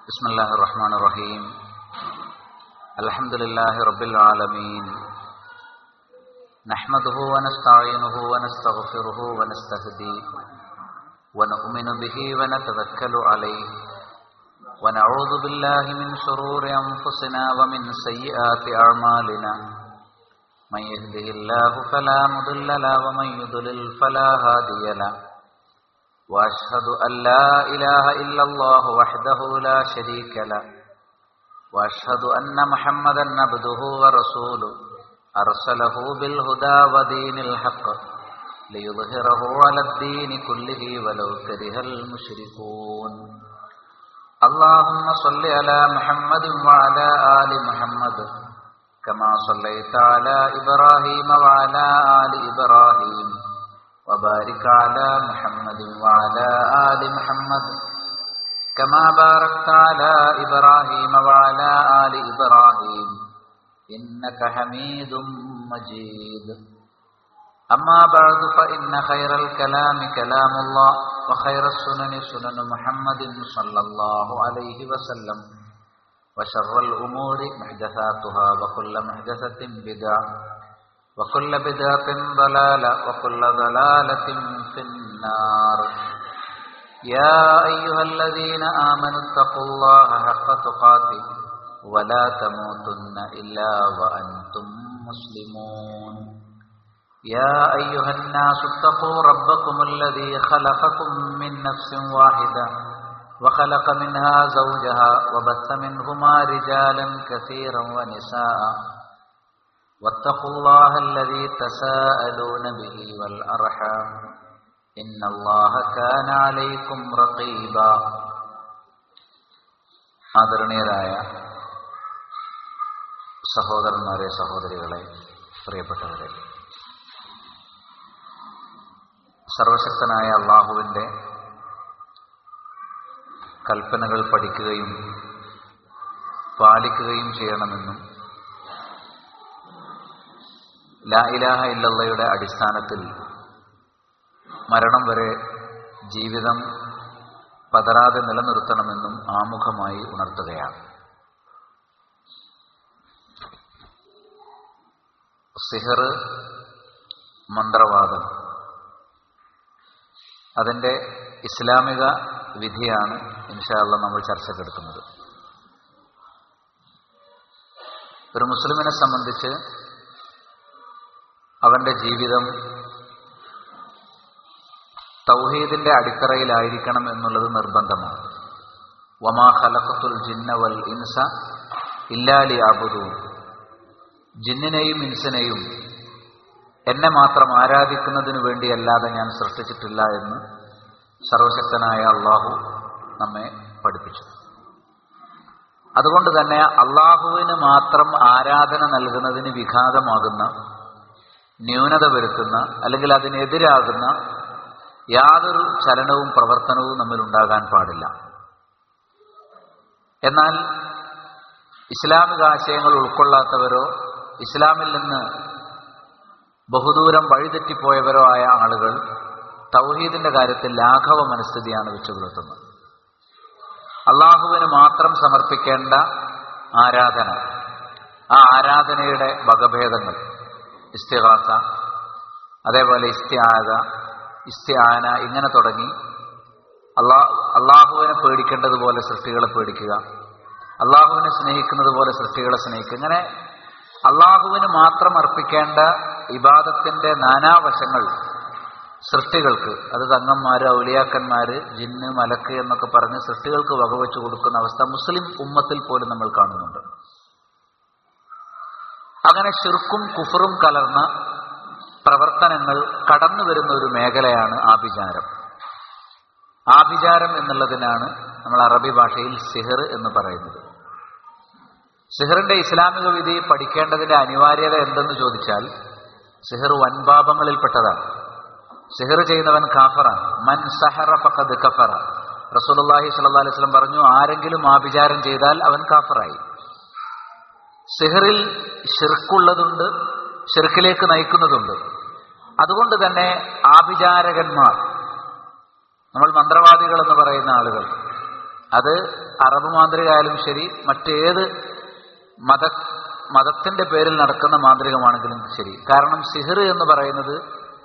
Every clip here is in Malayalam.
بسم الله الرحمن الرحيم الحمد لله رب العالمين نحمده ونستعينه ونستغفره ونستهديه ونؤمن به ونتوكل عليه ونعوذ بالله من شرور أنفسنا ومن سيئات أعمالنا من يهده الله فلا مضل له ومن يضلل فلا هادي له واشهد ان لا اله الا الله وحده لا شريك له واشهد ان محمدا عبده ورسوله ارسله بالهدى ودين الحق ليظهره على الدين كله ولو كره المشركون اللهم صل على محمد وعلى ال محمد كما صليت على ابراهيم وعلى ال ابراهيم وبارك على محمد وعلى آل محمد كما باركت على إبراهيم وعلى آل إبراهيم إنك حميد مجيد أما بعد فإن خير الكلام كلام الله وخير السنن سنن محمد صلى الله عليه وسلم وشر الأمور محدثاتها وكل محدثة بدعة وكل بدعة ضلالة وكل ضلالة في النار يا أيها الذين آمنوا اتقوا الله حق تقاته ولا تموتن إلا وأنتم مسلمون يا أيها الناس اتقوا ربكم الذي خلقكم من نفس واحدة وخلق منها زوجها وبث منهما رجالا كثيرا ونساء واتقوا الله الذي تساءلون به والأرحام إن الله كان عليكم رقيبا ആദരണീയരായ സഹോദരന്മാരെ സഹോദരികളെ പ്രിയപ്പെട്ടവരെ സർവശക്തനായ അള്ളാഹുവിൻ്റെ കൽപ്പനകൾ പഠിക്കുകയും പാലിക്കുകയും ചെയ്യണമെന്നും ലാ ഇലാഹ ഇല്ലയുടെ അടിസ്ഥാനത്തിൽ മരണം വരെ ജീവിതം പതറാതെ നിലനിർത്തണമെന്നും ആമുഖമായി ഉണർത്തുകയാണ് സിഹർ മന്ത്രവാദം അതിൻ്റെ ഇസ്ലാമിക വിധിയാണ് ഇൻഷാല്ല നമ്മൾ ചർച്ചക്കെടുക്കുന്നത് ഒരു മുസ്ലിമിനെ സംബന്ധിച്ച് അവന്റെ ജീവിതം തൗഹീദിന്റെ അടിത്തറയിലായിരിക്കണം എന്നുള്ളത് നിർബന്ധമാണ് വമാ ഖലഖത്തുൽ ജിന്ന വൽ ഇൻസ ഇല്ലാലി അബുദു ജിന്നിനെയും ഇൻസിനെയും എന്നെ മാത്രം ആരാധിക്കുന്നതിനു വേണ്ടിയല്ലാതെ ഞാൻ സൃഷ്ടിച്ചിട്ടില്ല എന്ന് സർവശക്തനായ അള്ളാഹു നമ്മെ പഠിപ്പിച്ചു അതുകൊണ്ട് തന്നെ അള്ളാഹുവിന് മാത്രം ആരാധന നൽകുന്നതിന് വിഘാതമാകുന്ന ന്യൂനത വരുത്തുന്ന അല്ലെങ്കിൽ അതിനെതിരാകുന്ന യാതൊരു ചലനവും പ്രവർത്തനവും നമ്മിൽ ഉണ്ടാകാൻ പാടില്ല എന്നാൽ ഇസ്ലാമിക ആശയങ്ങൾ ഉൾക്കൊള്ളാത്തവരോ ഇസ്ലാമിൽ നിന്ന് ബഹുദൂരം വഴിതെറ്റിപ്പോയവരോ ആയ ആളുകൾ തൗഹീദിന്റെ കാര്യത്തിൽ ലാഘവ മനസ്ഥിതിയാണ് വെച്ചുപുലർത്തുന്നത് അള്ളാഹുവിന് മാത്രം സമർപ്പിക്കേണ്ട ആരാധന ആ ആരാധനയുടെ വകഭേദങ്ങൾ ഇസ്തിഹാസ അതേപോലെ ഇസ്തിയാക ഇസ്തിയാന ഇങ്ങനെ തുടങ്ങി അള്ളാ അള്ളാഹുവിനെ പേടിക്കേണ്ടതുപോലെ സൃഷ്ടികളെ പേടിക്കുക അള്ളാഹുവിനെ സ്നേഹിക്കുന്നത് പോലെ സൃഷ്ടികളെ സ്നേഹിക്കുക ഇങ്ങനെ അള്ളാഹുവിന് മാത്രം അർപ്പിക്കേണ്ട ഇബാദത്തിന്റെ നാനാവശങ്ങൾ സൃഷ്ടികൾക്ക് അത് തങ്ങന്മാര് ഔലിയാക്കന്മാര് ജിന്ന് മലക്ക് എന്നൊക്കെ പറഞ്ഞ് സൃഷ്ടികൾക്ക് വകവെച്ചു കൊടുക്കുന്ന അവസ്ഥ മുസ്ലിം ഉമ്മത്തിൽ പോലും നമ്മൾ കാണുന്നുണ്ട് അങ്ങനെ ഷിർക്കും കുഫറും കലർന്ന പ്രവർത്തനങ്ങൾ കടന്നു വരുന്ന ഒരു മേഖലയാണ് ആഭിചാരം ആഭിചാരം എന്നുള്ളതിനാണ് നമ്മൾ അറബി ഭാഷയിൽ സിഹർ എന്ന് പറയുന്നത് സിഹറിന്റെ ഇസ്ലാമിക വിധി പഠിക്കേണ്ടതിന്റെ അനിവാര്യത എന്തെന്ന് ചോദിച്ചാൽ സിഹർ വൻപാപങ്ങളിൽപ്പെട്ടതാണ് സിഹർ ചെയ്യുന്നവൻ കാഫറാണ് മൻ സഹറ ഫഖദ് കഫറ റസൂലുള്ളാഹി സ്വല്ലല്ലാഹി അലൈഹി വസല്ലം പറഞ്ഞു ആരെങ്കിലും ആഭിചാരം ചെയ്താൽ അവൻ കാഫറായി സിഹറിൽ ഷിർക്കുള്ളതുണ്ട് ഷിർക്കിലേക്ക് നയിക്കുന്നതുണ്ട് അതുകൊണ്ട് തന്നെ ആഭിചാരകന്മാർ നമ്മൾ മന്ത്രവാദികൾ എന്ന് പറയുന്ന ആളുകൾ അത് അറബ് മാന്ത്രികമായാലും ശരി മറ്റേത് മത മതത്തിന്റെ പേരിൽ നടക്കുന്ന മാന്ത്രികമാണെങ്കിലും ശരി കാരണം സിഹിർ എന്ന് പറയുന്നത്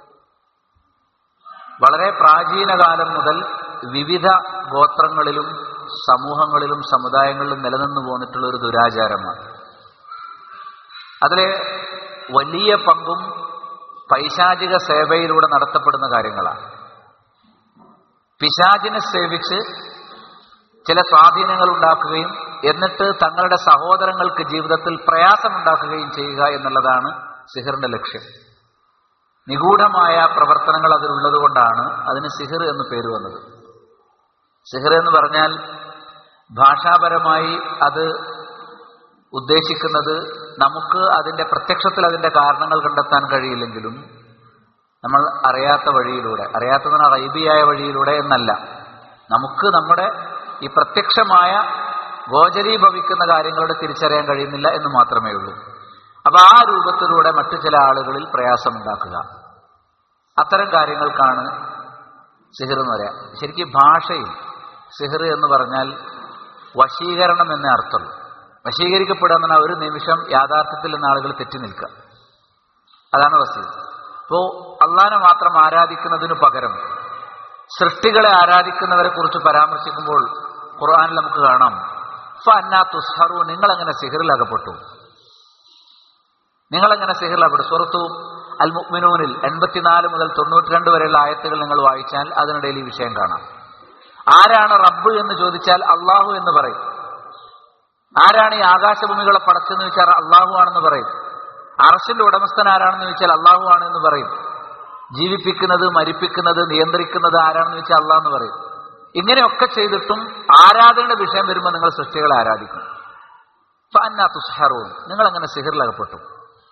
വളരെ പ്രാചീന കാലം മുതൽ വിവിധ ഗോത്രങ്ങളിലും സമൂഹങ്ങളിലും സമുദായങ്ങളിലും നിലനിന്നു പോന്നിട്ടുള്ള ഒരു ദുരാചാരമാണ് അതിലെ വലിയ പങ്കും പൈശാചിക സേവയിലൂടെ നടത്തപ്പെടുന്ന കാര്യങ്ങളാണ് പിശാചിനെ സേവിച്ച് ചില സ്വാധീനങ്ങൾ ഉണ്ടാക്കുകയും എന്നിട്ട് തങ്ങളുടെ സഹോദരങ്ങൾക്ക് ജീവിതത്തിൽ പ്രയാസമുണ്ടാക്കുകയും ചെയ്യുക എന്നുള്ളതാണ് സിഹിറിന്റെ ലക്ഷ്യം നിഗൂഢമായ പ്രവർത്തനങ്ങൾ അതിലുള്ളത് കൊണ്ടാണ് അതിന് സിഹിർ എന്ന് പേര് വന്നത് സിഹിർ എന്ന് പറഞ്ഞാൽ ഭാഷാപരമായി അത് ഉദ്ദേശിക്കുന്നത് നമുക്ക് അതിന്റെ പ്രത്യക്ഷത്തിൽ അതിന്റെ കാരണങ്ങൾ കണ്ടെത്താൻ കഴിയില്ലെങ്കിലും നമ്മൾ അറിയാത്ത വഴിയിലൂടെ അറിയാത്തതിന് റൈബിയായ വഴിയിലൂടെ എന്നല്ല നമുക്ക് നമ്മുടെ ഈ പ്രത്യക്ഷമായ ഗോചരീഭവിക്കുന്ന കാര്യങ്ങളുടെ തിരിച്ചറിയാൻ കഴിയുന്നില്ല എന്ന് മാത്രമേ ഉള്ളൂ അപ്പൊ ആ രൂപത്തിലൂടെ മറ്റു ചില ആളുകളിൽ പ്രയാസമുണ്ടാക്കുക അത്തരം കാര്യങ്ങൾക്കാണ് സിഹിർ എന്ന് പറയാം ശരിക്കും ഭാഷയിൽ സിഹിർ എന്ന് പറഞ്ഞാൽ വശീകരണം എന്നേ അർത്ഥമുള്ളൂ വശീകരിക്കപ്പെടുക എന്ന് പറഞ്ഞാൽ ഒരു നിമിഷം യാഥാർത്ഥ്യത്തിൽ നിന്ന് ആളുകൾ തെറ്റി നിൽക്കുക അതാണ് വസ്തു അപ്പോ അള്ളാനെ മാത്രം ആരാധിക്കുന്നതിനു പകരം സൃഷ്ടികളെ ആരാധിക്കുന്നവരെ കുറിച്ച് പരാമർശിക്കുമ്പോൾ ഖുർആാനിൽ നമുക്ക് കാണാം ഫന്നാ തുസ്ഹറു നിങ്ങളെങ്ങനെ സിഹിറിലകപ്പെട്ടു നിങ്ങളെങ്ങനെ സിഹിറിലകപ്പെട്ടു സുഹൃത്തു അൽ മുക്മിനൂനിൽ എൺപത്തിനാല് മുതൽ തൊണ്ണൂറ്റിരണ്ട് വരെയുള്ള ആയത്തുകൾ നിങ്ങൾ വായിച്ചാൽ അതിനിടയിൽ ഈ വിഷയം കാണാം ആരാണ് റബ്ബ് എന്ന് ചോദിച്ചാൽ അള്ളാഹു എന്ന് പറയും ആരാണ് ഈ ആകാശഭൂമികളെ പടച്ചെന്ന് ചോദിച്ചാൽ അള്ളാഹു ആണെന്ന് പറയും അറസിന്റെ ഉടമസ്ഥൻ ആരാണെന്ന് ചോദിച്ചാൽ അള്ളാഹു ആണെന്ന് പറയും ജീവിപ്പിക്കുന്നത് മരിപ്പിക്കുന്നത് നിയന്ത്രിക്കുന്നത് ആരാണെന്ന് ചോദിച്ചാൽ അള്ളാഹ് എന്ന് പറയും ഇങ്ങനെയൊക്കെ ചെയ്തിട്ടും ആരാധനയുടെ വിഷയം വരുമ്പോൾ നിങ്ങൾ സൃഷ്ടികളെ ആരാധിക്കും ഫഅന്നാ തുസ്ഹറൂൻ നിങ്ങൾ അങ്ങനെ സിഹിറിലകപ്പെട്ടു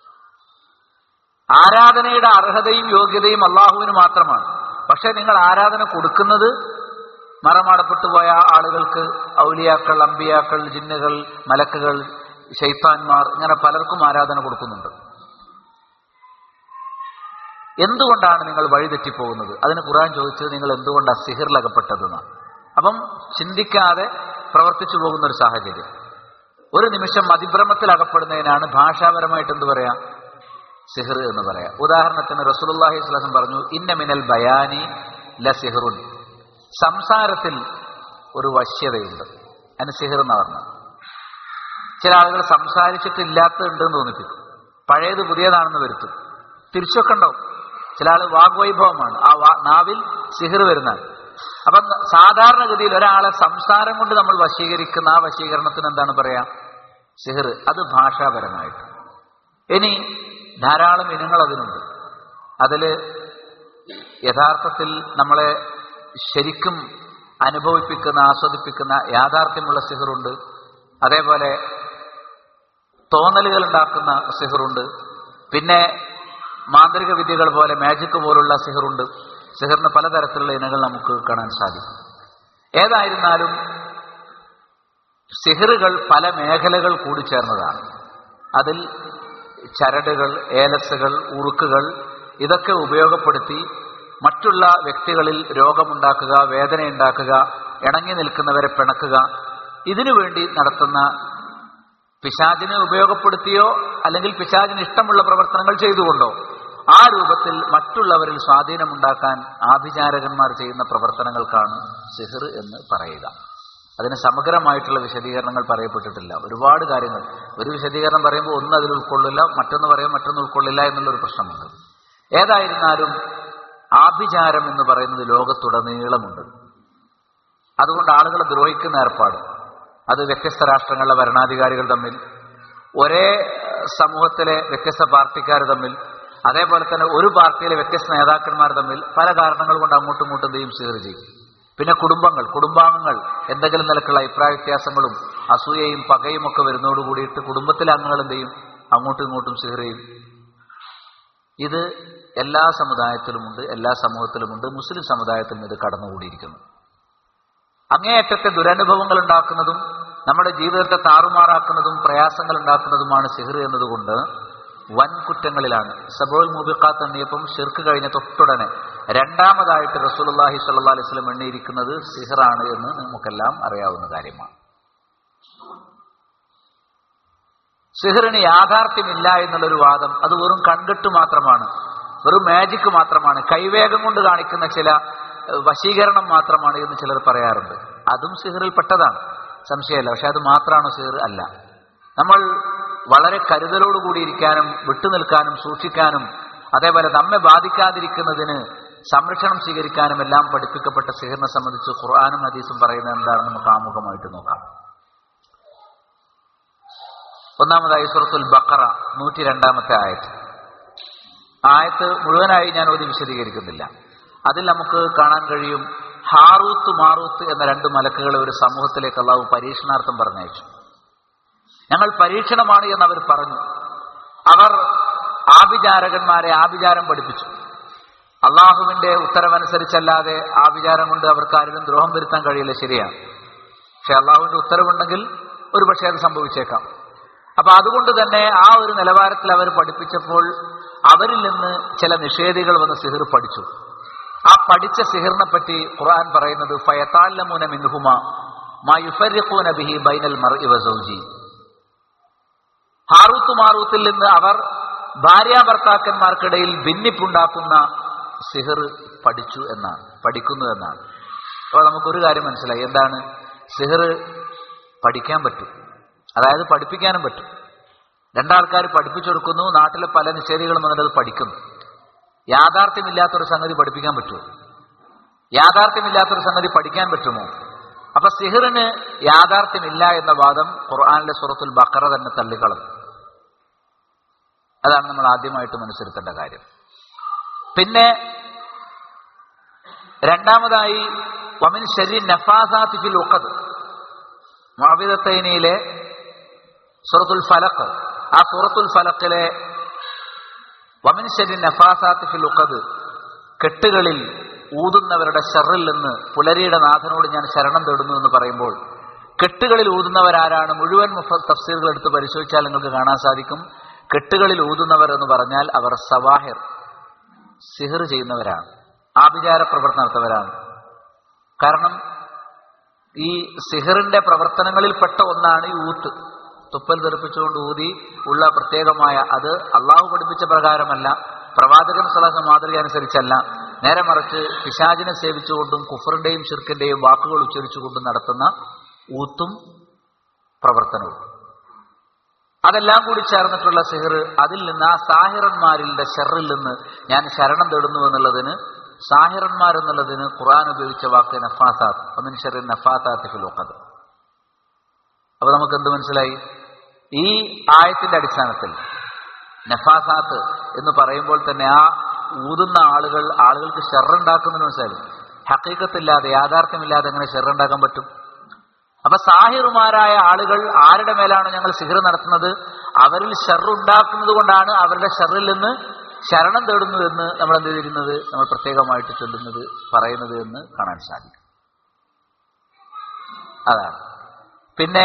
ആരാധനയുടെ അർഹതയും യോഗ്യതയും അള്ളാഹുവിന് മാത്രമാണ് പക്ഷെ നിങ്ങൾ ആരാധന കൊടുക്കുന്നത് മറമാടപ്പെട്ടു പോയ ആളുകൾക്ക് ഔലിയാക്കൾ അമ്പിയാക്കൾ ജിന്നുകൾ മലക്കുകൾ ശൈത്താന്മാർ ഇങ്ങനെ പലർക്കും ആരാധന കൊടുക്കുന്നുണ്ട് എന്തുകൊണ്ടാണ് നിങ്ങൾ വഴിതെറ്റിപ്പോകുന്നത് അതിന് ഖുർആൻ ചോദിച്ചത് നിങ്ങൾ എന്തുകൊണ്ടാണ് സിഹിറിലകപ്പെട്ടതെന്നാണ് അപ്പം ചിന്തിക്കാതെ പ്രവർത്തിച്ചു പോകുന്ന ഒരു സാഹചര്യം ഒരു നിമിഷം അതിഭ്രമത്തിൽ അകപ്പെടുന്നതിനാണ് ഭാഷാപരമായിട്ട് എന്ത് പറയാ സിഹിർ എന്ന് പറയാം ഉദാഹരണത്തിന് റസൂലുള്ളാഹി സ്വലം പറഞ്ഞു ഇന്ന മിനൽ ബയാനി ല സിഹറുൻ സംസാരത്തിൽ ഒരു വശ്യതയുണ്ട് അതിന് സിഹിർ എന്ന് പറഞ്ഞു ചില ആളുകൾ സംസാരിച്ചിട്ടില്ലാത്തതുണ്ട് എന്ന് തോന്നിപ്പിക്കും പഴയത് പുതിയതാണെന്ന് വരുത്തും തിരിച്ചൊക്കെ ഉണ്ടാവും ചില ആൾ വാഗ്വൈഭവമാണ് ആ വാ നാവിൽ സിഹിർ വരുന്നതാണ് അപ്പം സാധാരണഗതിയിൽ ഒരാളെ സംസാരം കൊണ്ട് നമ്മൾ വശീകരിക്കുന്ന ആ വശീകരണത്തിന് എന്താണ് പറയാ സിഹിർ അത് ഭാഷാപരമായിട്ട് ഇനി ധാരാളം ഇനങ്ങൾ അതിനുണ്ട് അതിൽ യഥാർത്ഥത്തിൽ നമ്മളെ ശരിക്കും അനുഭവിപ്പിക്കുന്ന ആസ്വദിപ്പിക്കുന്ന യാഥാർത്ഥ്യമുള്ള സിഹറുണ്ട് അതേപോലെ തോന്നലുകൾ ഉണ്ടാക്കുന്ന സിഹറുണ്ട് പിന്നെ മാന്ത്രിക വിദ്യകൾ പോലെ മാജിക് പോലുള്ള സിഹറുണ്ട് സിഹറിന് പലതരത്തിലുള്ള ഇനങ്ങൾ നമുക്ക് കാണാൻ സാധിക്കും ഏതായിരുന്നാലും സിഹറുകൾ പല മേഖലകൾ കൂടിച്ചേർന്നതാണ് അതിൽ ചരടുകൾ ഏലസുകൾ ഉറുക്കുകൾ ഇതൊക്കെ ഉപയോഗപ്പെടുത്തി മറ്റുള്ള വ്യക്തികളിൽ രോഗമുണ്ടാക്കുക വേദനയുണ്ടാക്കുക ഇണങ്ങി നിൽക്കുന്നവരെ പിണക്കുക ഇതിനു വേണ്ടി നടത്തുന്ന പിശാചിനെ ഉപയോഗപ്പെടുത്തിയോ അല്ലെങ്കിൽ പിശാചിന് ഇഷ്ടമുള്ള പ്രവർത്തനങ്ങൾ ചെയ്തുകൊണ്ടോ ആ രൂപത്തിൽ മറ്റുള്ളവരിൽ സ്വാധീനമുണ്ടാക്കാൻ ആഭിചാരകന്മാർ ചെയ്യുന്ന പ്രവർത്തനങ്ങൾക്കാണ് സിഹിർ എന്ന് പറയുക അതിന് സമഗ്രമായിട്ടുള്ള വിശദീകരണങ്ങൾ പറയപ്പെട്ടിട്ടില്ല ഒരുപാട് കാര്യങ്ങൾ ഒരു വിശദീകരണം പറയുമ്പോൾ ഒന്ന് അതിൽ ഉൾക്കൊള്ളില്ല മറ്റൊന്ന് പറയും മറ്റൊന്ന് ഉൾക്കൊള്ളില്ല എന്നുള്ളൊരു പ്രശ്നമുണ്ട് ഏതായിരുന്നാലും ആഭിചാരം എന്ന് പറയുന്നത് ലോകത്തുടനീളമുണ്ട് അതുകൊണ്ട് ആളുകളെ ദ്രോഹിക്കുന്ന ഏർപ്പാട് അത് വ്യത്യസ്ത രാഷ്ട്രങ്ങളിലെ ഭരണാധികാരികൾ തമ്മിൽ ഒരേ സമൂഹത്തിലെ വ്യത്യസ്ത പാർട്ടിക്കാർ തമ്മിൽ അതേപോലെ തന്നെ ഒരു പാർട്ടിയിലെ വ്യത്യസ്ത നേതാക്കന്മാർ തമ്മിൽ പല കാരണങ്ങൾ കൊണ്ട് അങ്ങോട്ടും ഇങ്ങോട്ടും എന്ത് ചെയ്യും സിഹർ ചെയ്യും പിന്നെ കുടുംബങ്ങൾ കുടുംബാംഗങ്ങൾ എന്തെങ്കിലും നിലക്കുള്ള അഭിപ്രായ വ്യത്യാസങ്ങളും അസൂയയും പകയും ഒക്കെ വരുന്നതോട് കൂടിയിട്ട് കുടുംബത്തിലെ അംഗങ്ങൾ എന്ത് ചെയ്യും അങ്ങോട്ടും ഇങ്ങോട്ടും സിഹർ ചെയ്യും ഇത് എല്ലാ സമുദായത്തിലുമുണ്ട് എല്ലാ സമൂഹത്തിലുമുണ്ട് മുസ്ലിം സമുദായത്തിലും ഇത് കടന്നുകൂടിയിരിക്കുന്നു അങ്ങേയറ്റത്തെ ദുരനുഭവങ്ങൾ ഉണ്ടാക്കുന്നതും നമ്മുടെ ജീവിതത്തെ താറുമാറാക്കുന്നതും പ്രയാസങ്ങൾ ഉണ്ടാക്കുന്നതുമാണ് സിഹിർ എന്നതുകൊണ്ട് വൻ കുറ്റങ്ങളിലാണ് സബോൾ മുബിഖാത്ത് എണ്ണിയപ്പം ഷിർക്ക് കഴിഞ്ഞ തൊട്ടുടനെ രണ്ടാമതായിട്ട് റസൂലുള്ളാഹി സ്വല്ലല്ലാഹി അലൈഹി വസല്ലം എണ്ണിയിരിക്കുന്നത് സിഹറാണ് എന്ന് നമുക്കെല്ലാം അറിയാവുന്ന കാര്യമാണ് സിഹറിന് യാഥാർത്ഥ്യമില്ല എന്നുള്ളൊരു വാദം അത് വെറും കൺകെട്ട് മാത്രമാണ് വെറും മാജിക് മാത്രമാണ് കൈവേഗം കൊണ്ട് കാണിക്കുന്ന ചില ഏഹ്, വശീകരണം മാത്രമാണ് എന്ന് ചിലർ പറയാറുണ്ട് അതും സിഹറിൽ പെട്ടതാണ് സംശയമല്ല പക്ഷെ അത് മാത്രമാണോ സിഹർ അല്ല നമ്മൾ വളരെ കരുതലോടുകൂടി ഇരിക്കാനും വിട്ടുനിൽക്കാനും സൂക്ഷിക്കാനും അതേപോലെ നമ്മെ ബാധിക്കാതിരിക്കുന്നതിന് സംരക്ഷണം സ്വീകരിക്കാനും എല്ലാം പഠിപ്പിക്കപ്പെട്ട സിഹറിനെ സംബന്ധിച്ച് ഖുർആാനും ഹദീസും പറയുന്നത് എന്താണെന്ന് നമുക്ക് ആമുഖമായിട്ട് നോക്കാം ഒന്നാമതായി സുറത്തുൽ ബക്കറ നൂറ്റി രണ്ടാമത്തെ ആയത്ത് ആയത്ത് മുഴുവനായി ഞാൻ ഒരു വിശദീകരിക്കുന്നില്ല അതിൽ നമുക്ക് കാണാൻ കഴിയും ഹാറൂത്ത് മാറൂത്ത് എന്ന രണ്ട് മലക്കുകളെ ഒരു സമൂഹത്തിലേക്ക് അള്ളാഹു പരീക്ഷണാർത്ഥം പറഞ്ഞയച്ചു ഞങ്ങൾ പരീക്ഷണമാണ് എന്ന് അവർ പറഞ്ഞു അവർ ആഭിചാരകന്മാരെ ആഭിചാരം പഠിപ്പിച്ചു അള്ളാഹുവിന്റെ ഉത്തരവനുസരിച്ചല്ലാതെ ആഭിചാരം കൊണ്ട് അവർക്ക് ആരിലും ദ്രോഹം വരുത്താൻ കഴിയില്ല ശരിയാണ് പക്ഷെ അള്ളാഹുവിന്റെ ഉത്തരവുണ്ടെങ്കിൽ ഒരു പക്ഷേ അത് സംഭവിച്ചേക്കാം അപ്പൊ അതുകൊണ്ട് തന്നെ ആ ഒരു നിലവാരത്തിൽ അവർ പഠിപ്പിച്ചപ്പോൾ അവരിൽ നിന്ന് ചില നിഷേധികൾ വന്ന് സിഹിർ പഠിച്ചു ആ പഠിച്ച സിഹിറിനെ പറ്റി ഖുർആൻ പറയുന്നത് ഫയത്താല്ലമൂന മിൻഹുമ മാ യുഫരിഖൂന ബിഹി ബൈനൽ മർഇ വസൗജി ഹാറൂത്ത് മാറൂത്തിൽ നിന്ന് അവർ ഭാര്യാഭർത്താക്കന്മാർക്കിടയിൽ ഭിന്നിപ്പുണ്ടാക്കുന്ന സിഹിർ പഠിച്ചു എന്നാണ് പഠിക്കുന്നു എന്നാണ് അപ്പോൾ നമുക്കൊരു കാര്യം മനസ്സിലായി എന്താണ് സിഹിർ പഠിക്കാൻ പറ്റും അതായത് പഠിപ്പിക്കാനും പറ്റും രണ്ടാൾക്കാർ പഠിപ്പിച്ചു കൊടുക്കുന്നു നാട്ടിലെ പല നിഷേധികളും വന്നിട്ട് അത് പഠിക്കുന്നു യാഥാർത്ഥ്യമില്ലാത്തൊരു സംഗതി പഠിപ്പിക്കാൻ പറ്റുമോ യാഥാർത്ഥ്യമില്ലാത്തൊരു സംഗതി പഠിക്കാൻ പറ്റുമോ അപ്പൊ സിഹിറിന് യാഥാർത്ഥ്യമില്ല എന്ന വാദം ഖുർആാനിലെ സുറത്തുൽ ബക്കറ തന്നെ തള്ളിക്കളഞ്ഞു അതാണ് നമ്മൾ ആദ്യമായിട്ട് മനസ്സിരുത്തേണ്ട കാര്യം പിന്നെ രണ്ടാമതായി വമിൻ ശരി നഫാസാത്തി ഫിൽ ഉഖദ് മുഅവിദത്തൈനിയിലെ സൂറത്തുൽ ഫലഖ് ആ സൂറത്തുൽ ഫലഖിലെ വമിൻ ശരി നഫാസാത്തി ഫിൽ ഉഖദ് കെട്ടുകളിൽ ഊതുന്നവരുടെ ഷെറിൽ നിന്ന് പുലരിയുടെ നാഥനോട് ഞാൻ ശരണം തേടുന്നു എന്ന് പറയുമ്പോൾ കെട്ടുകളിൽ ഊതുന്നവരാരാണ് മുഴുവൻ മുഫ തഫ്സീറുകൾ എടുത്ത് പരിശോധിച്ചാൽ നിങ്ങൾക്ക് കാണാൻ സാധിക്കും കെട്ടുകളിൽ ഊതുന്നവർ എന്ന് പറഞ്ഞാൽ അവർ സവാഹിർ സിഹിർ ചെയ്യുന്നവരാണ് ആഭിചാര പ്രവർത്തനം നടത്തവരാണ് കാരണം ഈ സിഹിറിന്റെ പ്രവർത്തനങ്ങളിൽപ്പെട്ട ഒന്നാണ് ഈ ഊത്ത് തുപ്പൽ തെറിപ്പിച്ചുകൊണ്ട് ഊതി ഉള്ള പ്രത്യേകമായ അത് അള്ളാഹു പഠിപ്പിച്ച പ്രകാരമല്ല പ്രവാചകൻ സലാഹ മാതൃക അനുസരിച്ചല്ല നേരെ മറിച്ച് പിശാചിനെ സേവിച്ചുകൊണ്ടും കുഫറിന്റെയും ഷിർക്കിന്റെയും വാക്കുകൾ ഉച്ചരിച്ചുകൊണ്ടും നടത്തുന്ന ഊത്തും പ്രവർത്തനവും അതെല്ലാം കൂടി ചേർന്നിട്ടുള്ള സിഹിർ അതിൽ നിന്ന് ആ സാഹിറന്മാരിന്റെ ഷെറിൽ നിന്ന് ഞാൻ ശരണം തേടുന്നു എന്നുള്ളതിന് സാഹിറന്മാർ എന്നുള്ളതിന് ഖുർആൻ ഉപയോഗിച്ച വാക്ക് നഫാസാത്ത് ഒന്നിന് ഷെറിൻ നഫാസാത്ത് ഫിലോക്കത് അപ്പൊ നമുക്ക് എന്ത് മനസ്സിലായി ഈ ആയത്തിന്റെ അടിസ്ഥാനത്തിൽ നഫാസാത്ത് എന്ന് പറയുമ്പോൾ തന്നെ ആ ഊതുന്ന ആളുകൾ ആളുകൾക്ക് ഷെറുണ്ടാക്കുന്നതിന് മനസ്സിലായി ഹക്കീക്കത്തില്ലാതെ യാഥാർത്ഥ്യമില്ലാതെ എങ്ങനെ ഷെറുണ്ടാക്കാൻ പറ്റും അപ്പൊ സാഹിറുമാരായ ആളുകൾ ആരുടെ മേലാണ് ഞങ്ങൾ സിഹിർ നടത്തുന്നത് അവരിൽ ഷെറുണ്ടാക്കുന്നത് കൊണ്ടാണ് അവരുടെ ഷെറിൽ നിന്ന് ശരണം തേടുന്നു എന്ന് നമ്മൾ എന്ത് ചെയ്തിരുന്നത് നമ്മൾ പ്രത്യേകമായിട്ട് ചൊല്ലുന്നത് പറയുന്നത് എന്ന് കാണാൻ സാധിക്കും അതാണ് പിന്നെ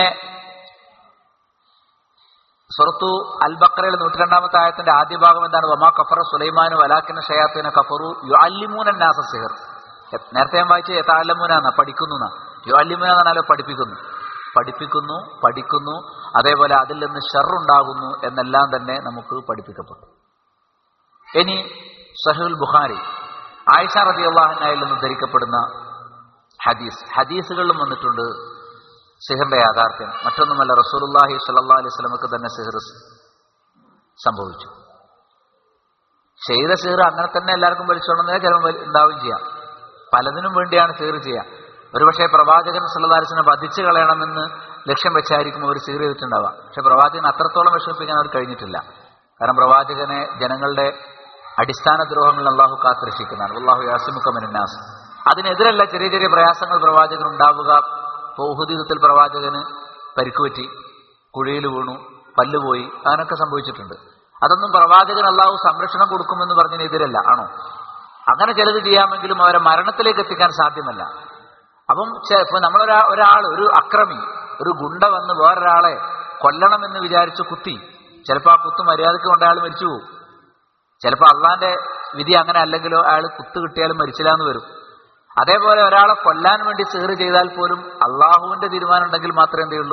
സുറത്തു അൽ ബക്കറയിൽ നൂറ്റി രണ്ടാമത്തെ ആയത്തിന്റെ ആദ്യ ഭാഗം എന്താണ് വമാ കഫറ സുലൈമാനു വലാക്കിന ഷയാത്തിന കഫറു യുഅല്ലിമൂന നാസ സിഹർ നേരത്തെ ഞാൻ വായിച്ച യഥാലമൂന പഠിക്കുന്നു എന്നാ യുഅല്ലിമൂന എന്ന് പറഞ്ഞാൽ പഠിപ്പിക്കുന്നു പഠിപ്പിക്കുന്നു പഠിക്കുന്നു അതേപോലെ അതിൽ നിന്ന് ഷെറുണ്ടാകുന്നു എന്നെല്ലാം തന്നെ നമുക്ക് പഠിപ്പിക്കപ്പെട്ടു ഇനി സഹുൽ ബുഖാരി ആയിഷ റതി അള്ളാഹനായിൽ നിന്ന് ധരിക്കപ്പെടുന്ന ഹദീസ് ഹദീസുകളിലും വന്നിട്ടുണ്ട് സിഹറിന്റെ യാഥാർത്ഥ്യം മറ്റൊന്നുമല്ല റസൂലുല്ലാഹി സല്ലാ അലൈഹി സ്വലമക്ക് തന്നെ സിഹർ സംഭവിച്ചു ചെയ്ത സിഹർ അങ്ങനെ തന്നെ എല്ലാവർക്കും വലിച്ചോണമെന്നേ ചിലപ്പോൾ ഉണ്ടാവുകയും ചെയ്യാം പലതിനും വേണ്ടിയാണ് സിഹർ ചെയ്യുക ഒരുപക്ഷെ പ്രവാചകൻ സല്ലാസ്ലിനെ വധിച്ചു കളയണമെന്ന് ലക്ഷ്യം വെച്ചായിരിക്കും അവർ സിഹർ ചെയ്തിട്ടുണ്ടാവുക പക്ഷെ പ്രവാചകൻ അത്രത്തോളം വിഷമിപ്പിക്കാൻ അവർ കഴിഞ്ഞിട്ടില്ല കാരണം പ്രവാചകനെ ജനങ്ങളുടെ അടിസ്ഥാന ദ്രോഹങ്ങൾ അള്ളാഹു കാത്തിരക്ഷിക്കുന്നതാണ് അള്ളാഹു യാസിമുഖമിനാസ് അതിനെതിരല്ല ചെറിയ ചെറിയ പ്രയാസങ്ങൾ പ്രവാചകൻ ഉണ്ടാവുക ഇപ്പോൾ ഉഹുദ് യുദ്ധത്തിൽ പ്രവാചകന് പരിക്കുപറ്റി കുഴിയിൽ വീണു പല്ലുപോയി അങ്ങനൊക്കെ സംഭവിച്ചിട്ടുണ്ട് അതൊന്നും പ്രവാചകൻ അള്ളാഹു സംരക്ഷണം കൊടുക്കുമെന്ന് പറഞ്ഞതിനെതിരല്ല ആണോ അങ്ങനെ ചിലത് ചെയ്യാമെങ്കിലും അവരെ മരണത്തിലേക്ക് എത്തിക്കാൻ സാധ്യമല്ല അപ്പം ഇപ്പൊ നമ്മളൊരാ ഒരാൾ ഒരു അക്രമി ഒരു ഗുണ്ട വന്ന് വേറൊരാളെ കൊല്ലണമെന്ന് വിചാരിച്ച് കുത്തി ചിലപ്പോൾ ആ കുത്ത് മര്യാദയ്ക്ക് കൊണ്ട് അയാൾ മരിച്ചു പോകും ചിലപ്പോൾ അള്ളാന്റെ വിധി അങ്ങനെ അല്ലെങ്കിലോ അയാൾ കുത്ത് കിട്ടിയാലും മരിച്ചില്ല എന്ന് വരും അതേപോലെ ഒരാളെ കൊല്ലാൻ വേണ്ടി സിഹർ ചെയ്താൽ പോലും അള്ളാഹുവിന്റെ തീരുമാനം ഉണ്ടെങ്കിൽ മാത്രമേ എന്ത് ചെയ്യുള്ളൂ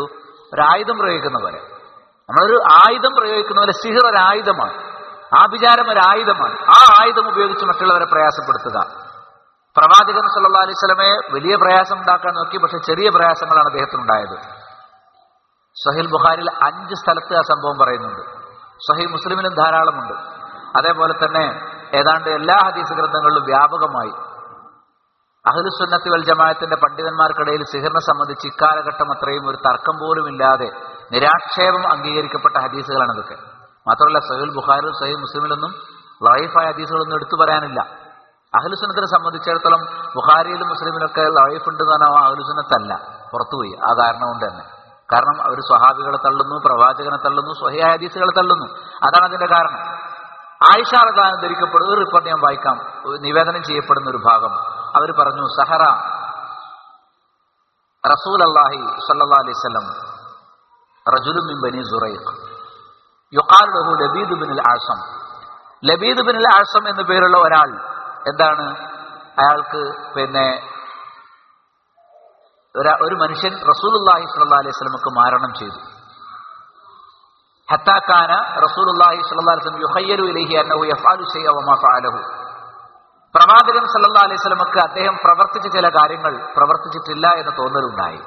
ഒരു ആയുധം പ്രയോഗിക്കുന്ന പോലെ നമ്മളൊരു ആയുധം പ്രയോഗിക്കുന്ന പോലെ സിഹിർ ഒരു ആയുധമാണ് ആഭിചാരം ഒരു ആയുധമാണ് ആ ആയുധം ഉപയോഗിച്ച് മറ്റുള്ളവരെ പ്രയാസപ്പെടുത്തുക പ്രവാചകൻ സല്ലാ അലൈഹി സ്വലമെ വലിയ പ്രയാസം ഉണ്ടാക്കാൻ നോക്കി പക്ഷെ ചെറിയ പ്രയാസങ്ങളാണ് അദ്ദേഹത്തിനുണ്ടായത് സഹിൽ ബുഖാരിൽ അഞ്ച് സ്ഥലത്ത് ആ സംഭവം പറയുന്നുണ്ട് സഹി മുസ്ലിമിലും ധാരാളമുണ്ട് അതേപോലെ തന്നെ ഏതാണ്ട് എല്ലാ ഹദീസ് ഗ്രന്ഥങ്ങളിലും വ്യാപകമായി അഹ്ലുസുന്നത്തി വൽ ജമാഅത്തിന്റെ പണ്ഡിതന്മാർക്കിടയിൽ സിഹിറിനെ സംബന്ധിച്ച് ഇക്കാലഘട്ടം അത്രയും ഒരു തർക്കം പോലും ഇല്ലാതെ നിരാക്ഷേപം അംഗീകരിക്കപ്പെട്ട ഹദീസുകളാണ് ഇതൊക്കെ മാത്രമല്ല സഹീൽ ബുഖാരിലും സഹീൽ മുസ്ലിമിലൊന്നും ലൈഫായ ഹദീസുകളൊന്നും എടുത്തു പറയാനില്ല അഹ്ലുസുന്നത്തിനെ സംബന്ധിച്ചിടത്തോളം ബുഖാരിയിലും മുസ്ലിമിലൊക്കെ ലൈഫ് ഉണ്ട് എന്ന് പറഞ്ഞാൽ അഹ്ലുസുന്നത്തല്ല പുറത്തുപോയി ആ കാരണം കൊണ്ട് തന്നെ കാരണം അവർ സ്വഹാബികളെ തള്ളുന്നു പ്രവാചകനെ തള്ളുന്നു സ്വഹിയ ഹദീസുകളെ തള്ളുന്നു അതാണ് അതിന്റെ കാരണം ആയിഷ റദാൻ ധരിക്കപ്പെടുന്ന ഒരു റിപ്പോർട്ട് ഞാൻ വായിക്കാം നിവേദനം ചെയ്യപ്പെടുന്ന ഒരു ഭാഗം അവർ പറഞ്ഞു സഹറ റസൂൽ അള്ളാഹി സല്ലാ അലൈഹി സ്വലം റജുലും മിൻ ബനി സുറൈഖ് യുഖാൽ ലഹു Labid bin Asam Labid bin Asam എന്നു പേരുള്ള ഒരാൾ എന്താണ് അയാൾക്ക് പിന്നെ ഒരു മനുഷ്യൻ റസൂലുല്ലാഹി സ്വല്ലാ അലൈഹി സ്വലമക്ക് മാരണം ചെയ്തു ഹത്താക്കാന റസൂലുല്ലാഹി സ്വല്ലല്ലാഹി അലൈഹി വസല്ലം യുഖയ്യലു ഇലൈഹി അന്നഹു യഫ്അലു ശൈഅ വമാ ഫഅലഹു പ്രവാചകൻ സല്ലല്ലാഹു അലൈഹി വസല്ലമക്ക് അദ്ദേഹം പ്രവർത്തിച്ച ചില കാര്യങ്ങൾ പ്രവർത്തിച്ചിട്ടില്ല എന്ന തോന്നലുണ്ടായി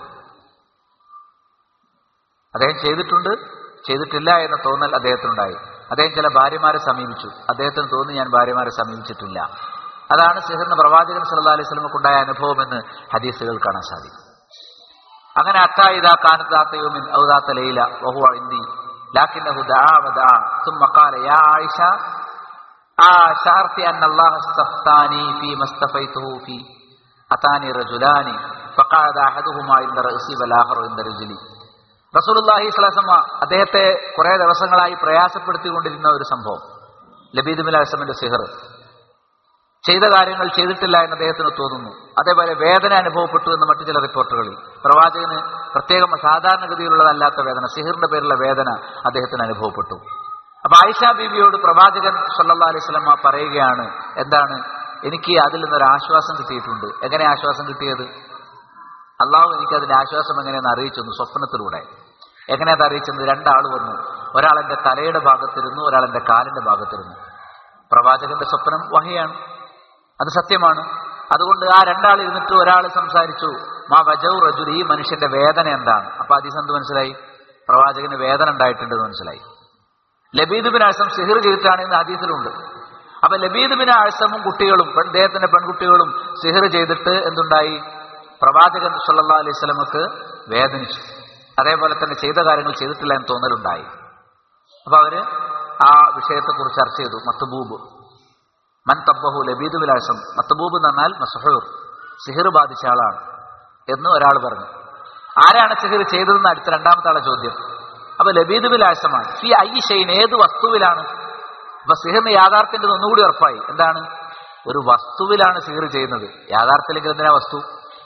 അദ്ദേഹം ചെയ്തിട്ടുണ്ട് ചെയ്തിട്ടില്ല എന്ന തോന്നൽ അദ്ദേഹത്തിനുണ്ടായി അദ്ദേഹം ചില ഭാര്യമാരെ സമീപിച്ചു അദ്ദേഹത്തിന് തോന്നി ഞാൻ ഭാര്യമാരെ സമീപിച്ചിട്ടില്ല അതാണ് സിഹറിന് പ്രവാചകൻ സല്ലല്ലാഹു അലൈഹി വസല്ലമക്കുണ്ടായ അനുഭവം എന്ന് ഹദീസുകൾ കാണാൻ സാധിക്കും അങ്ങനെ അത്താ ഇതാ കാനത്താത്തയുമിൻ ഔദാത്ത ലൈല വഹുവ ഇന്ദി لكنه دعا ودعا ثم قال يا عائشة أشعرت أن الله استفتاني فيما استفيته فيه أتاني رجلان فقعد أحدهما عند رأسي والآخر عند رجلي റസൂലുള്ളാഹി സ്വലാസമ്മ അദ്ദേഹത്തെ കുറെ ദിവസങ്ങളായി പ്രയാസപ്പെടുത്തിക്കൊണ്ടിരുന്ന ഒരു സംഭവം ലബീദ് ബിൻ അസമിന്റെ സിഹർ ചെയ്ത കാര്യങ്ങൾ ചെയ്തിട്ടില്ല എന്ന് അദ്ദേഹത്തിന് തോന്നുന്നു അതേപോലെ വേദന അനുഭവപ്പെട്ടു എന്ന് മറ്റു ചില റിപ്പോർട്ടുകളിൽ പ്രവാചകന് പ്രത്യേകം സാധാരണഗതിയിലുള്ളതല്ലാത്ത വേദന സിഹിറിന്റെ പേരിലുള്ള വേദന അദ്ദേഹത്തിന് അനുഭവപ്പെട്ടു അപ്പൊ ആയിഷ ബീബിയോട് പ്രവാചകൻ സല്ലാ അലൈഹി സ്വലമ പറയുകയാണ് എന്താണ് എനിക്ക് അതിൽ നിന്നൊരു ആശ്വാസം കിട്ടിയിട്ടുണ്ട് എങ്ങനെ ആശ്വാസം കിട്ടിയത് അള്ളാഹു എനിക്ക് അതിന്റെ ആശ്വാസം എങ്ങനെയെന്ന് അറിയിച്ചു സ്വപ്നത്തിലൂടെ എങ്ങനെയത് അറിയിച്ചത് രണ്ടാൾ വന്നു ഒരാൾ എന്റെ തലയുടെ ഭാഗത്തിരുന്നു ഒരാൾ എന്റെ കാലിന്റെ ഭാഗത്തിരുന്നു പ്രവാചകന്റെ സ്വപ്നം വഹയാണ് അത് സത്യമാണ് അതുകൊണ്ട് ആ രണ്ടാൾ ഇരുന്നിട്ട് ഒരാൾ സംസാരിച്ചു മാ വജൗ റജുൽ ഈ മനുഷ്യന്റെ വേദന എന്താണ് അപ്പൊ അതിസന്ത് മനസ്സിലായി പ്രവാചകന് വേദന ഉണ്ടായിട്ടുണ്ടെന്ന് മനസ്സിലായി ലബീദ് ബിൻ ആസം സിഹിർ ചെയ്തിട്ടാണ് ഇന്ന് ഹദീസിലുണ്ട് അപ്പൊ ലബീദ് ബിൻ ആസമും കുട്ടികളും അദ്ദേഹത്തിന്റെ പെൺകുട്ടികളും സിഹിർ ചെയ്തിട്ട് എന്തുണ്ടായി പ്രവാചകൻ സല്ലാ അലൈഹി സ്വലമക്ക് വേദനിച്ചു അതേപോലെ തന്നെ ചെയ്ത കാര്യങ്ങൾ ചെയ്തിട്ടില്ല എന്ന് തോന്നലുണ്ടായി അപ്പൊ അവര് ആ വിഷയത്തെക്കുറിച്ച് ചർച്ച ചെയ്തു മത്തുബൂബ് മൻ തബ്ബഹു ലബീദ് വിലാസം മത്തുബൂബ് എന്ന് പറഞ്ഞാൽ മസഹൂർ സിഹിർ ബാധിച്ച ആളാണ് എന്ന് ഒരാൾ പറഞ്ഞു ആരാണ് സിഹിർ ചെയ്തതെന്ന് അടുത്ത രണ്ടാമത്തെ ആളെ ചോദ്യം അപ്പൊ ലബീദ് വിലാസമാണ് ഫി ഐ ഷെയ്ൻ ഏത് വസ്തുവിലാണ് അപ്പൊ സിഹിറിന് യാഥാർത്ഥ്യന്റെ ഒന്നുകൂടി ഉറപ്പായി എന്താണ് ഒരു വസ്തുവിലാണ് സിഹിർ ചെയ്യുന്നത് യാഥാർത്ഥ്യത്തിലേക്ക് എന്തിനാ വസ്തു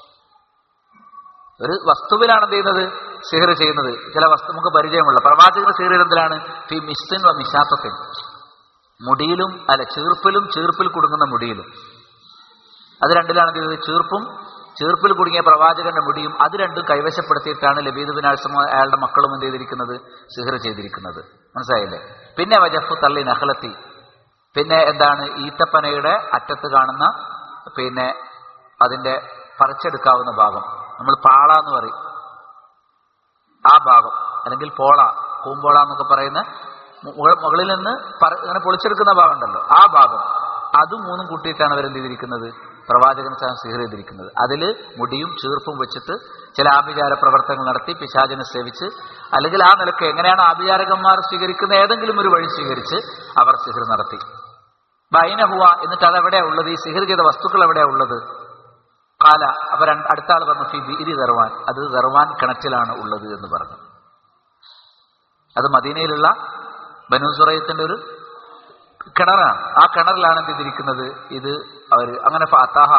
ഒരു വസ്തുവിലാണ് എന്ത് ചെയ്യുന്നത് സിഹിർ ചെയ്യുന്നത് ചില വസ്തു നമുക്ക് പരിചയമുള്ള പ്രവാചകന്റെ സിഹിർ എന്തിലാണ് ഫി മിസ്സിൻ വ മിശാത്തത്തിൻ മുടിയിലും അല്ല ചീർപ്പിലും ചീർപ്പിൽ കുടുങ്ങുന്ന മുടിയിലും അത് രണ്ടിലാണ് എന്ത് ചെയ്തത് ചീർപ്പും ചീർപ്പിൽ കുടുങ്ങിയ പ്രവാചകന്റെ മുടിയും അത് രണ്ടും കൈവശപ്പെടുത്തിയിട്ടാണ് ലബീദ് ബിൻ ആഴ്സമോ അയാളുടെ മക്കളും എന്ത് ചെയ്തിരിക്കുന്നത് സിഹിർ ചെയ്തിരിക്കുന്നത് മനസ്സിലായില്ലേ പിന്നെ വജഫു തള്ളി നഹലത്തി പിന്നെ എന്താണ് ഈത്തപ്പനയുടെ അറ്റത്ത് കാണുന്ന പിന്നെ അതിന്റെ പറിച്ചെടുക്കാവുന്ന ഭാഗം നമ്മൾ പാള എന്ന് പറയും ആ ഭാഗം അല്ലെങ്കിൽ പോള കൂമ്പോള എന്നൊക്കെ പറയുന്ന മുകളിൽ നിന്ന് ഇങ്ങനെ പൊളിച്ചെടുക്കുന്ന ഭാഗം ഉണ്ടല്ലോ ആ ഭാഗം അത് മൂന്നും കൂട്ടിയിട്ടാണ് അവരെന്ത് ചെയ്തിരിക്കുന്നത് പ്രവാചകൻ സിഹിർ ചെയ്തിരിക്കുന്നത് അതിൽ മുടിയും ചീർപ്പും വെച്ചിട്ട് ചില ആഭിചാര പ്രവർത്തനങ്ങൾ നടത്തി പിശാചിനെ സേവിച്ച് അല്ലെങ്കിൽ ആ നിലക്ക് എങ്ങനെയാണ് ആഭിചാരകന്മാർ സ്വീകരിക്കുന്ന ഏതെങ്കിലും ഒരു വഴി സ്വീകരിച്ച് അവർ സിഹിർ നടത്തി ബൈനഹുവ എന്നിട്ട് അതെവിടെയാ ഉള്ളത് ഈ സിഹിർ ചെയ്ത വസ്തുക്കൾ എവിടെയാ ഉള്ളത് കാല അപ്പൊ അടുത്ത ആൾ പറഞ്ഞു ഫി ബിരി ദർവാൻ അത് ദർവാൻ കിണറ്റിലാണ് ഉള്ളത് എന്ന് പറഞ്ഞു അത് മദീനയിലുള്ള ബനൂസുറയത്തിന്റെ ഒരു കിണറാണ് ആ കിണറിലാണ് എന്ത് ചെയ്തിരിക്കുന്നത് ഇത് അവർ അങ്ങനെ ഫാത്താഹ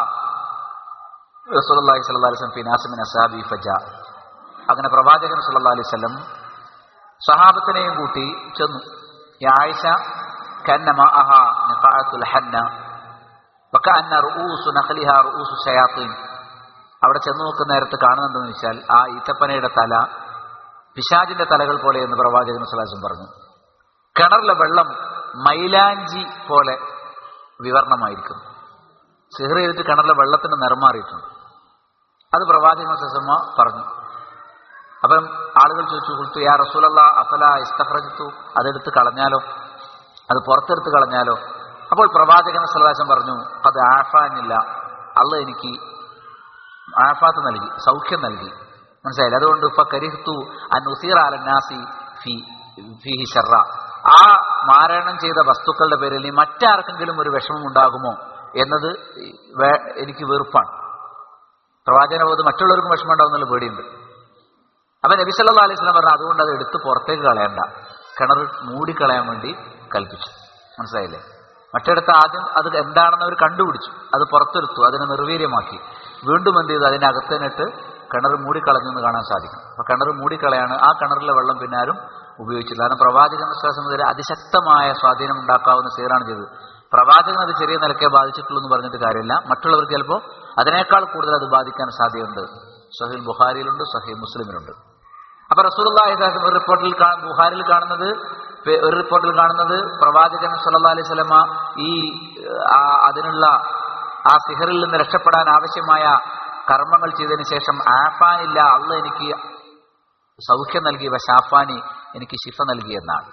റസൂലി സ്വല്ലാസ്ലം ഫിനാസിമിൻ അസാബി ഫജ അങ്ങനെ പ്രവാചകൻ സല്ലാ അലൈഹി സ്വലം സഹാബത്തിനെയും കൂട്ടി ചെന്നു ഈ ആയിഷ കന്നമ അഹ നിഖാഅത്തുൽ ഹന്ന വക്കഅന്ന റുഊസു നഖലിഹ റുഊസു ശയാത്തീൻ അവിടെ ചെന്ന് നോക്കുന്ന നേരത്ത് കാണുന്നുണ്ടെന്ന് വെച്ചാൽ ആ ഈത്തപ്പനയുടെ തല പിശാജിന്റെ തലകൾ പോലെ എന്ന് പ്രവാചകൻ സ്വലാസം പറഞ്ഞു കിണറിലെ വെള്ളം മൈലാഞ്ചി പോലെ വിവരണമായിരിക്കും സിഹർ ചെയ്തിട്ട് കിണറിലെ വെള്ളത്തിന് നിറം മാറിയിട്ടുണ്ട് അത് പ്രവാചകൻ സസമ്മ പറഞ്ഞു അപ്പം ആളുകൾ ചോദിച്ചു കൊടുത്തു യാ റസൂലല്ല അഫല ഇസ്തഫ്രജിത്തു അതെടുത്ത് കളഞ്ഞാലോ അത് പുറത്തെടുത്ത് കളഞ്ഞാലോ അപ്പോൾ പ്രവാചകൻ സല്ലാസം പറഞ്ഞു അത് ആഫാനില്ല അള്ള എനിക്ക് ആഫാത്ത് നൽകി സൗഖ്യം നൽകി മനസ്സിലായില്ല അതുകൊണ്ട് ഇപ്പൊ കരിഹത്തു അന്നുസീർ അലന്നാസി ഫി ഫിഹി ഷർറ ആ മാരണം ചെയ്ത വസ്തുക്കളുടെ പേരിൽ ഇനി മറ്റാർക്കെങ്കിലും ഒരു വിഷമം ഉണ്ടാകുമോ എന്നത് വേ- എനിക്ക് വെറുപ്പാണ് പ്രവാചകനബോധം മറ്റുള്ളവർക്കും വിഷമം ഉണ്ടാകുന്നുള്ള പേടിയുണ്ട് അപ്പൊ നബി സല്ലാ അലൈഹി സ്വലം പറഞ്ഞു അതുകൊണ്ട് അത് എടുത്ത് പുറത്തേക്ക് കളയണ്ട കിണർ മൂടിക്കളയാൻ വേണ്ടി കൽപ്പിച്ചു മനസ്സിലായില്ലേ മറ്റിടത്ത് ആദ്യം അത് എന്താണെന്ന് അവർ കണ്ടുപിടിച്ചു അത് പുറത്തെടുത്തു അതിനെ നിർവീര്യമാക്കി വീണ്ടും എന്ത് ചെയ്തു അതിന്റെ അകത്തേനിട്ട് കിണർ മൂടിക്കളഞ്ഞു എന്ന് കാണാൻ സാധിക്കും അപ്പൊ കിണർ മൂടിക്കളയാണ് ആ കിണറിലെ വെള്ളം പിന്നെ ആരും ഉപയോഗിച്ചില്ല കാരണം പ്രവാചകൻ വിശ്വാസം മുതൽ അതിശക്തമായ സ്വാധീനം ഉണ്ടാക്കാവുന്ന സീറാണ് ചെയ്തത് പ്രവാചകൻ അത് ചെറിയ നിലക്കെ ബാധിച്ചിട്ടുള്ളൂ എന്ന് പറഞ്ഞിട്ട് കാര്യമില്ല മറ്റുള്ളവർക്ക് ചിലപ്പോൾ അതിനേക്കാൾ കൂടുതൽ അത് ബാധിക്കാൻ സാധ്യതയുണ്ട് സഹീൽ ബുഹാരിയിലുണ്ട് സഹീൽ മുസ്ലിമിലുണ്ട് അപ്പൊ റസൂലുള്ളാഹി സ്വല്ലല്ലാഹു അലൈഹി വസല്ലം ഒരു റിപ്പോർട്ടിൽ കാ- ബുഹാരിൽ കാണുന്നത് പെ- ഒരു റിപ്പോർട്ടിൽ കാണുന്നത് പ്രവാചകൻ സല്ലല്ലാഹു അലൈഹി വസല്ലമ ഈ ആ, അതിനുള്ള ആ സിഹറിൽ നിന്ന് രക്ഷപ്പെടാൻ ആവശ്യമായ കർമ്മങ്ങൾ ചെയ്തതിന് ശേഷം ആഫാനില്ല അള്ള എനിക്ക് സൗഖ്യം നൽകി ഷാഫാനി എനിക്ക് ശിഫ നൽകി എന്നാണ്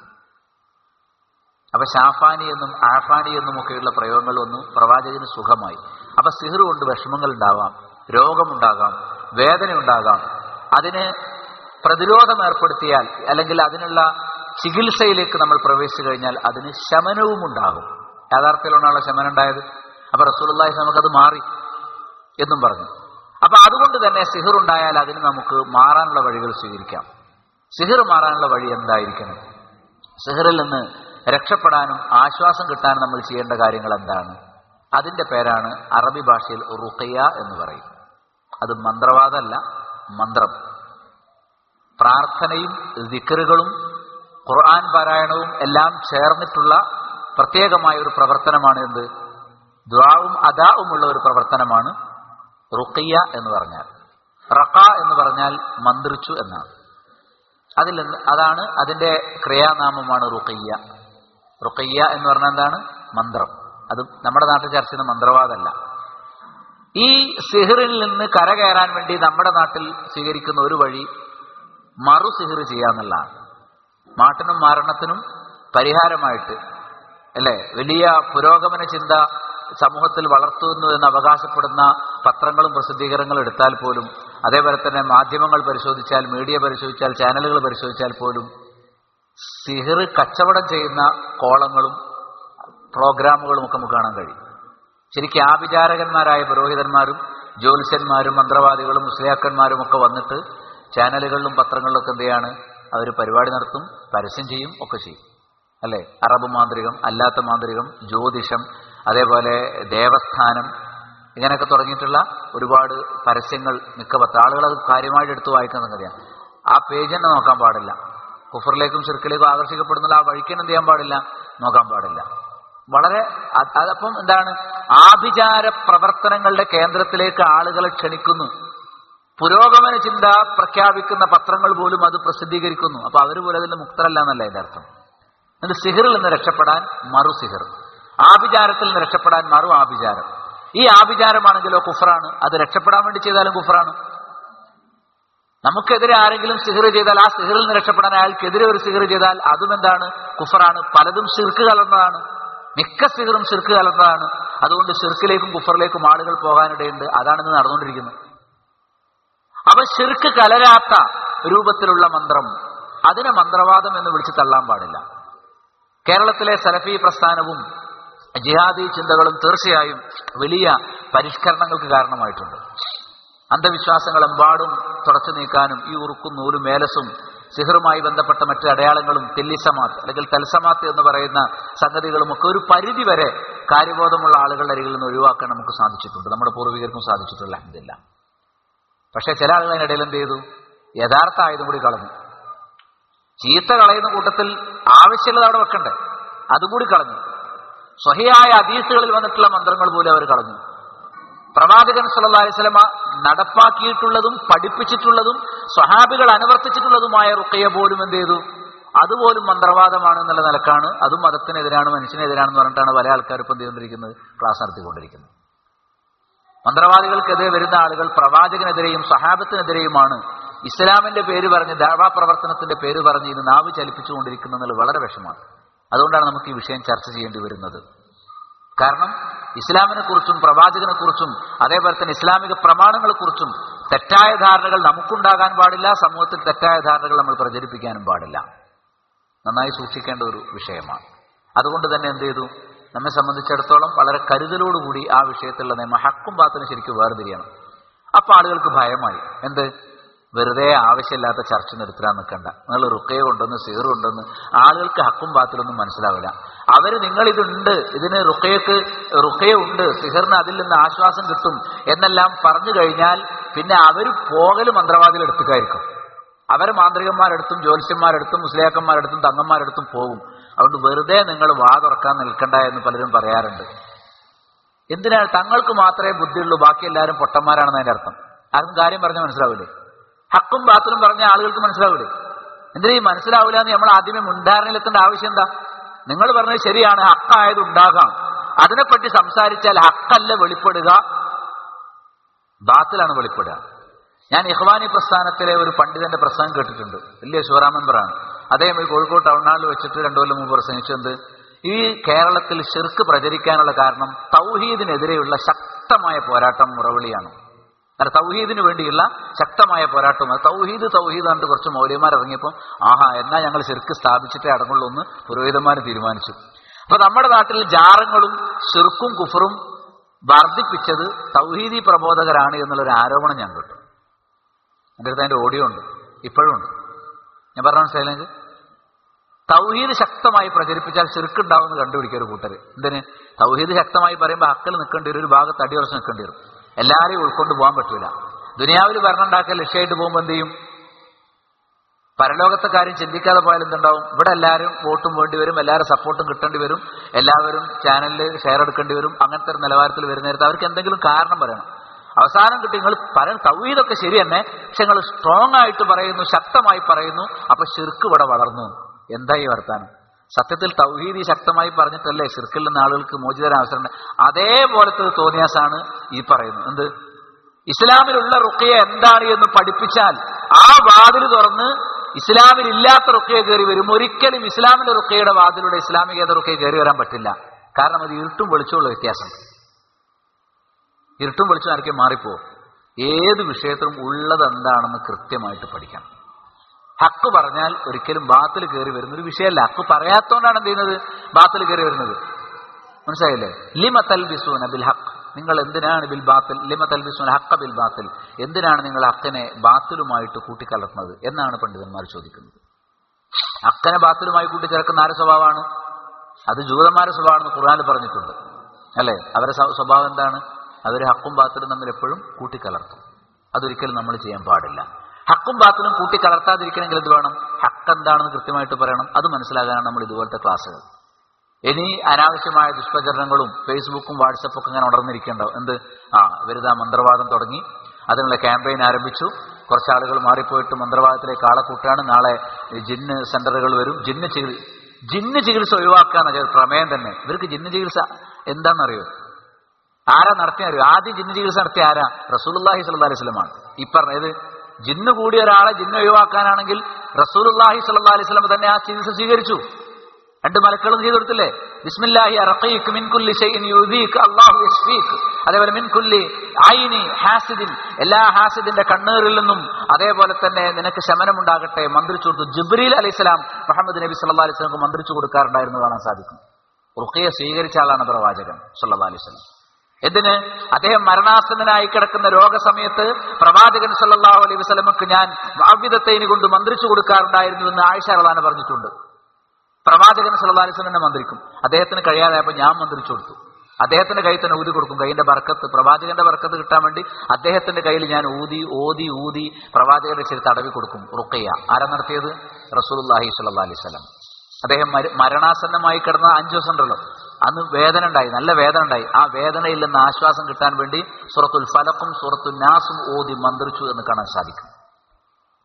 അപ്പൊ ഷാഫാനി എന്നും ആഫാനി എന്നും ഒക്കെയുള്ള പ്രയോഗങ്ങൾ വന്നു പ്രവാചകന് സുഖമായി അപ്പൊ സിഹർ കൊണ്ട് വിഷമങ്ങൾ ഉണ്ടാവാം രോഗമുണ്ടാകാം വേദന ഉണ്ടാകാം അതിന് പ്രതിരോധം ഏർപ്പെടുത്തിയാൽ അല്ലെങ്കിൽ അതിനുള്ള ചികിത്സയിലേക്ക് നമ്മൾ പ്രവേശിച്ചു കഴിഞ്ഞാൽ അതിന് ശമനവും ഉണ്ടാകും യാഥാർത്ഥ്യത്തിലുണ്ടാണല്ലോ ശമനം ഉണ്ടായത് അപ്പൊ റസൂലുള്ളാഹി നമുക്കത് മാറി എന്നും പറഞ്ഞു അപ്പൊ അതുകൊണ്ട് തന്നെ സിഹിർ ഉണ്ടായാൽ അതിന് നമുക്ക് മാറാനുള്ള വഴികൾ സ്വീകരിക്കാം സിഹിർ മാറാനുള്ള വഴി എന്തായിരിക്കണം സിഹിറിൽ നിന്ന് രക്ഷപ്പെടാനും ആശ്വാസം കിട്ടാനും നമ്മൾ ചെയ്യേണ്ട കാര്യങ്ങൾ എന്താണ് അതിന്റെ പേരാണ് അറബി ഭാഷയിൽ റുഖിയ എന്ന് പറയും അത് മന്ത്രവാദമല്ല മന്ത്രം പ്രാർത്ഥനയും ദിക്കറുകളും ഖുർആൻ പാരായണവും എല്ലാം ചേർന്നിട്ടുള്ള പ്രത്യേകമായ ഒരു പ്രവർത്തനമാണ് എന്ത് ദ്വാവും അദാവുമുള്ള ഒരു പ്രവർത്തനമാണ് റുഖിയ എന്ന് പറഞ്ഞാൽ റഖ എന്ന് പറഞ്ഞാൽ മന്ത്രിച്ചു എന്നാണ് അതിൽ നിന്ന് അതാണ് അതിന്റെ ക്രിയാനാമമാണ് റുഖിയ റുഖിയ എന്ന് പറഞ്ഞാൽ എന്താണ് മന്ത്രം അത് നമ്മുടെ നാട്ടിൽ ചർച്ച ചെയ്യുന്ന മന്ത്രവാദമല്ല ഈ സിഹിറിൽ നിന്ന് കരകയറാൻ വേണ്ടി നമ്മുടെ നാട്ടിൽ സ്വീകരിക്കുന്ന ഒരു വഴി മറു സിഹിർ ചെയ്യാന്നുള്ളതാണ് മാട്ടിനും മാരണത്തിനും പരിഹാരമായിട്ട് അല്ലെ വലിയ പുരോഗമന ചിന്ത സമൂഹത്തിൽ വളർത്തുന്നു എന്ന് അവകാശപ്പെടുന്ന പത്രങ്ങളും പ്രസിദ്ധീകരണങ്ങളും എടുത്താൽ പോലും അതേപോലെ തന്നെ മാധ്യമങ്ങൾ പരിശോധിച്ചാൽ മീഡിയ പരിശോധിച്ചാൽ ചാനലുകൾ പരിശോധിച്ചാൽ പോലും സിഹിർ കച്ചവടം ചെയ്യുന്ന കോളങ്ങളും പ്രോഗ്രാമുകളും ഒക്കെ നമുക്ക് കാണാൻ കഴിയും ശരിക്കും ആഭിചാരകന്മാരായ പുരോഹിതന്മാരും ജ്യോത്സ്യന്മാരും മന്ത്രവാദികളും മുസ്ലിയാക്കന്മാരും ഒക്കെ വന്നിട്ട് ചാനലുകളിലും പത്രങ്ങളിലും ഒക്കെ എന്ത് ചെയ്യാണ് അവർ പരിപാടി നടത്തും പരസ്യം ചെയ്യും ഒക്കെ ചെയ്യും അല്ലെ അറബ് മാന്ത്രികം അല്ലാത്ത മാന്ത്രികം ജ്യോതിഷം അതേപോലെ ദേവസ്ഥാനം ഇങ്ങനെയൊക്കെ തുടങ്ങിയിട്ടുള്ള ഒരുപാട് പരസ്യങ്ങൾ മിക്ക പത്ര ആളുകൾ അത് കാര്യമായിട്ട് എടുത്ത് വായിക്കുന്ന സംഗതിയാണ് ആ പേജ് തന്നെ നോക്കാൻ പാടില്ല കുഫറിലേക്കും ചെറുക്കിലേക്കും ആകർഷിക്കപ്പെടുന്നുള്ള ആ വഴിക്കാൻ എന്ത് ചെയ്യാൻ പാടില്ല നോക്കാൻ പാടില്ല വളരെ അത് അതപ്പം എന്താണ് ആഭിചാര പ്രവർത്തനങ്ങളുടെ കേന്ദ്രത്തിലേക്ക് ആളുകളെ ക്ഷണിക്കുന്നു പുരോഗമന ചിന്ത പ്രഖ്യാപിക്കുന്ന പത്രങ്ങൾ പോലും അത് പ്രസിദ്ധീകരിക്കുന്നു അപ്പൊ അവർ പോലും അതിന്റെ മുക്തരല്ല എന്നല്ല അതിന്റെ അർത്ഥം എന്നിട്ട് സിഹിറിൽ നിന്ന് രക്ഷപ്പെടാൻ മറു സിഹിർ ആഭിചാരത്തിൽ നിന്ന് രക്ഷപ്പെടാൻ മറു ആഭിചാരം ഈ ആഭിചാരമാണെങ്കിലോ കുഫറാണ് അത് രക്ഷപ്പെടാൻ വേണ്ടി ചെയ്താലും കുഫറാണ് നമുക്കെതിരെ ആരെങ്കിലും സിഹിർ ചെയ്താൽ ആ സിഹിറിൽ നിന്ന് രക്ഷപ്പെടാൻ അയാൾക്കെതിരെ ഒരു സിഹിർ ചെയ്താൽ അതും എന്താണ് കുഫറാണ് പലതും ഷിർക്ക് കലർന്നതാണ് മിക്ക സിഹിറും ഷിർക്ക് കലർന്നതാണ് അതുകൊണ്ട് ഷിർക്കിലേക്കും കുഫറിലേക്കും ആളുകൾ പോകാനിടയുണ്ട് അതാണ് ഇന്ന് നടന്നുകൊണ്ടിരിക്കുന്നത് അവ ഷിർക്ക് കലരാത്ത രൂപത്തിലുള്ള മന്ത്രം അതിനെ മന്ത്രവാദം എന്ന് വിളിച്ച് തള്ളാൻ പാടില്ല കേരളത്തിലെ സലഫി പ്രസ്ഥാനവും ജിഹാദി ചിന്തകളും തീർച്ചയായും വലിയ പരിഷ്കരണങ്ങൾക്ക് കാരണമായിട്ടുണ്ട് അന്ധവിശ്വാസങ്ങളെമ്പാടും തുടച്ചു നീക്കാനും ഈ ഉറുക്കും നൂലും മേലസും സിഹറുമായി ബന്ധപ്പെട്ട മറ്റു അടയാളങ്ങളും തെല്ലിസമാത്ത് അല്ലെങ്കിൽ തൽസമാത്ത് എന്ന് പറയുന്ന സംഗതികളും ഒക്കെ ഒരു പരിധി വരെ കാര്യബോധമുള്ള ആളുകളുടെ അരികിൽ നിന്ന് ഒഴിവാക്കാൻ നമുക്ക് സാധിച്ചിട്ടുണ്ട് നമ്മുടെ പൂർവികർക്കും സാധിച്ചിട്ടുള്ള ഇതില്ല പക്ഷെ ചില ആളുകൾ അതിനിടയിൽ എന്ത് ചെയ്തു യഥാർത്ഥ ആയുധം കൂടി കളഞ്ഞു ചീത്ത കളയുന്ന കൂട്ടത്തിൽ ആവശ്യമുള്ളത് അവിടെ വെക്കണ്ടേ അതുകൂടി കളഞ്ഞു സ്വഹിയായ അതീസുകളിൽ വന്നിട്ടുള്ള മന്ത്രങ്ങൾ പോലും അവർ കളഞ്ഞു പ്രവാചകൻ സല്ലല്ലാഹു അലൈഹി വസല്ലമ നടപ്പാക്കിയിട്ടുള്ളതും പഠിപ്പിച്ചിട്ടുള്ളതും സ്വഹാബികൾ അനുവർത്തിച്ചിട്ടുള്ളതുമായ റുക്കയെ പോലും എന്ത് ചെയ്തു അതുപോലും മന്ത്രവാദമാണ് എന്നുള്ള നിലക്കാണ് അതും മതത്തിനെതിരാണ് മനുഷ്യനെതിരാണെന്ന് പറഞ്ഞിട്ടാണ് പല ആൾക്കാർ ഇപ്പം എന്ത് ചെയ്തുകൊണ്ടിരിക്കുന്നത് ക്ലാസ് നടത്തിക്കൊണ്ടിരിക്കുന്നത് മന്ത്രവാദികൾക്കെതിരെ വരുന്ന ആളുകൾ പ്രവാചകനെതിരെയും സഹാബത്തിനെതിരെയുമാണ് ഇസ്ലാമിന്റെ പേര് പറഞ്ഞ് ദാവാ പ്രവർത്തനത്തിന്റെ പേര് പറഞ്ഞ് ഇത് നാവ് ചലിപ്പിച്ചുകൊണ്ടിരിക്കുന്നത് വളരെ വിഷമാണ് അതുകൊണ്ടാണ് നമുക്ക് ഈ വിഷയം ചർച്ച ചെയ്യേണ്ടി വരുന്നത് കാരണം ഇസ്ലാമിനെ കുറിച്ചും പ്രവാചകനെ കുറിച്ചും അതേപോലെ തന്നെ ഇസ്ലാമിക പ്രമാണങ്ങളെ കുറിച്ചും തെറ്റായ ധാരണകൾ നമുക്കുണ്ടാകാൻ പാടില്ല സമൂഹത്തിൽ തെറ്റായ ധാരണകൾ നമ്മൾ പ്രചരിപ്പിക്കാനും പാടില്ല നന്നായി സൂക്ഷിക്കേണ്ട ഒരു വിഷയമാണ് അതുകൊണ്ട് തന്നെ എന്ത് ചെയ്തു നമ്മെ സംബന്ധിച്ചിടത്തോളം വളരെ കരുതലോടുകൂടി ആ വിഷയത്തിലുള്ള നിയമം ഹക്കും പാത്തിനും ശരിക്കും വേർതിരിയണം അപ്പൊ ആളുകൾക്ക് ഭയമായി എന്ത് വെറുതെ ആവശ്യമില്ലാത്ത ചർച്ച നിർത്താൻ നിൽക്കണ്ട നിങ്ങൾ റുക്കയെ കൊണ്ടുവന്ന് സീർ കൊണ്ടുവന്ന് ആളുകൾക്ക് ഹക്കും പാത്തിലൊന്നും മനസ്സിലാവില്ല അവര് നിങ്ങൾ ഇതുണ്ട് ഇതിന് റുക്കയ്ക്ക് റുക്കയ ഉണ്ട് സിഹറിന് അതിൽ നിന്ന് ആശ്വാസം കിട്ടും എന്നെല്ലാം പറഞ്ഞു കഴിഞ്ഞാൽ പിന്നെ അവർ പോകൽ മന്ത്രവാദികളെടുത്തുകായിരിക്കും അവർ മാന്ത്രികന്മാരെടുത്തും ജ്യോത്സ്യന്മാരെടുത്തും മുസ്ലിയാക്കന്മാരെടുത്തും തങ്ങന്മാരെടുത്തും പോകും അതുകൊണ്ട് വെറുതെ നിങ്ങൾ വാ തുറക്കാൻ നിൽക്കണ്ട എന്ന് പലരും പറയാറുണ്ട് എന്തിനാണ് തങ്ങൾക്ക് മാത്രമേ ബുദ്ധിയുള്ളൂ ബാക്കി എല്ലാവരും പൊട്ടന്മാരാണെന്ന് അതിന്റെ അർത്ഥം ആർക്കും കാര്യം പറഞ്ഞാൽ മനസ്സിലാവില്ലേ ഹക്കും ബാത്തിലും പറഞ്ഞ ആളുകൾക്ക് മനസ്സിലാവില്ലേ എന്തിനാ ഈ മനസ്സിലാവില്ല എന്ന് നമ്മൾ ആദ്യമേ മുൻധാരണയിലെത്തേണ്ട ആവശ്യം എന്താ നിങ്ങൾ പറഞ്ഞത് ശരിയാണ് ഹക്കായത് ഉണ്ടാകാം അതിനെപ്പറ്റി സംസാരിച്ചാൽ ഹക്കല്ല വെളിപ്പെടുക ബാത്തിലാണ് വെളിപ്പെടുക ഞാൻ ഇഹ്വാനി പ്രസ്ഥാനത്തിലെ ഒരു പണ്ഡിതന്റെ പ്രസംഗം കേട്ടിട്ടുണ്ട് വലിയ ശിവറാം മെമ്പറാണ് അദ്ദേഹം ഈ കോഴിക്കോട് ടൗൺ ഹാളിൽ വെച്ചിട്ട് രണ്ടു കൊല്ലം മുമ്പ് പ്രസംഗിച്ചത് ഈ കേരളത്തിൽ ഷിർക്ക് പ്രചരിക്കാനുള്ള കാരണം തൗഹീദിനെതിരെയുള്ള ശക്തമായ പോരാട്ടം മുറവിളിയാണ് അല്ല തൗഹീദിന് വേണ്ടിയുള്ള ശക്തമായ പോരാട്ടം തൗഹീദ് തൗഹീദ് എന്നിട്ട് കുറച്ച് മൗലിയന്മാർ ഇറങ്ങിയപ്പോൾ ആഹാ എന്നാ ഞങ്ങൾ ശിർക്ക് സ്ഥാപിച്ചിട്ടേ അടങ്ങുള്ളൂ എന്ന് പുരോഹിതന്മാർ തീരുമാനിച്ചു അപ്പൊ നമ്മുടെ നാട്ടിൽ ജാറങ്ങളും ഷിർക്കും കുഫറും വർദ്ധിപ്പിച്ചത് തൗഹീദി പ്രബോധകരാണ് എന്നുള്ളൊരു ആരോപണം ഞാൻ കേട്ടു എൻ്റെ അടുത്ത് അതിൻ്റെ ഓഡിയോ ഉണ്ട് ഇപ്പോഴും ഉണ്ട് ഞാൻ പറഞ്ഞ മനസ്സിലായില്ലെങ്കിൽ തൗഹീദ് ശക്തമായി പ്രചരിപ്പിച്ചാൽ ചെറുക്കുണ്ടാവുമെന്ന് കണ്ടുപിടിക്കുക ഒരു കൂട്ടർ എന്തിന് തൗഹീദ് ശക്തമായി പറയുമ്പോൾ അക്കൽ നിൽക്കേണ്ടി വരും ഒരു ഭാഗത്ത് അടിയുറച്ച് നിൽക്കേണ്ടി വരും എല്ലാവരെയും ഉൾക്കൊണ്ട് പോകാൻ പറ്റൂല ദുനിയാവിൽ ഭരണം ഉണ്ടാക്കാൻ ലക്ഷ്യമായിട്ട് പോകുമ്പോൾ എന്ത് ചെയ്യും പരലോകത്തെ കാര്യം ചിന്തിക്കാതെ പോയാൽ എന്തുണ്ടാവും ഇവിടെ എല്ലാവരും വോട്ടും വേണ്ടി വരും എല്ലാവരും സപ്പോർട്ടും കിട്ടേണ്ടി വരും എല്ലാവരും ചാനലിൽ ഷെയർ എടുക്കേണ്ടി വരും അങ്ങനത്തെ ഒരു നിലവാരത്തിൽ വരുന്ന നേരത്ത് അവർക്ക് എന്തെങ്കിലും കാരണം പറയണം അവസാനം കിട്ടി നിങ്ങൾ പറയും തൗഹീദൊക്കെ ശരി തന്നെ പക്ഷെ നിങ്ങൾ സ്ട്രോങ് ആയിട്ട് പറയുന്നു ശക്തമായി പറയുന്നു അപ്പൊ ഷിർക്ക് ഇവിടെ വളർന്നു എന്താ ഈ വർത്താനം സത്യത്തിൽ തൗഹീദി ശക്തമായി പറഞ്ഞിട്ടല്ലേ ഷിർക്കിൽ നിന്ന് ആളുകൾക്ക് മോചിതരാൻ അവസരം അതേപോലത്തെ ഒരു തോന്നിയാസാണ് ഈ പറയുന്നത് എന്ത് ഇസ്ലാമിലുള്ള റുക്കിയ എന്താണ് എന്ന് പഠിപ്പിച്ചാൽ ആ വാതിൽ തുറന്ന് ഇസ്ലാമിൽ ഇല്ലാത്ത റുക്കിയ കയറി വരും ഒരിക്കലും ഇസ്ലാമിന്റെ റുക്കയുടെ വാതിലൂടെ ഇസ്ലാമികേത റുക്കയെ കയറി വരാൻ പറ്റില്ല കാരണം അത് ഇരുട്ടും വെളിച്ചമുള്ള വ്യത്യാസം ഇരുട്ടും വെളിച്ചം ആർക്കും മാറിപ്പോവും ഏത് വിഷയത്തിലും ഉള്ളത് എന്താണെന്ന് കൃത്യമായിട്ട് പഠിക്കണം ഹക്ക് പറഞ്ഞാൽ ഒരിക്കലും ബാത്തിൽ കയറി വരുന്ന ഒരു വിഷയമല്ല ഹക്ക് പറയാത്തോണ്ടാണ് എന്ത് ചെയ്യുന്നത് ബാത്തിൽ കയറി വരുന്നത് മനസ്സിലായില്ലേ ലിമ തൽബിസൂന ബിൽ ഹക്ക് നിങ്ങൾ എന്തിനാണ് ബിൽ ബാത്തിൽ ലിമ തൽബിസൂന ഹക്ക ബിൽ ബാത്തിൽ എന്തിനാണ് നിങ്ങൾ ഹക്കിനെ ബാത്തിലുമായിട്ട് കൂട്ടിക്കലർത്തുന്നത് എന്നാണ് പണ്ഡിതന്മാർ ചോദിക്കുന്നത് ഹക്കനെ ബാത്തിലുമായി കൂട്ടിച്ചേർക്കുന്ന ആരുടെ സ്വഭാവമാണ് അത് ജൂതന്മാരുടെ സ്വഭാവമാണെന്ന് ഖുർആാനിൽ പറഞ്ഞിട്ടുണ്ട് അല്ലേ അവരുടെ സ്വഭാവം എന്താണ് അവർ ഹക്കും ബാത്തിലും തമ്മിൽ എപ്പോഴും കൂട്ടിക്കലർത്തും അതൊരിക്കലും നമ്മൾ ചെയ്യാൻ പാടില്ല ഹക്കും ബാത്തിലും കൂട്ടിക്കലർത്താതിരിക്കണമെങ്കിൽ എന്ത് വേണം ഹക്ക് എന്താണെന്ന് കൃത്യമായിട്ട് പറയണം അത് മനസ്സിലാകാനാണ് നമ്മൾ ഇതുപോലത്തെ ക്ലാസ്സുകൾ ഇനി അനാവശ്യമായ ദുഷ്പ്രചരണങ്ങളും ഫേസ്ബുക്കും വാട്സപ്പും ഒക്കെ ഇങ്ങനെ ഉണർന്നിരിക്കേണ്ടാവും എന്ത് ആ ഇവരിതാ മന്ത്രവാദം തുടങ്ങി അതിനുള്ള ക്യാമ്പയിൻ ആരംഭിച്ചു കുറച്ച് ആളുകൾ മാറിപ്പോയിട്ട് മന്ത്രവാദത്തിലേക്ക് ആളെ കൂട്ടാണ് നാളെ ജിന്ന് സെന്ററുകൾ വരും ജിന്ന് ചികിത്സ ജിന്ന് ചികിത്സ ഒഴിവാക്കാന്ന് പ്രമേയം തന്നെ ഇവർക്ക് ജിന്ന് ചികിത്സ എന്താണെന്നറിയോ ആരാ നടത്തിയ അറിയോ ആദ്യം ജിന്ന് ചികിത്സ നടത്തിയ ആരാ റസൂലുല്ലാഹി സ്വല്ലാ അലൈഹി സ്വലമാണ് ഈ പറഞ്ഞത് ജിന്ന് കൂടിയ ഒരാളെ ജിന്ന് ഒഴിവാക്കാനാണെങ്കിൽ റസൂലുല്ലാഹി സ്വല്ലാ അലൈഹി സ്വലം തന്നെ ആ ചികിത്സ സ്വീകരിച്ചു രണ്ട് മലക്കളും ചെയ്തു കൊടുത്തില്ലേ ബിസ്മില്ലാഹി അറഖീക് മിൻ കുല്ലി ഷൈഇൻ യുദീക് അല്ലാഹു യശ്ഫീക് അതേപോലെ മിൻ കുല്ലി ഐനി ഹാസിദിൻ എല്ലാ ഹാസിദിന്റെ കണ്ണീറിൽ നിന്നും അതേപോലെ തന്നെ നിനക്ക് ശമനമുണ്ടാകട്ടെ മന്ത്രിച്ചു കൊടുത്തു ജിബ്രീൽ അലൈഹിസ്സലാം മുഹമ്മദ് നബി സല്ലല്ലാഹു അലൈഹി വസല്ലം മന്ത്രിച്ചു കൊടുക്കാറുണ്ടായിരുന്നു കാണാൻ സാധിക്കും റുഖിയ സ്വീകരിച്ച ആളാണ് പ്രവാചകൻ സല്ലല്ലാഹു അലൈഹി വസല്ലം എന്തിന് അദ്ദേഹം മരണാസന്നനായി കിടക്കുന്ന രോഗസമയത്ത് പ്രവാചകൻ സല്ലല്ലാഹു അലൈഹി വസല്ലമക്ക് ഞാൻ വാവിധത്തേന് കൊണ്ട് മന്ത്രിച്ചു കൊടുക്കാറുണ്ടായിരുന്നു എന്ന് ആയിഷ റളാന പറഞ്ഞിട്ടുണ്ട് പ്രവാചകൻ സല്ലല്ലാഹു അലൈഹി വസല്ലം മന്ത്രിക്കും അദ്ദേഹത്തിന് കഴിയാതായപ്പോൾ ഞാൻ മന്ത്രിച്ചു കൊടുത്തു അദ്ദേഹത്തിന്റെ കയ്യിൽ തന്നെ ഊതി കൊടുക്കും കൈയിന്റെ ബർക്കത്ത് പ്രവാചകന്റെ ബർക്കത്ത് കിട്ടാൻ വേണ്ടി അദ്ദേഹത്തിന്റെ കയ്യിൽ ഞാൻ ഊതി ഓതി ഊതി പ്രവാചകന്റെ ചെറു തടവി കൊടുക്കും റുക്കയ്യ ആരാ നടത്തിയത് റസൂലുള്ളാഹി സ്വല്ലല്ലാഹു അലൈഹി വസല്ലം അദ്ദേഹം മരണാസന്നമായി കിടന്ന അഞ്ചു ദിവസം ഉണ്ടല്ലോ അന്ന് വേദന ഉണ്ടായി നല്ല വേദന ഉണ്ടായി ആ വേദനയിൽ നിന്ന് ആശ്വാസം കിട്ടാൻ വേണ്ടി സൂറത്തുൽ ഫലക്കും സൂറത്തുൽ നാസും ഓതി മന്ത്രിച്ചു എന്ന് കാണാൻ സാധിക്കും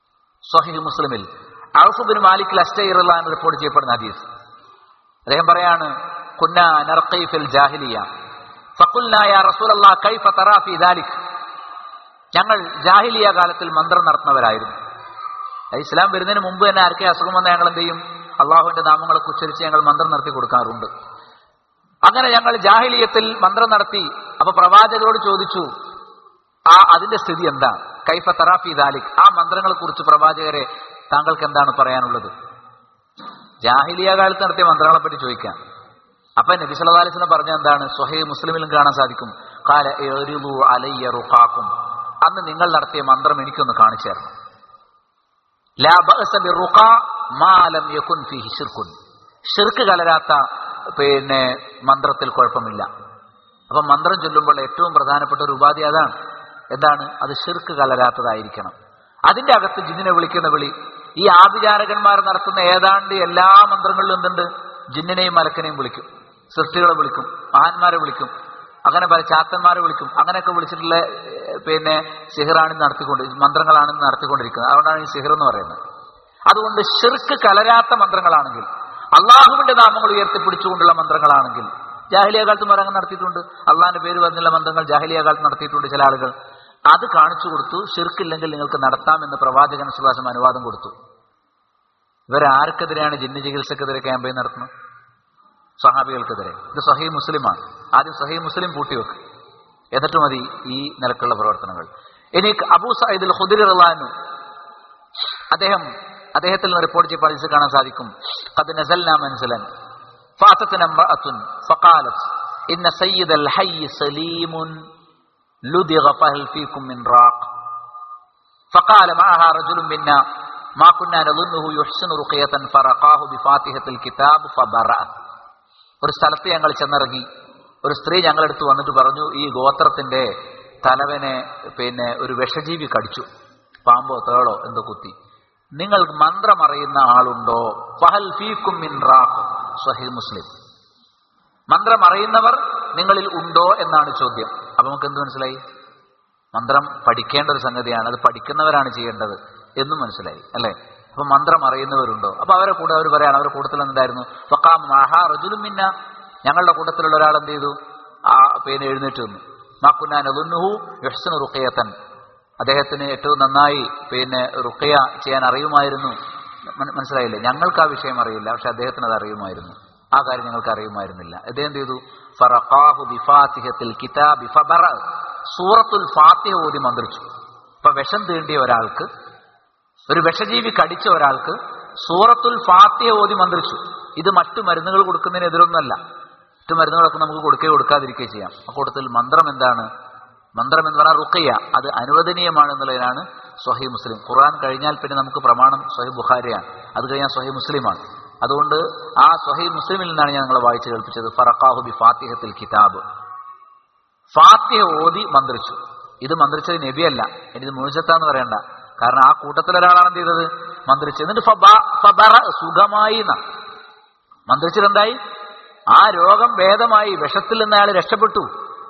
സ്വഹീഹ് മുസ്ലിമിൽ ഔഫുബിൻ മാലിക് ലസ്റ്റൈറുള്ള റിപ്പോർട്ട് ചെയ്യപ്പെടുന്ന ഹദീസ് അദ്ദേഹം പറയാണ് കുന്ന നർഖൈഫിൽ ജാഹിലിയ ഫഖുൽനായ റസൂലല്ലാ കൈഫ തറാ ഫീ ദാലിക് ഞങ്ങൾ ജാഹിലിയ കാലത്തിൽ മന്ത്രം നടത്തുന്നവരായിരുന്നു അത് ഇസ്ലാം വരുന്നതിന് മുമ്പ് തന്നെ ആർക്കെ അസുഖം വന്ന ഞങ്ങൾ എന്ത് ചെയ്യും അള്ളാഹുവിന്റെ നാമങ്ങളൊക്കെ ഉച്ചരിച്ച് ഞങ്ങൾ മന്ത്രം നടത്തി കൊടുക്കാറുണ്ട് അങ്ങനെ ഞങ്ങൾ ജാഹിലിയത്തിൽ മന്ത്രം നടത്തി അപ്പൊ പ്രവാചകരോട് ചോദിച്ചു ആ അതിന്റെ സ്ഥിതി എന്താ കൈഫ തറാഫി ദാലിക് ആ മന്ത്രങ്ങളെ കുറിച്ച് പ്രവാചകരെ താങ്കൾക്ക് എന്താണ് പറയാനുള്ളത് ജാഹിലിയ കാലത്ത് നടത്തിയ മന്ത്രങ്ങളെ പറ്റി ചോദിക്കാം അപ്പൊ നബി സല്ലല്ലാഹു അലൈഹി വസല്ലം പറഞ്ഞ എന്താണ് സ്വഹീഹ് മുസ്ലിമിലും കാണാൻ സാധിക്കും കാല എറിദു അലയ്യ റുഖാക്കും അന്ന് നിങ്ങൾ നടത്തിയ മന്ത്രം എനിക്കൊന്ന് കാണിച്ചു തരണം ലാ ബഅസ ബിറുഖ മാ ലം യകുൻ ഫീഹി ശിർക്കുൻ ഷിർക്ക് കലരാത്ത പിന്നെ മന്ത്രത്തിൽ കുഴപ്പമില്ല അപ്പൊ മന്ത്രം ചൊല്ലുമ്പോൾ ഏറ്റവും പ്രധാനപ്പെട്ട ഒരു ഉപാധി അതാണ് എന്താണ് അത് ഷിർക്ക് കലരാത്തതായിരിക്കണം അതിന്റെ അകത്ത് ജിന്നിനെ വിളിക്കുന്ന വിളി ഈ ആഭിചാരകന്മാർ നടത്തുന്ന ഏതാണ്ട് എല്ലാ മന്ത്രങ്ങളിലും എന്തുണ്ട് ജിന്നിനെയും മലക്കനെയും വിളിക്കും സൃഷ്ടികളെ വിളിക്കും മഹാന്മാരെ വിളിക്കും അങ്ങനെ പല ചാത്തന്മാരെ വിളിക്കും അങ്ങനെയൊക്കെ വിളിച്ചിട്ടുള്ള ഏഹ്, പിന്നെ സിഹിറാണ് നടത്തിക്കൊണ്ട് മന്ത്രങ്ങളാണ് നടത്തിക്കൊണ്ടിരിക്കുന്നത് അതുകൊണ്ടാണ് ഈ സിഹിർ എന്ന് പറയുന്നത് അതുകൊണ്ട് ഷിർക്ക് കലരാത്ത മന്ത്രങ്ങളാണെങ്കിൽ അള്ളാഹുവിന്റെ നാമങ്ങൾ ഉയർത്തിപ്പിടിച്ചുകൊണ്ടുള്ള മന്ത്രങ്ങളാണെങ്കിൽ ജാഹിലിയ കാലത്ത് മരങ്ങൾ നടത്തിയിട്ടുണ്ട് അള്ളാഹിന്റെ പേര് പറഞ്ഞുള്ള മന്ത്രങ്ങൾ ജാഹിലിയ കാലത്ത് നടത്തിയിട്ടുണ്ട് ചില ആളുകൾ അത് കാണിച്ചു കൊടുത്തു ഷിർക്കില്ലെങ്കിൽ നിങ്ങൾക്ക് നടത്താമെന്ന് പ്രവാചകൻ സുഭാഷം അനുവാദം കൊടുത്തു ഇവരാർക്കെതിരെയാണ് ജിന്ന് ചികിത്സക്കെതിരെ ക്യാമ്പയിൻ നടത്തുന്നത് സഹാബികൾക്കെതിരെ ഇത് സഹീ മുസ്ലിമാണ് ആദ്യം സഹീ മുസ്ലിം പൂട്ടിവെക്ക് എന്നിട്ട് മതി ഈ നിലക്കുള്ള പ്രവർത്തനങ്ങൾ ഇനി അബൂ സയ്യിദ് ഖുദരി റളാനു അദ്ദേഹം അദ്ദേഹത്തിൽ നിന്ന് റിപ്പോർട്ട് ചെയ്ത ഹദീസ് കാണാൻ സാധിക്കും ഖദ് നസൽനാ മൻസലൻ ഫാത്തന ഇംറഅത്തുൻ ഫഖാലത് ഇന്ന സയ്യിദൽ ഹയ്യ് സലീമുൻ لدغ فهل فيكم من راق فقال معها رجل منا ما كنا نظنه يحسن رقية فرقاه بفاتحة الكتاب فبرأ ഒരു സ്ഥലത്ത് ഞങ്ങൾ ചെന്നിറങ്ങി ഒരു സ്ത്രീ ഞങ്ങളെടുത്ത് വന്നിട്ട് പറഞ്ഞു ഈ ഗോത്രത്തിന്റെ തലവനെ പിന്നെ ഒരു വിഷജീവി കടിച്ചു പാമ്പോ തേളോ എന്തോ കുത്തി നിങ്ങൾ മന്ത്രം അറിയുന്ന ആളുണ്ടോ ഫഹൽ ഫീക്കും മിൻ റാഖ് സ്വഹീഹ് മുസ്ലിം മന്ത്രം അറിയുന്നവർ നിങ്ങളിൽ ഉണ്ടോ എന്നാണ് ചോദ്യം അപ്പൊ നമുക്ക് എന്ത് മനസ്സിലായി മന്ത്രം പഠിക്കേണ്ട ഒരു സംഗതിയാണ് അത് പഠിക്കുന്നവരാണ് ചെയ്യേണ്ടത് എന്നും മനസ്സിലായി അല്ലെ അപ്പൊ മന്ത്രം അറിയുന്നവരുണ്ടോ അപ്പൊ അവരെ കൂടെ അവർ പറയാണ് അവരുടെ കൂട്ടത്തിൽ എന്തായിരുന്നു ഫക്കാം മഹാ റജുലും മിന്ന ഞങ്ങളുടെ കൂട്ടത്തിലുള്ള ഒരാൾ എന്ത് ചെയ്തു ആ പേര് എഴുന്നേറ്റ് വന്നു മാക്കുന്നാനുഹു യഹ്സനു റുഖയത്തൻ അദ്ദേഹത്തിന് ഏറ്റവും നന്നായി പിന്നെ റുഖയ ചെയ്യാൻ അറിയുമായിരുന്നു മന- മനസ്സിലായില്ലേ ഞങ്ങൾക്ക് ആ വിഷയം അറിയില്ല പക്ഷെ അദ്ദേഹത്തിന് അത് അറിയുമായിരുന്നു ആ കാര്യം ഞങ്ങൾക്ക് അറിയുമായിരുന്നില്ല അദ്ദേഹം ചെയ്തു ഫറഖാഹു ബിഫാത്തിഹത്തിൽ കിതാബി ഫബറ സൂറത്തുൽ ഫാത്തിഹ ഓതി മന്ത്രിച്ചു ഇപ്പൊ വിഷം തീണ്ടിയ ഒരാൾക്ക് ഒരു വിഷജീവി കടിച്ച ഒരാൾക്ക് സൂറത്തുൽ ഫാത്തിഹ ഓതി മന്ത്രിച്ചു ഇത് മറ്റു മരുന്നുകൾ കൊടുക്കുന്നതിന് എതിരൊന്നുമല്ല മറ്റു മരുന്നുകളൊക്കെ നമുക്ക് കൊടുക്കുകയോ കൊടുക്കാതിരിക്കുകയോ ചെയ്യാം ആ കൂട്ടത്തിൽ മന്ത്രം എന്താണ് മന്ത്രം എന്ന് പറഞ്ഞാൽ റുഖയ്യ അത് അനുവദനീയമാണ് എന്നുള്ളതിനാണ് സ്വഹി മുസ്ലിം ഖുർആൻ കഴിഞ്ഞാൽ പിന്നെ നമുക്ക് പ്രമാണം സ്വഹി ബുഖാരിയാണ് അത് കഴിഞ്ഞാൽ സ്വഹി മുസ്ലിമാണ് അതുകൊണ്ട് ആ സ്വഹി മുസ്ലിമിൽ നിന്നാണ് ഞാൻ നിങ്ങളെ വായിച്ചു കേൾപ്പിച്ചത് ഫറഖാഹു ബി ഫാത്തിഹത്തിൽ കിതാബ് ഫാത്തിഹ ഓതി മന്ത്രിച്ചു ഇത് മന്ത്രിച്ചത് നബിയല്ല ഇനി ഇത് മുഴുജത്താന്ന് പറയണ്ട കാരണം ആ കൂട്ടത്തിൽ ഒരാളാണ് എന്ത് ചെയ്തത് മന്ത്രിച്ചത് എന്നിട്ട് ഫബ- ഫബറ സുഖമായി എന്നാ മന്ത്രിച്ചിട്ടെന്തായി ആ രോഗം ഭേദമായി വിഷത്തിൽ നിന്ന് അയാൾ രക്ഷപ്പെട്ടു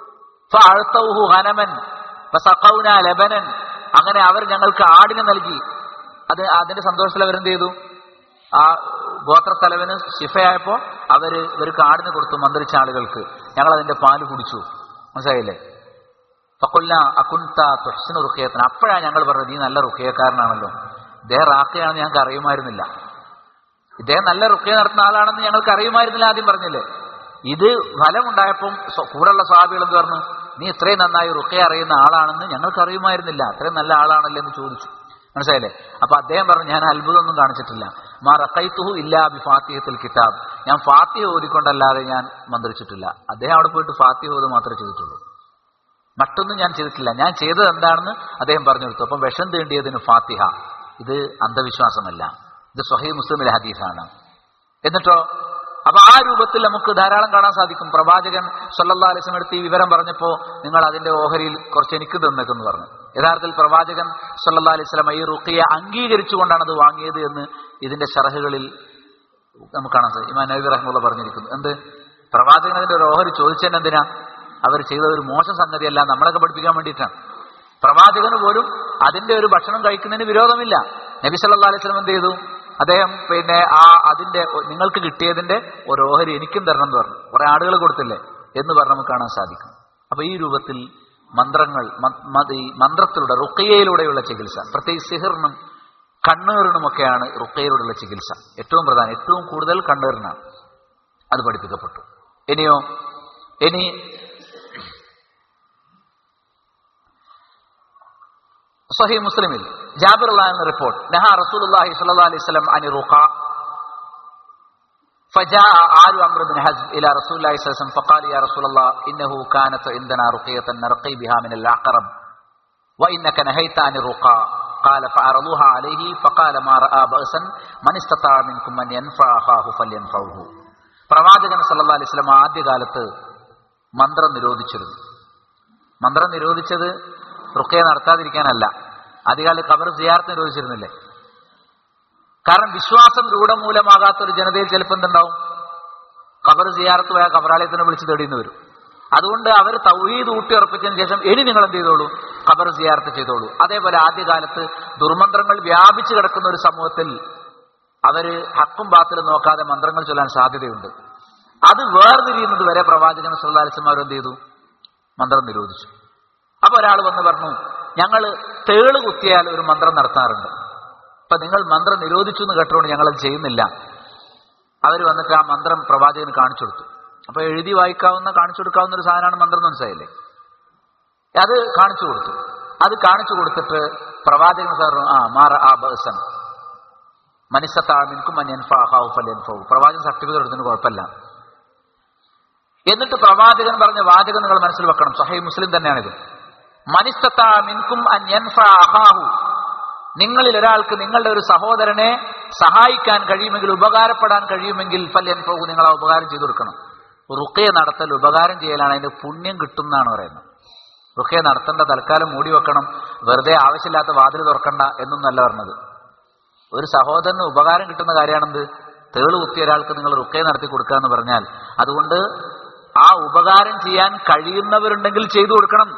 ഫഅഴ്തൗഹു ഹനമൻ ഫസഖൗന ലബനൻ അങ്ങനെ അവർ ഞങ്ങൾക്ക് ആടിനെ നൽകി അത് അതിന്റെ സന്തോഷത്തിൽ അവരെന്ത് ചെയ്തു ആ ഗോത്രത്തലവന് ശിഫയായപ്പോ അവര് ഇവർക്ക് ആടിന് കൊടുത്തു മന്ത്രിച്ച ആളുകൾക്ക് ഞങ്ങൾ അതിന്റെ പാല് കുടിച്ചു മനസ്സിലായില്ലേ ഫക്കുല്ല അക്കുൻത തുഹ്സിന് റുഖയത്തിന് അപ്പോഴാണ് ഞങ്ങൾ പറഞ്ഞത് നീ നല്ല റുഖയക്കാരനാണല്ലോ ഇദ്ദേഹം റാഖയാണെന്ന് ഞങ്ങൾക്ക് അറിയുമായിരുന്നില്ല ഇദ്ദേഹം നല്ല റുഖയ നടത്തുന്ന ആളാണെന്ന് ഞങ്ങൾക്ക് അറിയുമായിരുന്നില്ല ആദ്യം പറഞ്ഞില്ലേ ഇത് ഫലമുണ്ടായപ്പം സ്വ- കൂടെയുള്ള സ്വാഭികൾ എന്ത് പറഞ്ഞു നീ ഇത്രയും നന്നായി റുഖയ അറിയുന്ന ആളാണെന്ന് ഞങ്ങൾക്ക് അറിയുമായിരുന്നില്ല അത്രയും നല്ല ആളാണല്ലോ എന്ന് ചോദിച്ചു മനസ്സിലായില്ലേ അപ്പൊ അദ്ദേഹം പറഞ്ഞു ഞാൻ അത്ഭുതമൊന്നും കാണിച്ചിട്ടില്ല മാ റക്കൈത്തുഹു ഇല്ലാ ബി ഫാത്തിഹത്തിൽ കിതാബ് ഞാൻ ഫാത്തിഹ ഓതിക്കൊണ്ടല്ലാതെ ഞാൻ മന്ത്രിച്ചിട്ടില്ല അദ്ദേഹം അവിടെ പോയിട്ട് ഫാത്തിഹ ഓത് മാത്രമേ ചെയ്തിട്ടുള്ളൂ മറ്റൊന്നും ഞാൻ ചെയ്തിട്ടില്ല ഞാൻ ചെയ്തത് എന്താണെന്ന് അദ്ദേഹം പറഞ്ഞു കൊടുത്തു അപ്പം വിഷം തീണ്ടിയതിന് ഫാത്തിഹ ഇത് അന്ധവിശ്വാസമല്ല ഇത് സ്വഹീ മുസ്ലിമിലെ ഹദീസാണ് എന്നിട്ടോ അപ്പൊ ആ രൂപത്തിൽ നമുക്ക് ധാരാളം കാണാൻ സാധിക്കും പ്രവാചകൻ സല്ലല്ലാ അലിസ്ലം എടുത്ത് ഈ വിവരം പറഞ്ഞപ്പോ നിങ്ങൾ അതിന്റെ ഓഹരിയിൽ കുറച്ച് എനിക്ക് തന്നേക്കെന്ന് പറഞ്ഞു യഥാർത്ഥത്തിൽ പ്രവാചകൻ സല്ലല്ലാ അലിസ്ലം ഈ റുഖിയ അംഗീകരിച്ചുകൊണ്ടാണ് അത് വാങ്ങിയത് എന്ന് ഇതിന്റെ ഷറഹുകളിൽ നമുക്ക് കാണാൻ സാധിക്കും ഇമാൻ നബി റഹ്മുള്ള പറഞ്ഞിരിക്കുന്നു എന്ത് പ്രവാചകൻ അതിന്റെ ഒരു ഓഹരി ചോദിച്ചതിന് എന്തിനാ അവർ ചെയ്ത ഒരു മോശം സംഗതിയല്ല നമ്മളൊക്കെ പഠിപ്പിക്കാൻ വേണ്ടിയിട്ടാണ് പ്രവാചകന് പോലും അതിന്റെ ഒരു ഭക്ഷണം കഴിക്കുന്നതിന് വിരോധമില്ല നബി സല്ലാ അലൈഹി സ്വലം എന്ത് ചെയ്തു അദ്ദേഹം പിന്നെ ആ അതിന്റെ നിങ്ങൾക്ക് കിട്ടിയതിന്റെ ഒരു ഓഹരി എനിക്കും തരണം എന്ന് പറഞ്ഞു കുറെ ആടുകൾ കൊടുത്തില്ലേ എന്ന് പറഞ്ഞ് നമുക്ക് കാണാൻ സാധിക്കും അപ്പൊ ഈ രൂപത്തിൽ മന്ത്രങ്ങൾ മ- മ- ഈ മന്ത്രത്തിലൂടെ റുക്കയിലൂടെയുള്ള ചികിത്സ പ്രത്യേകിച്ച് സിഹിറിനും കണ്ണേറിനുമൊക്കെയാണ് റുക്കയിലൂടെയുള്ള ചികിത്സ ഏറ്റവും പ്രധാനം ഏറ്റവും കൂടുതൽ കണ്ണേറിനാണ് അത് പഠിപ്പിക്കപ്പെട്ടു ഇനിയോ ഇനി സഹി മുസ്ലിമിൽ ജാബിർ എന്ന റിപ്പോർട്ട് നഹ റസൂലുള്ളാഹി സ്വല്ലല്ലാഹു അലൈഹി വസല്ലം അനി റുഖ فجاء آل عمرو بن حزم إلى رسول الله صلى الله عليه وسلم فقال يا رسول الله إنه كانت عندنا رقية نرقي بها من العقرب وإنك نهيت عن الرقى قال فعرضوها عليه فقال ما رأى بأسا من استطاع منكم أن ينفع أخاه فلينفعه പ്രവാചകൻ സല്ലല്ലാഹു അലൈഹി വസല്ലം ആദ്യകാലത്ത് മന്ത്രം നിരോധിച്ചിരുന്നു മന്ത്രം നിരോധിച്ചത് റുക്കയ നടത്താതിരിക്കാനല്ല ആദ്യകാലത്ത് ഖബർ സിയാർത്ത് നിരോധിച്ചിരുന്നില്ലേ കാരണം വിശ്വാസം രൂഢമൂലമാകാത്ത ഒരു ജനതയിൽ ചിലപ്പോൾ എന്തുണ്ടാവും ഖബർ സിയാർത്ത് പോയ ഖബറാലയത്തിനെ വിളിച്ച് തേടിയെന്ന് വരും അതുകൊണ്ട് അവർ തൗഹീദ് ഊട്ടി ഉറപ്പിച്ചതിന് ശേഷം ഇനി നിങ്ങൾ എന്ത് ചെയ്തോളൂ ഖബർ സിയാർത്ത് ചെയ്തോളൂ അതേപോലെ ആദ്യകാലത്ത് ദുർമന്ത്രങ്ങൾ വ്യാപിച്ചു കിടക്കുന്ന ഒരു സമൂഹത്തിൽ അവര് ഹക്കും ബാത്തിലും നോക്കാതെ മന്ത്രങ്ങൾ ചൊല്ലാൻ സാധ്യതയുണ്ട് അത് വേർതിരിയുന്നത് വരെ പ്രവാചകൻ സുല്ലാലിസന്മാർ എന്ത് ചെയ്തു മന്ത്രം നിരോധിച്ചു അപ്പൊ ഒരാൾ വന്ന് പറഞ്ഞു ഞങ്ങൾ തേള് കുത്തിയാൽ ഒരു മന്ത്രം നടത്താറുണ്ട് അപ്പൊ നിങ്ങൾ മന്ത്രം നിരോധിച്ചു എന്ന് കേട്ടോണ്ട് ഞങ്ങളത് ചെയ്യുന്നില്ല അവർ വന്നിട്ട് ആ മന്ത്രം പ്രവാചകന് കാണിച്ചു കൊടുത്തു അപ്പൊ എഴുതി വായിക്കാവുന്ന കാണിച്ചു കൊടുക്കാവുന്ന ഒരു സാധനമാണ് മന്ത്രം എന്ന് മനസ്സിലായില്ലേ അത് കാണിച്ചു കൊടുത്തു അത് കാണിച്ചു കൊടുത്തിട്ട് പ്രവാചകൻ സാർ ആ മാറ ആ ബസൻ മനിസത്താമിൻകും മന്യൻഫാഹു പ്രവാചകൻ സർട്ടിഫിക്കറ്റ് എടുത്തതിന് കുഴപ്പമില്ല എന്നിട്ട് പ്രവാചകൻ പറഞ്ഞ വാചകം നിങ്ങൾ മനസ്സിൽ വെക്കണം സഹൈ മുസ്ലിം തന്നെയാണിത് മനിസ്തത്താമിൻകും അഹാഹു നിങ്ങളിൽ ഒരാൾക്ക് നിങ്ങളുടെ ഒരു സഹോദരനെ സഹായിക്കാൻ കഴിയുമെങ്കിൽ ഉപകാരപ്പെടാൻ കഴിയുമെങ്കിൽ ഫല്യൻ പോകും നിങ്ങൾ ആ ഉപകാരം ചെയ്തു കൊടുക്കണം റുക്കയെ നടത്തൽ ഉപകാരം ചെയ്യലാണ് അതിന്റെ പുണ്യം കിട്ടും എന്നാണ് പറയുന്നത് റുക്കയെ നടത്തേണ്ട തൽക്കാലം മൂടി വെക്കണം വെറുതെ ആവശ്യമില്ലാത്ത വാതിൽ തുറക്കണ്ട എന്നൊന്നല്ല പറഞ്ഞത് ഒരു സഹോദരന് ഉപകാരം കിട്ടുന്ന കാര്യമാണെന്ത് തേള് കുത്തിയ ഒരാൾക്ക് നിങ്ങൾ റുക്കയെ നടത്തി കൊടുക്കുക എന്ന് പറഞ്ഞാൽ അതുകൊണ്ട് ആ ഉപകാരം ചെയ്യാൻ കഴിയുന്നവരുണ്ടെങ്കിൽ ചെയ്തു കൊടുക്കണം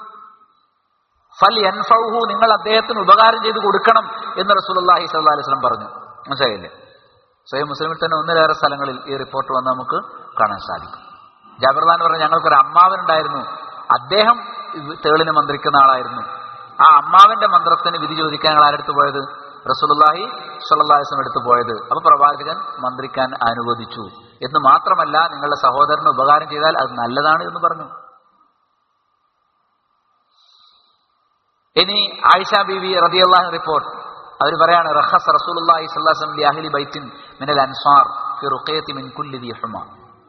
ഫൽ എൻഫൗഹു നിങ്ങൾ അദ്ദേഹത്തിന് ഉപകാരം ചെയ്ത് കൊടുക്കണം എന്ന് റസൂലുള്ളാഹി സ്വല്ലല്ലാഹി അലൈഹി വസല്ലം പറഞ്ഞു മനസ്സിലായില്ലേ സ്വയം മുസ്ലിമിൽ തന്നെ ഒന്നിലേറെ സ്ഥലങ്ങളിൽ ഈ റിപ്പോർട്ട് വന്ന് നമുക്ക് കാണാൻ സാധിക്കും ജാബിർദാൻ പറഞ്ഞ ഞങ്ങൾക്കൊരു അമ്മാവനുണ്ടായിരുന്നു അദ്ദേഹം തേളിന് മന്ത്രിക്കുന്ന ആളായിരുന്നു ആ അമ്മാവന്റെ മന്ത്രത്തിന് വിധി ചോദിക്കാൻ ഞങ്ങൾ ആരെടുത്ത് പോയത് റസൂലുള്ളാഹി സ്വല്ലല്ലാഹി അലൈഹി വസല്ലം എടുത്തു പോയത് അപ്പൊ പ്രവാചകൻ മന്ത്രിക്കാൻ അനുവദിച്ചു എന്ന് മാത്രമല്ല നിങ്ങളുടെ സഹോദരന് ഉപകാരം ചെയ്താൽ അത് നല്ലതാണ് എന്ന് പറഞ്ഞു ഇനി ആയിഷ ബീവി റതിയല്ലാഹു റിപ്പോർട്ട് അവർ പറയാണ് റഹസ് റസൂലുള്ളാഹി സ്വല്ലല്ലാഹു അലൈഹി വസല്ലം ലിഅഹ്ലി ബൈത്തിൻ മിനൽ അൻസാർ ഫി റുഖയത്തി മിൻ കുല്ലി ദി ഹുമ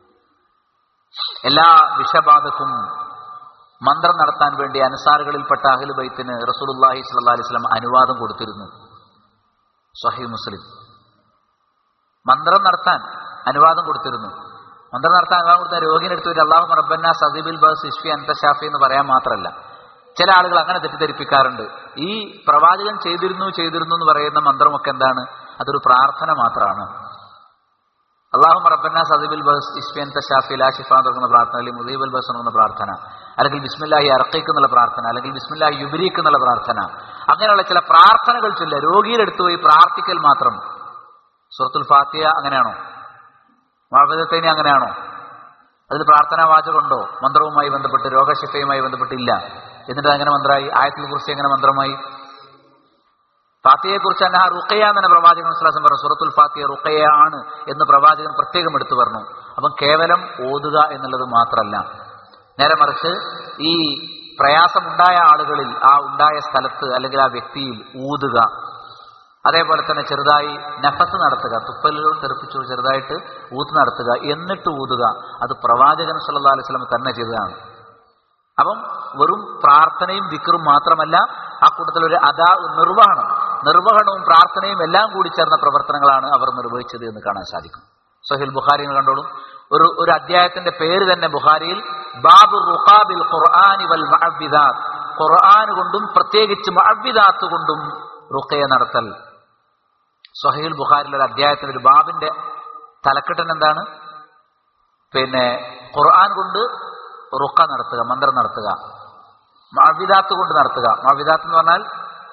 എല്ലാ വിഷബാധക്കും മന്ത്രം നടത്താൻ വേണ്ടി അൻസാറുകളിൽപ്പെട്ട അഹ്ലു ബൈത്തിന് റസൂലുള്ളാഹി സ്വല്ലല്ലാഹു അലൈഹി വസല്ലം അനുവാദം കൊടുത്തിരുന്നു സ്വഹീഹ് മുസ്ലിം മന്ത്രം നടത്താൻ അനുവാദം കൊടുത്തിരുന്നു മന്ത്രം നടത്താൻ അനുവാദം കൊടുത്ത രോഗിനെടുത്ത് ഒരു അള്ളാഹു റബ്ബന്ന സദീബിൽ ബസ് ഇഷ്ഫി അന്ത ഷാഫി എന്ന് പറയാൻ മാത്രമല്ല ചില ആളുകൾ അങ്ങനെ തെറ്റിദ്ധരിപ്പിക്കാറുണ്ട് ഈ പ്രവാചകൻ ചെയ്തിരുന്നു ചെയ്തിരുന്നു എന്ന് പറയുന്ന മന്ത്രമൊക്കെ എന്താണ് അതൊരു പ്രാർത്ഥന മാത്രമാണ് അള്ളാഹു റബ്ബന്ന സദീബിൽ ബസ് ഇഷ്ഫി അന്ത ഷാഫി ലാ ഷിഫ എന്ന് തുടങ്ങുന്ന പ്രാർത്ഥന അല്ലെങ്കിൽ മുദീബുൽ ബസ് തുടങ്ങുന്ന പ്രാർത്ഥന അല്ലെങ്കിൽ ബിസ്മില്ലാഹി അറക്കൈക്ക് എന്നുള്ള പ്രാർത്ഥന അല്ലെങ്കിൽ ബിസ്മില്ലാഹി യുബരീക്ക് എന്നുള്ള പ്രാർത്ഥന അങ്ങനെയുള്ള ചില പ്രാർത്ഥനകൾ ചൊല്ല രോഗിയുടെ അടുത്ത് പോയി പ്രാർത്ഥിക്കൽ മാത്രം സുഹൃത്തുൽ ഫാത്തിയ അങ്ങനെയാണോ മാവിതത്തേനി അങ്ങനെയാണോ അതിൽ പ്രാർത്ഥനാ വാചകമുണ്ടോ മന്ത്രവുമായി ബന്ധപ്പെട്ട് രോഗശിഫയുമായി ബന്ധപ്പെട്ടില്ല എന്നിട്ട് അങ്ങനെ മന്ത്രമായി ആയത്തിനെ കുറിച്ച് എങ്ങനെ മന്ത്രമായി ഫാത്തിയെ കുറിച്ച് അന്നഹ റുക്കയ എന്ന പ്രവാചകൻ വിശ്വാസം പറഞ്ഞു സുറത്തുൽ ഫാത്തിയ റുക്കയാണ് എന്ന് പ്രവാചകൻ പ്രത്യേകം എടുത്തു പറഞ്ഞു അപ്പം കേവലം ഓതുക എന്നുള്ളത് മാത്രമല്ല നേരെ മറിച്ച് ഈ പ്രയാസമുണ്ടായ ആളുകളിൽ ആ ഉണ്ടായ സ്ഥലത്ത് അല്ലെങ്കിൽ ആ വ്യക്തിയിൽ ഊതുക അതേപോലെ തന്നെ ചെറുതായി നഫസ് നടത്തുക തുപ്പലിലൂടെ തെറിപ്പിച്ചു ചെറുതായിട്ട് ഊത്ത് നടത്തുക എന്നിട്ട് ഊതുക അത് പ്രവാചകൻ സല്ലല്ലാഹു അലൈഹി വസല്ലം തന്നെ ചെയ്തതാണ് അപ്പം വെറും പ്രാർത്ഥനയും ദിക്കറും മാത്രമല്ല ആ കൂട്ടത്തിൽ ഒരു അതാ നിർവഹണം നിർവഹണവും പ്രാർത്ഥനയും എല്ലാം കൂടി ചേർന്ന പ്രവർത്തനങ്ങളാണ് അവർ നിർവഹിച്ചത് എന്ന് കാണാൻ സാധിക്കും സഹിൽ ബുഖാരി എന്ന് കണ്ടോളൂ ഒരു ഒരു അധ്യായത്തിന്റെ പേര് തന്നെ ബുഖാരിയിൽ ബാബു റുഖാബിൽ ഖുർആാനി വൽ മഅവ്വിദാത്ത് ഖുർആൻ കൊണ്ടും പ്രത്യേകിച്ച് മഅവ്വിദാത്ത് കൊണ്ടും റുഖയ നടത്തൽ സഹീൽ ബുഖാരിൽ ഒരു അധ്യായത്തിന്റെ ഒരു ബാബിന്റെ തലക്കെട്ടൻ എന്താണ് പിന്നെ ഖുർആൻ കൊണ്ട് റുക്ക നടത്തുക മന്ത്രം നടത്തുക മവിദാത്ത് കൊണ്ട് നടത്തുക മവിദാത്ത് എന്ന് പറഞ്ഞാൽ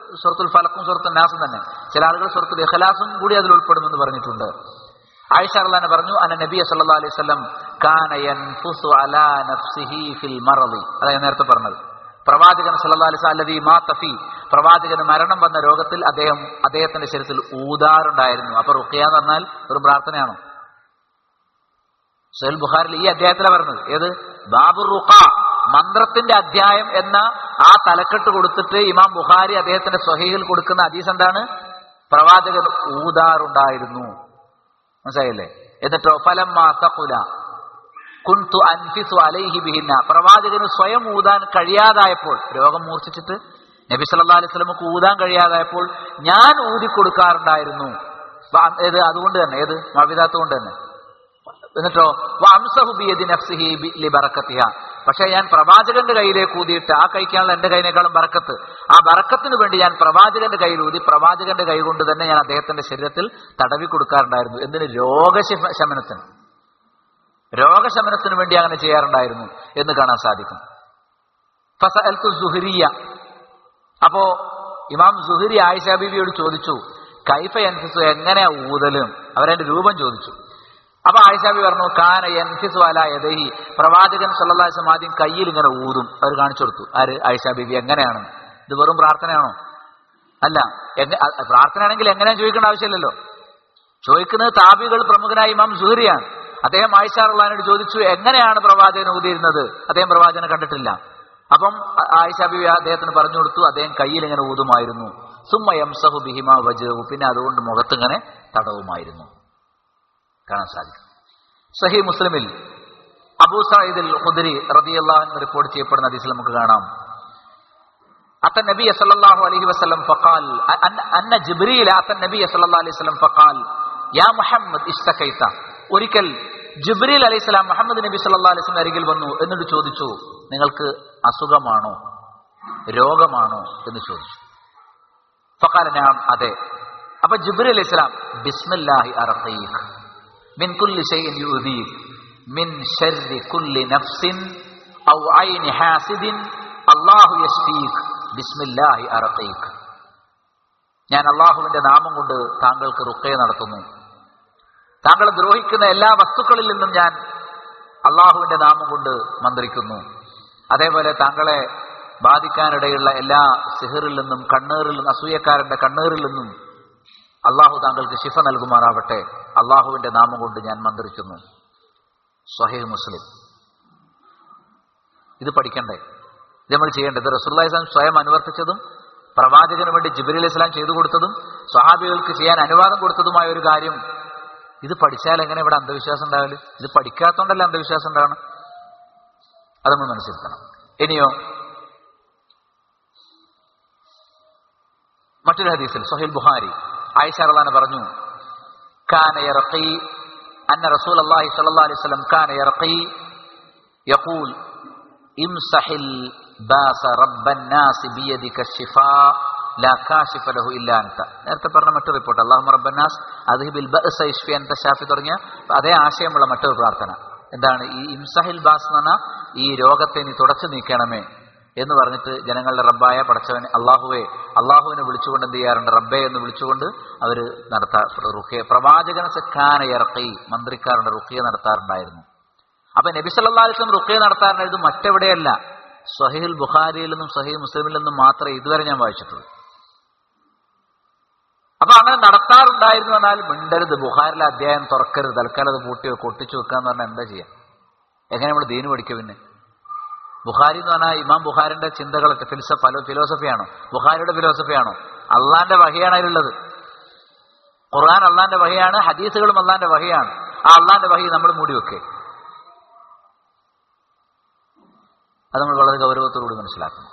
സുഹൃത്തുൽ ഫലക്കും സുഹൃത്തുൽ നാസും തന്നെ ചില ആളുകൾ സുഹൃത്തുൽ ഇഖലാസും കൂടി അതിൽ ഉൾപ്പെടുമെന്ന് പറഞ്ഞിട്ടുണ്ട് ആയിഷ അള്ളഹാനെ പറഞ്ഞു അന്ന നബി സല്ലല്ലാഹു അലൈഹി വസല്ലം കാന യൻഫുസു അലാ നഫ്സിഹി ഫിൽ മറളി അതാണ് ഞാൻ നേരത്തെ പറഞ്ഞത് പ്രവാചകൻ സല്ലല്ലാഹു അലൈഹി വസല്ലം അല്ലദീ മാതഫി പ്രവാചകന് മരണം വന്ന രോഗത്തിൽ അദ്ദേഹം അദ്ദേഹത്തിന്റെ ശരീരത്തിൽ ഊതാറുണ്ടായിരുന്നു അപ്പൊ റുഖിയ എന്ന് പറഞ്ഞാൽ ഒരു പ്രാർത്ഥനയാണോ സഹൽ ബുഖാരിൽ ഈ അധ്യായത്തിലാണ് പറഞ്ഞത് ഏത് ബാബു റുഖ മന്ത്രത്തിന്റെ അധ്യായം എന്ന ആ തലക്കെട്ട് കൊടുത്തിട്ട് ഇമാം ബുഖാരി അദ്ദേഹത്തിന്റെ സ്വഹീഹിൽ കൊടുക്കുന്ന ഹദീസ് എന്താണ് പ്രവാചകൻ ഊതാറുണ്ടായിരുന്നു മനസ്സിലായില്ലേ എന്നിട്ടോ ഫലം മാസകുല കുന്തു അൻഫിസു അലൈഹി ബിഹിന്ന പ്രവാചകന് സ്വയം ഊതാൻ കഴിയാതായപ്പോൾ രോഗം മൂർച്ഛിച്ചിട്ട് നബി സല്ലല്ലാഹു അലൈഹി വസല്ലമക്ക് ഊതാൻ കഴിയാതായപ്പോൾ ഞാൻ ഊതി കൊടുക്കാറുണ്ടായിരുന്നു വ- ഏത് അതുകൊണ്ട് തന്നെ ഏത് മവിതാത്ത് കൊണ്ട് തന്നെ എന്നിട്ടോ വംസഹു ബിയദി നഫ്സിഹി ബി- ലിബറക്കത്തിഹ പക്ഷെ ഞാൻ പ്രവാചകന്റെ കയ്യിലേക്ക് ഊതിയിട്ട് ആ കൈക്കാണല്ലോ എന്റെ കൈനേക്കാളും ബറക്കത്ത് ആ ബറക്കത്തിന് വേണ്ടി ഞാൻ പ്രവാചകന്റെ കയ്യിൽ ഊതി പ്രവാചകന്റെ കൈ കൊണ്ട് തന്നെ ഞാൻ അദ്ദേഹത്തിന്റെ ശരീരത്തിൽ തടവി കൊടുക്കാറുണ്ടായിരുന്നു എന്തിന് രോഗശമ ശമനത്തിന് രോഗശമനത്തിന് വേണ്ടി അങ്ങനെ ചെയ്യാറുണ്ടായിരുന്നു എന്ന് കാണാൻ സാധിക്കും ഫസഅൽതു സുഹരിയ അപ്പോ ഇമാം സുഹരി ആയിഷ ബീവിയോട് ചോദിച്ചു കൈഫ എൻഫിസു എങ്ങനെയാ ഊതലും അവരതിന്റെ രൂപം ചോദിച്ചു അപ്പൊ ആയിഷാബി പറഞ്ഞു കാന എൻഫിസു അല യദഹി പ്രവാചകൻ സല്ലല്ലാഹു അലൈഹി വസല്ലം ആദ്യം കയ്യിൽ ഇങ്ങനെ ഊതും അവർ കാണിച്ചു കൊടുത്തു ആര് ആയിഷാ ബീവി എങ്ങനെയാണ് ഇത് വെറും പ്രാർത്ഥനയാണോ അല്ല എങ്ങ- അ- പ്രാർത്ഥനയാണെങ്കിൽ എങ്ങനെയാ ചോദിക്കേണ്ട ആവശ്യമില്ലല്ലോ ചോദിക്കുന്നത് താബികൾ പ്രമുഖനായ ഇമാം സുഹരിയാണ് അദ്ദേഹം ആയിഷ റഹ്ലാനോട് ചോദിച്ചു എങ്ങനെയാണ് പ്രവാചകൻ ഊതിയിരുന്നത് അദ്ദേഹം പ്രവാചകനെ കണ്ടിട്ടില്ല അപ്പം ആ- ആയിഷ ബിബി അദ്ദേഹത്തിന് പറഞ്ഞു കൊടുത്തു അദ്ദേഹം കയ്യിൽ ഇങ്ങനെ ഊതുമായിരുന്നു സുമ്മ യംസഹു ബിഹിമ വജഹു പിന്നെ അതുകൊണ്ട് മുഖത്തിങ്ങനെ തടവുമായിരുന്നു കാണാൻ സാധിക്കും സഹി മുസ്ലിമിൽ അബൂ സയ്യിദ് ഖുദരി റളിയല്ലാഹു അൻഹു റിപ്പോർട്ട് ചെയ്യപ്പെടുന്ന ഹദീസിൽ നമുക്ക് കാണാം أتى النبي صلى الله عليه وسلم فقال أن, أن جبريل أتى النبي صلى الله عليه وسلم فقال يا محمد اشتكيت ഒരിക്കൽ ജിബ്രീൽ അലൈഹി സ്വലാം മുഹമ്മദ് നബി സല്ലാ അലൈഹി സ്വലം അരികിൽ വന്നു എന്നിട്ട് ചോദിച്ചു നിങ്ങൾക്ക് അസുഖമാണോ രോഗമാണോ എന്ന് ചോദിച്ചു ഫക്കാല ഞാൻ അതെ അപ്പൊ ജിബ്രീൽ അലൈഹി സ്വലാം ബിസ്മില്ലാഹി അറഖീഖ് മിൻ കുല്ലി ഷൈഇൻ യുദീഖ് മിൻ ശർരി കുല്ലി നഫ്സിൻ ഔ ഐനി ഹാസിദിൻ അല്ലാഹു യസ്ഫീഖ് ബിസ്മില്ലാഹി അറഖീഖ് ഞാൻ അള്ളാഹുവിന്റെ നാമം കൊണ്ട് താങ്കൾക്ക് റുക്കയ നടത്തുന്നു താങ്കളെ ദ്രോഹിക്കുന്ന എല്ലാ വസ്തുക്കളിൽ നിന്നും ഞാൻ അള്ളാഹുവിന്റെ നാമം കൊണ്ട് മന്ത്രിക്കുന്നു അതേപോലെ താങ്കളെ ബാധിക്കാനിടയുള്ള എല്ലാ സിഹറിൽ നിന്നും കണ്ണേറിൽ നിന്നും അസൂയക്കാരന്റെ കണ്ണേറിൽ നിന്നും അള്ളാഹു താങ്കൾക്ക് ശിഫ നൽകുമാറാവട്ടെ അള്ളാഹുവിന്റെ നാമം കൊണ്ട് ഞാൻ മന്ത്രിക്കുന്നു സ്വഹീഹ് മുസ്ലിം ഇത് പഠിക്കണ്ടേ ഇത് നമ്മൾ ചെയ്യേണ്ടത് റസൂല്ലാ ഇസ്ലാം സ്വയം അനുവർത്തിച്ചതും പ്രവാചകന് വേണ്ടി ജിബിരി ഇസ്ലാം ചെയ്തു കൊടുത്തതും സ്വഹാബികൾക്ക് ചെയ്യാൻ അനുവാദം കൊടുത്തതുമായ ഒരു കാര്യം ഇത് പഠിച്ചാൽ എങ്ങനെ ഇവിടെ അന്ധവിശ്വാസം ഉണ്ടാവില്ല ഇത് പഠിക്കാത്തോണ്ടല്ല അന്ധവിശ്വാസം ഉണ്ടാവണം അത് നമ്മൾ മനസ്സിലാക്കണം ഇനിയോ മറ്റൊരു ഹദീസിൽ സൊഹൈൽ ബുഹാരി ആയിഷ റളാന പറഞ്ഞു കാന യർഖി അന്ന റസൂൽ അള്ളാഹി സ്വല്ലല്ലാഹു അലൈഹി വസല്ലം കാന യർഖി യഖൂൽ ഇംസഹിൽ ബാസ റബ്ബൻ നാസ് ബിയദിക ശിഫാ ലാ കാശിഫ ലഹു ഇല്ലാ അൻത നേരത്തെ പറഞ്ഞ മറ്റൊരു റിപ്പോർട്ട് അല്ലാഹുമ്മ റബ്ബൻ നാസ് അദ്ഹിബിൽ ബഅസ ഇശ്ഫി അൻത ഷാഫി തുടങ്ങിയ അതേ ആശയമുള്ള മറ്റൊരു പ്രാർത്ഥന എന്താണ് ഈ ഇംസഹിൽ ബാസ് എന്ന് പറഞ്ഞാൽ ഈ രോഗത്തെ നീ തുടച്ചു നീക്കണമേ എന്ന് പറഞ്ഞിട്ട് ജനങ്ങളുടെ റബ്ബായ പടച്ചവൻ അള്ളാഹുവെ അള്ളാഹുവിനെ വിളിച്ചുകൊണ്ട് എന്ത് ചെയ്യാറുണ്ട് റബ്ബെ എന്ന് വിളിച്ചുകൊണ്ട് അവർ നടത്താ റുഖിയ പ്രവാചകൻ സെഖാന ഇറക്കി മന്ത്രിക്കാറുണ്ട് റുഖിയ നടത്താറുണ്ടായിരുന്നു അപ്പൊ നബി സല്ലല്ലാഹു അലൈഹി വസല്ലം റുഖിയ നടത്താറുണ്ടായത് മറ്റെവിടെയല്ല സഹീൽ ബുഖാരിയിൽ നിന്നും സഹീൽ മുസ്ലിമിൽ നിന്നും മാത്രമേ ഇതുവരെ ഞാൻ വായിച്ചിട്ടുള്ളൂ അപ്പൊ അങ്ങനെ നടത്താറുണ്ടായിരുന്നു എന്നാൽ മിണ്ടരുത് ബുഖാരിലെ അധ്യായം തുറക്കരുത് തൽക്കാലം അത് പൂട്ടി വെക്കുക ഒട്ടിച്ചു വെക്കുക എന്ന് പറഞ്ഞാൽ എന്താ ചെയ്യാം എങ്ങനെ നമ്മൾ ദീന് പഠിക്കുക പിന്നെ ബുഖാരി എന്ന് പറഞ്ഞാൽ ഇമാം ബുഖാരിന്റെ ചിന്തകളൊക്കെ ഫിൽസ ഫലോ ഫിലോസഫിയാണോ ബുഖാരിയുടെ ഫിലോസഫിയാണോ അള്ളാന്റെ വഹയാണ് അതിലുള്ളത് ഖുർആൻ അള്ളാന്റെ വഹയാണ് ഹദീസുകളും അള്ളാന്റെ വഹയാണ് ആ അള്ളാന്റെ വഹി നമ്മൾ മൂടി വെക്കേ അത് നമ്മൾ വളരെ ഗൗരവത്തോടുകൂടി മനസ്സിലാക്കണം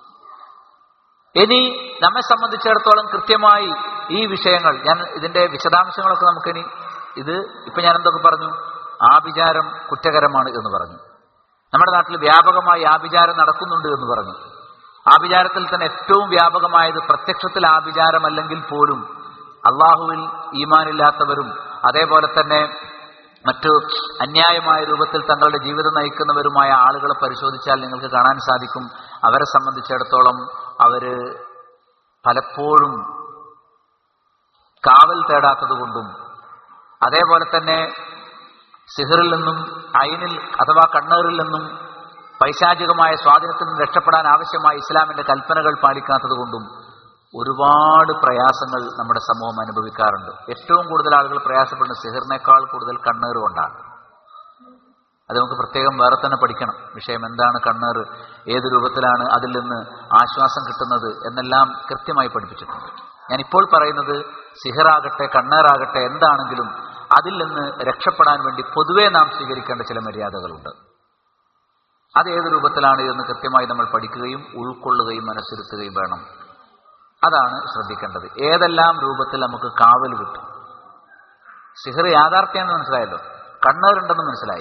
ഇനി നമ്മെ സംബന്ധിച്ചിടത്തോളം കൃത്യമായി ഈ വിഷയങ്ങൾ ഞാൻ ഇതിന്റെ വിശദാംശങ്ങളൊക്കെ നമുക്കിനി ഇത് ഇപ്പൊ ഞാൻ എന്തൊക്കെ പറഞ്ഞു ആഭിചാരം കുറ്റകരമാണ് എന്ന് പറഞ്ഞു നമ്മുടെ നാട്ടിൽ വ്യാപകമായി ആഭിചാരം നടക്കുന്നുണ്ട് എന്ന് പറഞ്ഞു ആഭിചാരത്തിൽ തന്നെ ഏറ്റവും വ്യാപകമായത് പ്രത്യക്ഷത്തിൽ ആഭിചാരമല്ലെങ്കിൽ പോലും അള്ളാഹുവിൽ ഈമാനില്ലാത്തവരും അതേപോലെ തന്നെ മറ്റു അന്യായമായ രൂപത്തിൽ തങ്ങളുടെ ജീവിതം നയിക്കുന്നവരുമായ ആളുകളെ പരിശോധിച്ചാൽ നിങ്ങൾക്ക് കാണാൻ സാധിക്കും അവരെ സംബന്ധിച്ചിടത്തോളം അവര് പലപ്പോഴും കാവൽ തേടാത്തതുകൊണ്ടും അതേപോലെ തന്നെ സിഹറിൽ നിന്നും അയിനിൽ അഥവാ കണ്ണേറിൽ നിന്നും പൈശാചികമായ സ്വാധീനത്തിൽ നിന്ന് രക്ഷപ്പെടാൻ ആവശ്യമായ ഇസ്ലാമിന്റെ കൽപ്പനകൾ പാലിക്കാത്തതുകൊണ്ടും ഒരുപാട് പ്രയാസങ്ങൾ നമ്മുടെ സമൂഹം അനുഭവിക്കാറുണ്ട് ഏറ്റവും കൂടുതൽ ആളുകൾ പ്രയാസപ്പെടുന്നത് സിഹറിനേക്കാൾ കൂടുതൽ കണ്ണേറ് കൊണ്ടാണ് അത് നമുക്ക് പ്രത്യേകം വേറെ തന്നെ പഠിക്കണം വിഷയം എന്താണ് കണ്ണേറ് ഏത് രൂപത്തിലാണ് അതിൽ നിന്ന് ആശ്വാസം കിട്ടുന്നത് എന്നെല്ലാം കൃത്യമായി പഠിപ്പിച്ചിട്ടുണ്ട് ഞാൻ ഇപ്പോൾ പറയുന്നത് സിഹറാകട്ടെ കണ്ണേറാകട്ടെ എന്താണെങ്കിലും അതിൽ നിന്ന് രക്ഷപ്പെടാൻ വേണ്ടി പൊതുവെ നാം സ്വീകരിക്കേണ്ട ചില മര്യാദകളുണ്ട് അത് ഏത് രൂപത്തിലാണ് എന്ന് കൃത്യമായി നമ്മൾ പഠിക്കുകയും ഉൾക്കൊള്ളുകയും മനസ്സിരുത്തുകയും വേണം അതാണ് ശ്രദ്ധിക്കേണ്ടത് ഏതെല്ലാം രൂപത്തിൽ നമുക്ക് കാവൽ കിട്ടും സിഹർ യാഥാർത്ഥ്യമെന്ന് മനസ്സിലായല്ലോ കണ്ണേറുണ്ടെന്ന് മനസ്സിലായി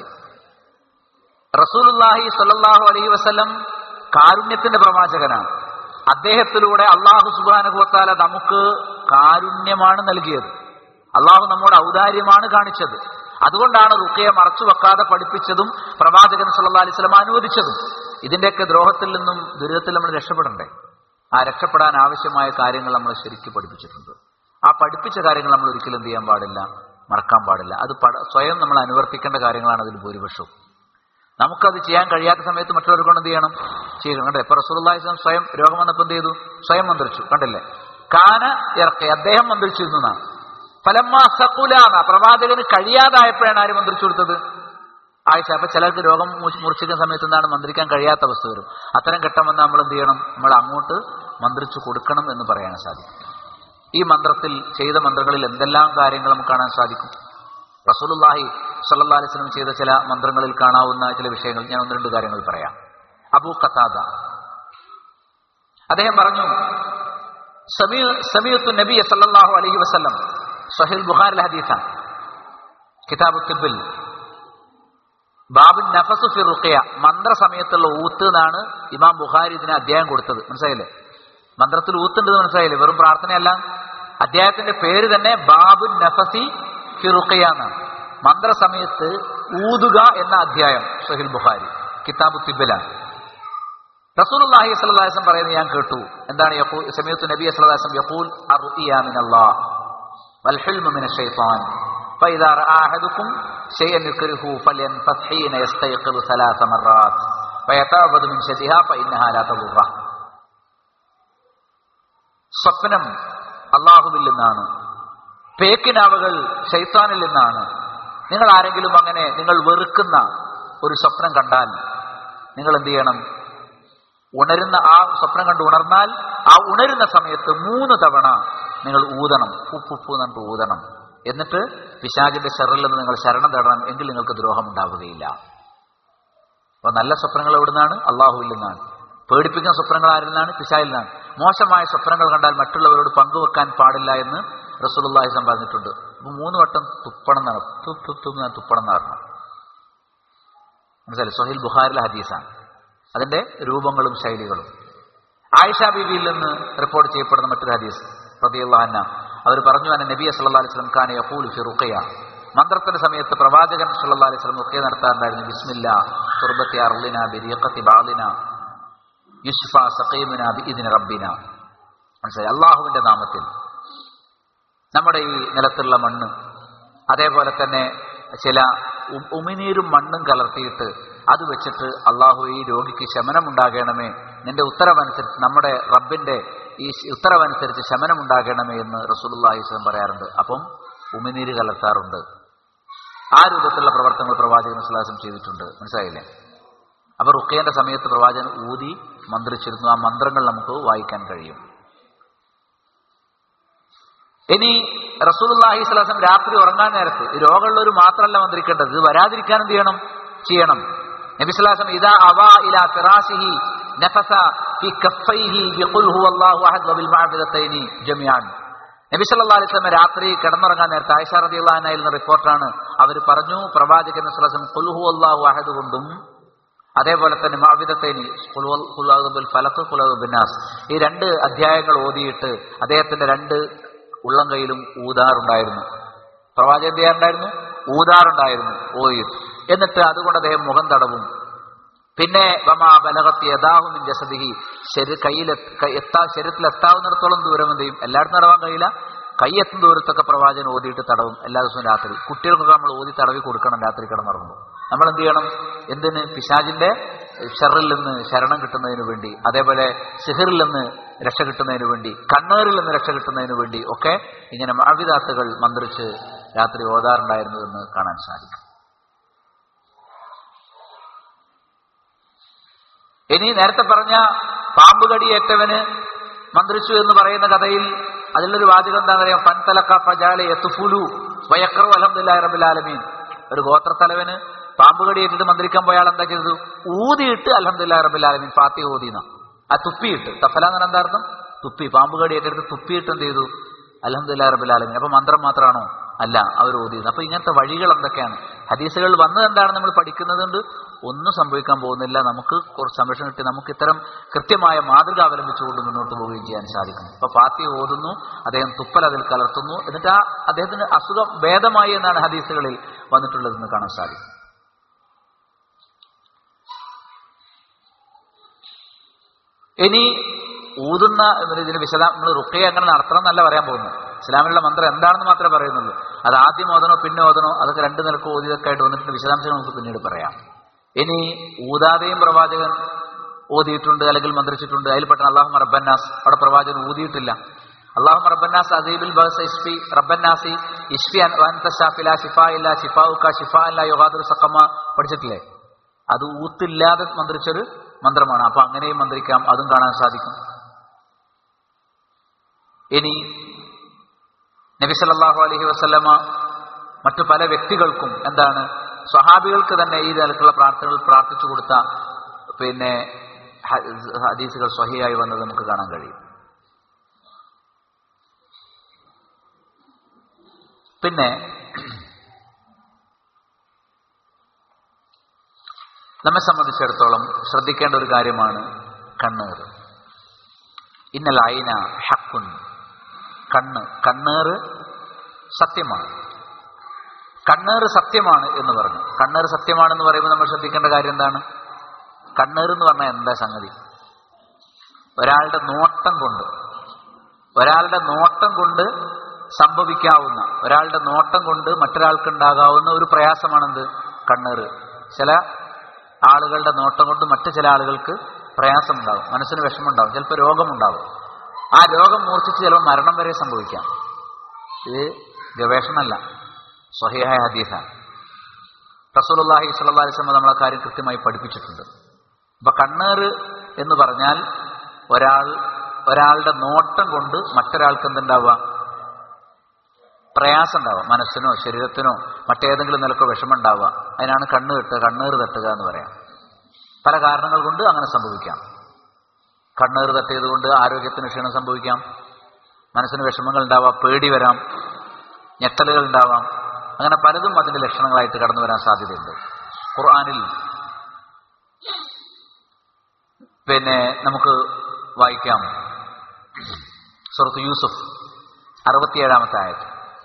റസൂലുല്ലാഹി സ്വല്ലല്ലാഹു അലൈഹി വസല്ലം കാരുണ്യത്തിന്റെ പ്രവാചകനാണ് അദ്ദേഹത്തിലൂടെ അള്ളാഹു സുബാനുഭവത്താല നമുക്ക് കാരുണ്യമാണ് നൽകിയത് അള്ളാഹു നമ്മോട് ഔദാര്യമാണ് കാണിച്ചത് അതുകൊണ്ടാണ് റുക്കയെ മറച്ചു വെക്കാതെ പഠിപ്പിച്ചതും പ്രവാചകൻ സല്ലല്ലാഹു അലൈഹി വസല്ലം അനുവദിച്ചതും ഇതിന്റെയൊക്കെ ദ്രോഹത്തിൽ നിന്നും ദുരിതത്തിൽ നമ്മൾ രക്ഷപ്പെടണ്ടേ ആ രക്ഷപ്പെടാൻ ആവശ്യമായ കാര്യങ്ങൾ നമ്മൾ ശരിക്കും പഠിപ്പിച്ചിട്ടുണ്ട് ആ പഠിപ്പിച്ച കാര്യങ്ങൾ നമ്മൾ ഒരിക്കലും എന്ത് ചെയ്യാൻ പാടില്ല മറക്കാൻ പാടില്ല അത് പട- സ്വയം നമ്മൾ അനുവർത്തിക്കേണ്ട കാര്യങ്ങളാണ് അതിൽ ഭൂരിപക്ഷവും നമുക്കത് ചെയ്യാൻ കഴിയാത്ത സമയത്ത് മറ്റുള്ളവർ കൊണ്ട് എന്ത് ചെയ്യണം ചെയ്യണം കണ്ടേ ഇപ്പൊ റസൂലുള്ളാഹി സ്വലം സ്വയം രോഗം വന്നപ്പോൾ എന്ത് ചെയ്തു സ്വയം മന്ത്രിച്ചു കണ്ടില്ലേ കാന ഇറക്കി അദ്ദേഹം മന്ത്രിച്ചിരുന്നു എന്നാണ് ഫലമ്മ സക്കുലാന പ്രവാചകന് കഴിയാതായപ്പോഴാണ് ആര് മന്ത്രിച്ചു കൊടുത്തത് ആയിഷ അപ്പൊ ചിലർക്ക് രോഗം മുറിച്ച് മുറിച്ചിരിക്കുന്ന സമയത്ത് എന്താണ് മന്ത്രിക്കാൻ കഴിയാത്ത അവസ്ഥ വരും അത്തരം ഘട്ടം വന്ന് നമ്മൾ എന്ത് ചെയ്യണം നമ്മൾ അങ്ങോട്ട് മന്ത്രിച്ചു കൊടുക്കണം എന്ന് പറയാൻ സാധിക്കും ഈ മന്ത്രത്തിൽ ചെയ്ത മന്ത്രങ്ങളിൽ എന്തെല്ലാം കാര്യങ്ങൾ നമുക്ക് കാണാൻ സാധിക്കും റസൂലുള്ളാഹി സല്ലല്ലാഹു അലൈഹി വസല്ലം ചെയ്ത ചില മന്ത്രങ്ങളിൽ കാണാവുന്ന ചില വിഷയങ്ങൾ ഞാൻ ഒന്ന് രണ്ട് കാര്യങ്ങൾ പറയാം അബൂ ഖത്താദ അദ്ദേഹം പറഞ്ഞു സമീ- സമീഅത്തു നബി സല്ലല്ലാഹു അലൈഹി വസല്ലം സഹിൽ ബുഖാരിലെ ഹദീസാണ് കിതാബ് തിബിൽ ബാബു നഫസു ഫി റുഖിയ മന്ത്ര സമയത്തുള്ള ഊത്ത് എന്നാണ് ഇമാം ബുഖാരി ഇതിന് അധ്യായം കൊടുത്തത് മനസ്സിലായില്ലേ മന്ത്രത്തിൽ ഊത്തുണ്ടെന്ന് മനസ്സിലായില്ലേ വെറും പ്രാർത്ഥനയല്ല അധ്യായത്തിന്റെ പേര് തന്നെ ബാബു നഫസി ഫി റുഖിയ എന്നാണ് മന്ത്ര സമയത്ത് ഊതുക എന്ന അധ്യായം സഹിൽ ബുഖാരി കിതാബു തിബിലാണ് റസൂലുള്ളാഹി സ്വല്ലല്ലാഹു അലൈഹി വസല്ലം പറയുന്നത് ഞാൻ കേട്ടു എന്താണ് യഖൂ സമയത്ത് നബി സ്വല്ലല്ലാഹു അലൈഹി വസല്ലം യഖൂൽ അർഇയ മിനല്ലാഹ് والحلم من الشيطان فإذا رأى أحدكم شيئا يكرهه فلينفث حين يستيقظ ثلاث مرات ويتعبد من شدها فإنها لا تضره സ്വപ്നം അള്ളാഹുവിൽ നിന്നാണ് പേക്കിനാവുകൾ ഷെയ്ത്താനിൽ നിന്നാണ് നിങ്ങൾ ആരെങ്കിലും അങ്ങനെ നിങ്ങൾ വെറുക്കുന്ന ഒരു സ്വപ്നം കണ്ടാൽ നിങ്ങൾ എന്ത് ചെയ്യണം ഉണരുന്ന ആ സ്വപ്നം കണ്ട് ഉണർന്നാൽ ആ ഉണരുന്ന സമയത്ത് മൂന്ന് തവണ നിങ്ങൾ ഊതണം ഉപ്പുപ്പു എന്നിട്ട് ഊതണം എന്നിട്ട് പിശാചിന്റെ ശറിൽ നിന്ന് നിങ്ങൾ ശരണം തേടണം എങ്കിൽ നിങ്ങൾക്ക് ദ്രോഹം ഉണ്ടാവുകയില്ല അപ്പൊ നല്ല സ്വപ്നങ്ങൾ എവിടുന്നാണ് അള്ളാഹുവിൽ നിന്നാണ് പേടിപ്പിക്കുന്ന സ്വപ്നങ്ങൾ ആരിൽ നിന്നാണ് പിശായിൽ നിന്നാണ് മോശമായ സ്വപ്നങ്ങൾ കണ്ടാൽ മറ്റുള്ളവരോട് പങ്കുവെക്കാൻ പാടില്ല എന്ന് റസൂലുള്ളാഹിസം പറഞ്ഞിട്ടുണ്ട് അപ്പൊ മൂന്ന് വട്ടം തുപ്പണം എന്നാണ് തു തു തു എന്ന് തുപ്പണം എന്ന് പറഞ്ഞു മനസ്സിലായി സൊഹീൽ ബുഖാരിലെ ഹദീസാണ് അതിന്റെ രൂപങ്ങളും ശൈലികളും ആയിഷ ബീവിയിൽ നിന്ന് റിപ്പോർട്ട് ചെയ്യപ്പെടുന്ന മറ്റൊരു ഹദീസ് റബിയുള്ള അവർ പറഞ്ഞു അന്നെ നബി സല്ലല്ലാഹു അലൈഹി വസല്ലം ഖാന യഖൂലു ഫി റുഖിയ മന്ത്രത്തിന്റെ സമയത്ത് പ്രവാചകൻ സല്ലല്ലാഹു അലൈഹി വസല്ലം റുഖിയ നടത്താറുണ്ടായിരുന്നു ബിസ്മില്ലാ തുർബത്തി അർളിന ബിരിയഖത്തി ബാലിന യുഷ്ഫ സഖീമിന ബിഇദ്നി റബ്ബിന മനസ്സിലായി അള്ളാഹുവിന്റെ നാമത്തിൽ നമ്മുടെ ഈ നിലത്തുള്ള മണ്ണ് അതേപോലെ തന്നെ ചില ഉ- ഉമിനീരും മണ്ണും കലർത്തിയിട്ട് അത് വെച്ചിട്ട് അള്ളാഹു ഈ രോഗിക്ക് ശമനമുണ്ടാകണമേ നിന്റെ ഉത്തരവനുസരിച്ച് നമ്മുടെ റബ്ബിന്റെ ഈ ശ- ഉത്തരവനുസരിച്ച് ശമനമുണ്ടാകണമേ എന്ന് റസൂലുള്ളാഹി സ്വലം പറയാറുണ്ട് അപ്പം ഉമിനീര് കലർത്താറുണ്ട് ആ രൂപത്തിലുള്ള പ്രവർത്തനങ്ങൾ പ്രവാചകൻ വിശ്വാസം ചെയ്തിട്ടുണ്ട് മനസ്സിലായില്ലേ അപ്പൊ റുക്കയുടെ സമയത്ത് പ്രവാചകൻ ഊതി മന്ത്രിച്ചിരുന്നു ആ മന്ത്രങ്ങൾ നമുക്ക് വായിക്കാൻ കഴിയും ഇനി റസൂലുള്ളാഹി സ്വലാസം രാത്രി ഉറങ്ങാൻ നേരത്ത് ഈ രോഗമുള്ളവർ മാത്രമല്ല മന്ത്രിക്കേണ്ടത് ഇത് വരാതിരിക്കാൻ എന്ത് ചെയ്യണം ചെയ്യണം നബി സ്വലാസം ഇതാ അവ ഇലാ ഫിറാസിഹി നഫസ ഫി കഫൈഹി ബിഖുൽ ഹുവല്ലാഹു അഹദ് വബിൽ മഅബിദത്തൈനി ജമിയാൻ നബി സല്ലല്ലാഹു അലൈഹി വസല്ലം രാത്രി കിടന്നുറങ്ങാൻ നേരത്തെ ആയിഷ റളിയല്ലാഹു അൻഹയിൽ നിന്ന് റിപ്പോർട്ടാണ് അവർ പറഞ്ഞു പ്രവാചകൻ സ്വലാസം ഖുൽ ഹുവല്ലാഹു അഹദ് കൊണ്ടും അതേപോലെ തന്നെ മാവിദത്തേനി ഫലക്ക് ബിന്നാസ് ഈ രണ്ട് അധ്യായങ്ങൾ ഓതിയിട്ട് അദ്ദേഹത്തിന്റെ രണ്ട് ഉള്ളം കയ്യിലും ഊതാറുണ്ടായിരുന്നു പ്രവാചകൻ എന്ത് ചെയ്യാറുണ്ടായിരുന്നു ഊതാറുണ്ടായിരുന്നു ഓതിയിട്ട് എന്നിട്ട് അതുകൊണ്ട് അദ്ദേഹം മുഖം തടവും പിന്നെ വമാ ബലകത്ത് യഥാഹുമിൻ ജസദിഹി ശരി കയ്യിൽ എത്താ ശരീരത്തിൽ എത്താവുന്നിടത്തോളം ദൂരം എന്ത് ചെയ്യും എല്ലായിടത്തും തടവാൻ കഴിയില്ല കൈയെത്തും ദൂരത്തൊക്കെ പ്രവാചകൻ ഓതിയിട്ട് തടവും എല്ലാ ദിവസവും രാത്രി കുട്ടികൾക്കൊക്കെ നമ്മൾ ഓതി തടവി കൊടുക്കണം രാത്രി കിടന്നുറങ്ങുമ്പോൾ നമ്മൾ എന്ത് ചെയ്യണം എന്തിന് പിശാജിന്റെ ഷറിൽ നിന്ന് ശരണം കിട്ടുന്നതിന് വേണ്ടി അതേപോലെ സിഹറിൽ നിന്ന് രക്ഷ കിട്ടുന്നതിന് വേണ്ടി കണ്ണേറിൽ നിന്ന് രക്ഷ കിട്ടുന്നതിന് വേണ്ടി ഒക്കെ ഇങ്ങനെ മാവിതാത്തുകൾ മന്ത്രിച്ച് രാത്രി ഓതാറുണ്ടായിരുന്നു എന്ന് കാണാൻ സാധിക്കും ഇനി നേരത്തെ പറഞ്ഞ പാമ്പ് കടിയേറ്റവന് മന്ത്രിച്ചു എന്ന് പറയുന്ന കഥയിൽ അതിലൊരു വാചകം എന്താ പറയാ ഫൻതലക്ക ഫജാലെ എത്തുഫുലു വയക്കറു അലഹദില്ലാ റബിലാലമീൻ ഒരു ഗോത്രത്തലവന് പാമ്പ് കടിയേറ്റിട്ട് മന്ത്രിക്കാൻ പോയാൽ എന്താ ചെയ്തത് ഊതിയിട്ട് അലഹദില്ലാ റബിലാലമീൻ ഫാത്തി ഊതിന ആ തുപ്പിയിട്ട് തഫല എന്ന് പറഞ്ഞാൽ എന്താ അർത്ഥം തുപ്പി പാമ്പ് കടിയേറ്റെടുത്ത് തുപ്പിയിട്ട് എന്ത് ചെയ്തു അലഹദില്ലാ റബിലാലമീൻ അപ്പൊ മന്ത്രം മാത്രമാണോ അല്ല അവർ ഓതിയത് അപ്പൊ ഇങ്ങനത്തെ വഴികൾ എന്തൊക്കെയാണ് ഹദീസുകൾ വന്നത് എന്താണ് നമ്മൾ പഠിക്കുന്നത് കൊണ്ട് ഒന്നും സംഭവിക്കാൻ പോകുന്നില്ല നമുക്ക് കുറച്ച് സംരക്ഷണം കിട്ടി നമുക്ക് ഇത്തരം കൃത്യമായ മാതൃക അവലംബിച്ചുകൊണ്ട് മുന്നോട്ട് പോവുകയും ചെയ്യാൻ സാധിക്കും അപ്പൊ പാത്തി ഓതുന്നു അദ്ദേഹം തുപ്പൽ അതിൽ കലർത്തുന്നു എന്നിട്ട് ആ അദ്ദേഹത്തിന് അസുഖം ഭേദമായി എന്നാണ് ഹദീസുകളിൽ വന്നിട്ടുള്ളതെന്ന് കാണാൻ സാധിക്കും ഇനി ഊതുന്ന ഇതിന് വിശദം നമ്മൾ റുക്കയെ അങ്ങനെ നടത്തണം എന്നല്ല പറയാൻ പോകുന്നു ഇസ്ലാമിലുള്ള മന്ത്രം എന്താണെന്ന് മാത്രമേ പറയുന്നുള്ളൂ അത് ആദ്യം ഓതണോ പിന്നെ ഓതണോ അതൊക്കെ രണ്ട് നിലക്ക് ഓതിയതൊക്കെ ആയിട്ട് വന്നിട്ട് വിശദാംശങ്ങൾ നമുക്ക് പിന്നീട് പറയാം ഇനി ഊതാതെയും പ്രവാചകൻ ഓതിയിട്ടുണ്ട് അല്ലെങ്കിൽ മന്ത്രിച്ചിട്ടുണ്ട് അതിൽപ്പെട്ട അള്ളാഹു റബ്ബന്നാസ് അവിടെ പ്രവാചകൻ ഊതിയിട്ടില്ല അള്ളാഹു റബ്ബന്നാസ് അദീബിൽ ബഹസ് ഇഷ്ഫി റബ്ബന്നാസി ഇഷ്ഫി അൻത ഷാഫില ഷിഫ ഇല്ല ഷിഫാഉക്ക ഷിഫ ഇല്ല യുഹാദുർ സക്കമ പഠിച്ചിട്ടില്ലേ അത് ഊത്തില്ലാതെ മന്ത്രിച്ചൊരു മന്ത്രമാണ് അപ്പൊ അങ്ങനെയും മന്ത്രിക്കാം അതും കാണാൻ സാധിക്കും ഇനി നബി സല്ലല്ലാഹു അലൈഹി വസല്ലമ മറ്റു പല വ്യക്തികൾക്കും എന്താണ് സ്വഹാബികൾക്ക് തന്നെ ഈ തരത്തിലുള്ള പ്രാർത്ഥനകൾ പ്രാർത്ഥിച്ചു കൊടുത്ത പിന്നെ ഹദീസുകൾ സ്വഹിയായി വന്നത് നമുക്ക് കാണാൻ കഴിയും പിന്നെ നമ്മെ സംബന്ധിച്ചിടത്തോളം ശ്രദ്ധിക്കേണ്ട ഒരു കാര്യമാണ് കണ്ണേറ് ഇന്നൽ അയിന ഹക്കുൻ കണ്ണ് കണ്ണേറ് സത്യമാണ് കണ്ണേറ് സത്യമാണ് എന്ന് പറഞ്ഞു കണ്ണേറ് സത്യമാണെന്ന് പറയുമ്പോൾ നമ്മൾ ശ്രദ്ധിക്കേണ്ട കാര്യം എന്താണ് കണ്ണേറ് എന്ന് പറഞ്ഞാൽ എന്താ സംഗതി ഒരാളുടെ നോട്ടം കൊണ്ട് ഒരാളുടെ നോട്ടം കൊണ്ട് സംഭവിക്കാവുന്ന ഒരാളുടെ നോട്ടം കൊണ്ട് മറ്റൊരാൾക്ക് ഉണ്ടാകാവുന്ന ഒരു പ്രയാസമാണെന്ത് കണ്ണേറ് ചില ആളുകളുടെ നോട്ടം കൊണ്ട് മറ്റു ചില ആളുകൾക്ക് പ്രയാസമുണ്ടാകും മനസ്സിന് വിഷമമുണ്ടാകും ചിലപ്പോൾ രോഗമുണ്ടാകും ആ രോഗം മൂർച്ഛിച്ച് ചിലപ്പോൾ മരണം വരെ സംഭവിക്കാം ഇത് ഗവേഷണമല്ല സ്വഹിയായ ഹദീസാണ് റസൂലുള്ളാഹി സ്വല്ലല്ലാഹി അലൈഹി വസല്ലം നമ്മളെ കാര്യം കൃത്യമായി പഠിപ്പിച്ചിട്ടുണ്ട് അപ്പൊ കണ്ണേറ് എന്ന് പറഞ്ഞാൽ ഒരാൾ ഒരാളുടെ നോട്ടം കൊണ്ട് മറ്റൊരാൾക്ക് എന്തുണ്ടാവുക പ്രയാസം ഉണ്ടാവുക മനസ്സിനോ ശരീരത്തിനോ മറ്റേതെങ്കിലും നിലക്കോ വിഷമമുണ്ടാവുക അതിനാണ് കണ്ണ് കെട്ടുക കണ്ണേറ് തട്ടുക എന്ന് പറയാം പല കാരണങ്ങൾ കൊണ്ട് അങ്ങനെ സംഭവിക്കാം കണ്ണേറ് തട്ടിയത് കൊണ്ട് ആരോഗ്യത്തിന് ക്ഷീണം സംഭവിക്കാം മനസ്സിന് വിഷമങ്ങൾ ഉണ്ടാവാം പേടി വരാം ഞെട്ടലുകൾ ഉണ്ടാവാം അങ്ങനെ പലതും അതിന്റെ ലക്ഷണങ്ങളായിട്ട് കടന്നു വരാൻ സാധ്യതയുണ്ട് ഖുർആാനിൽ പിന്നെ നമുക്ക് വായിക്കാം സുഹൃത്ത് യൂസുഫ് അറുപത്തിയേഴാമത്തെ ആയത്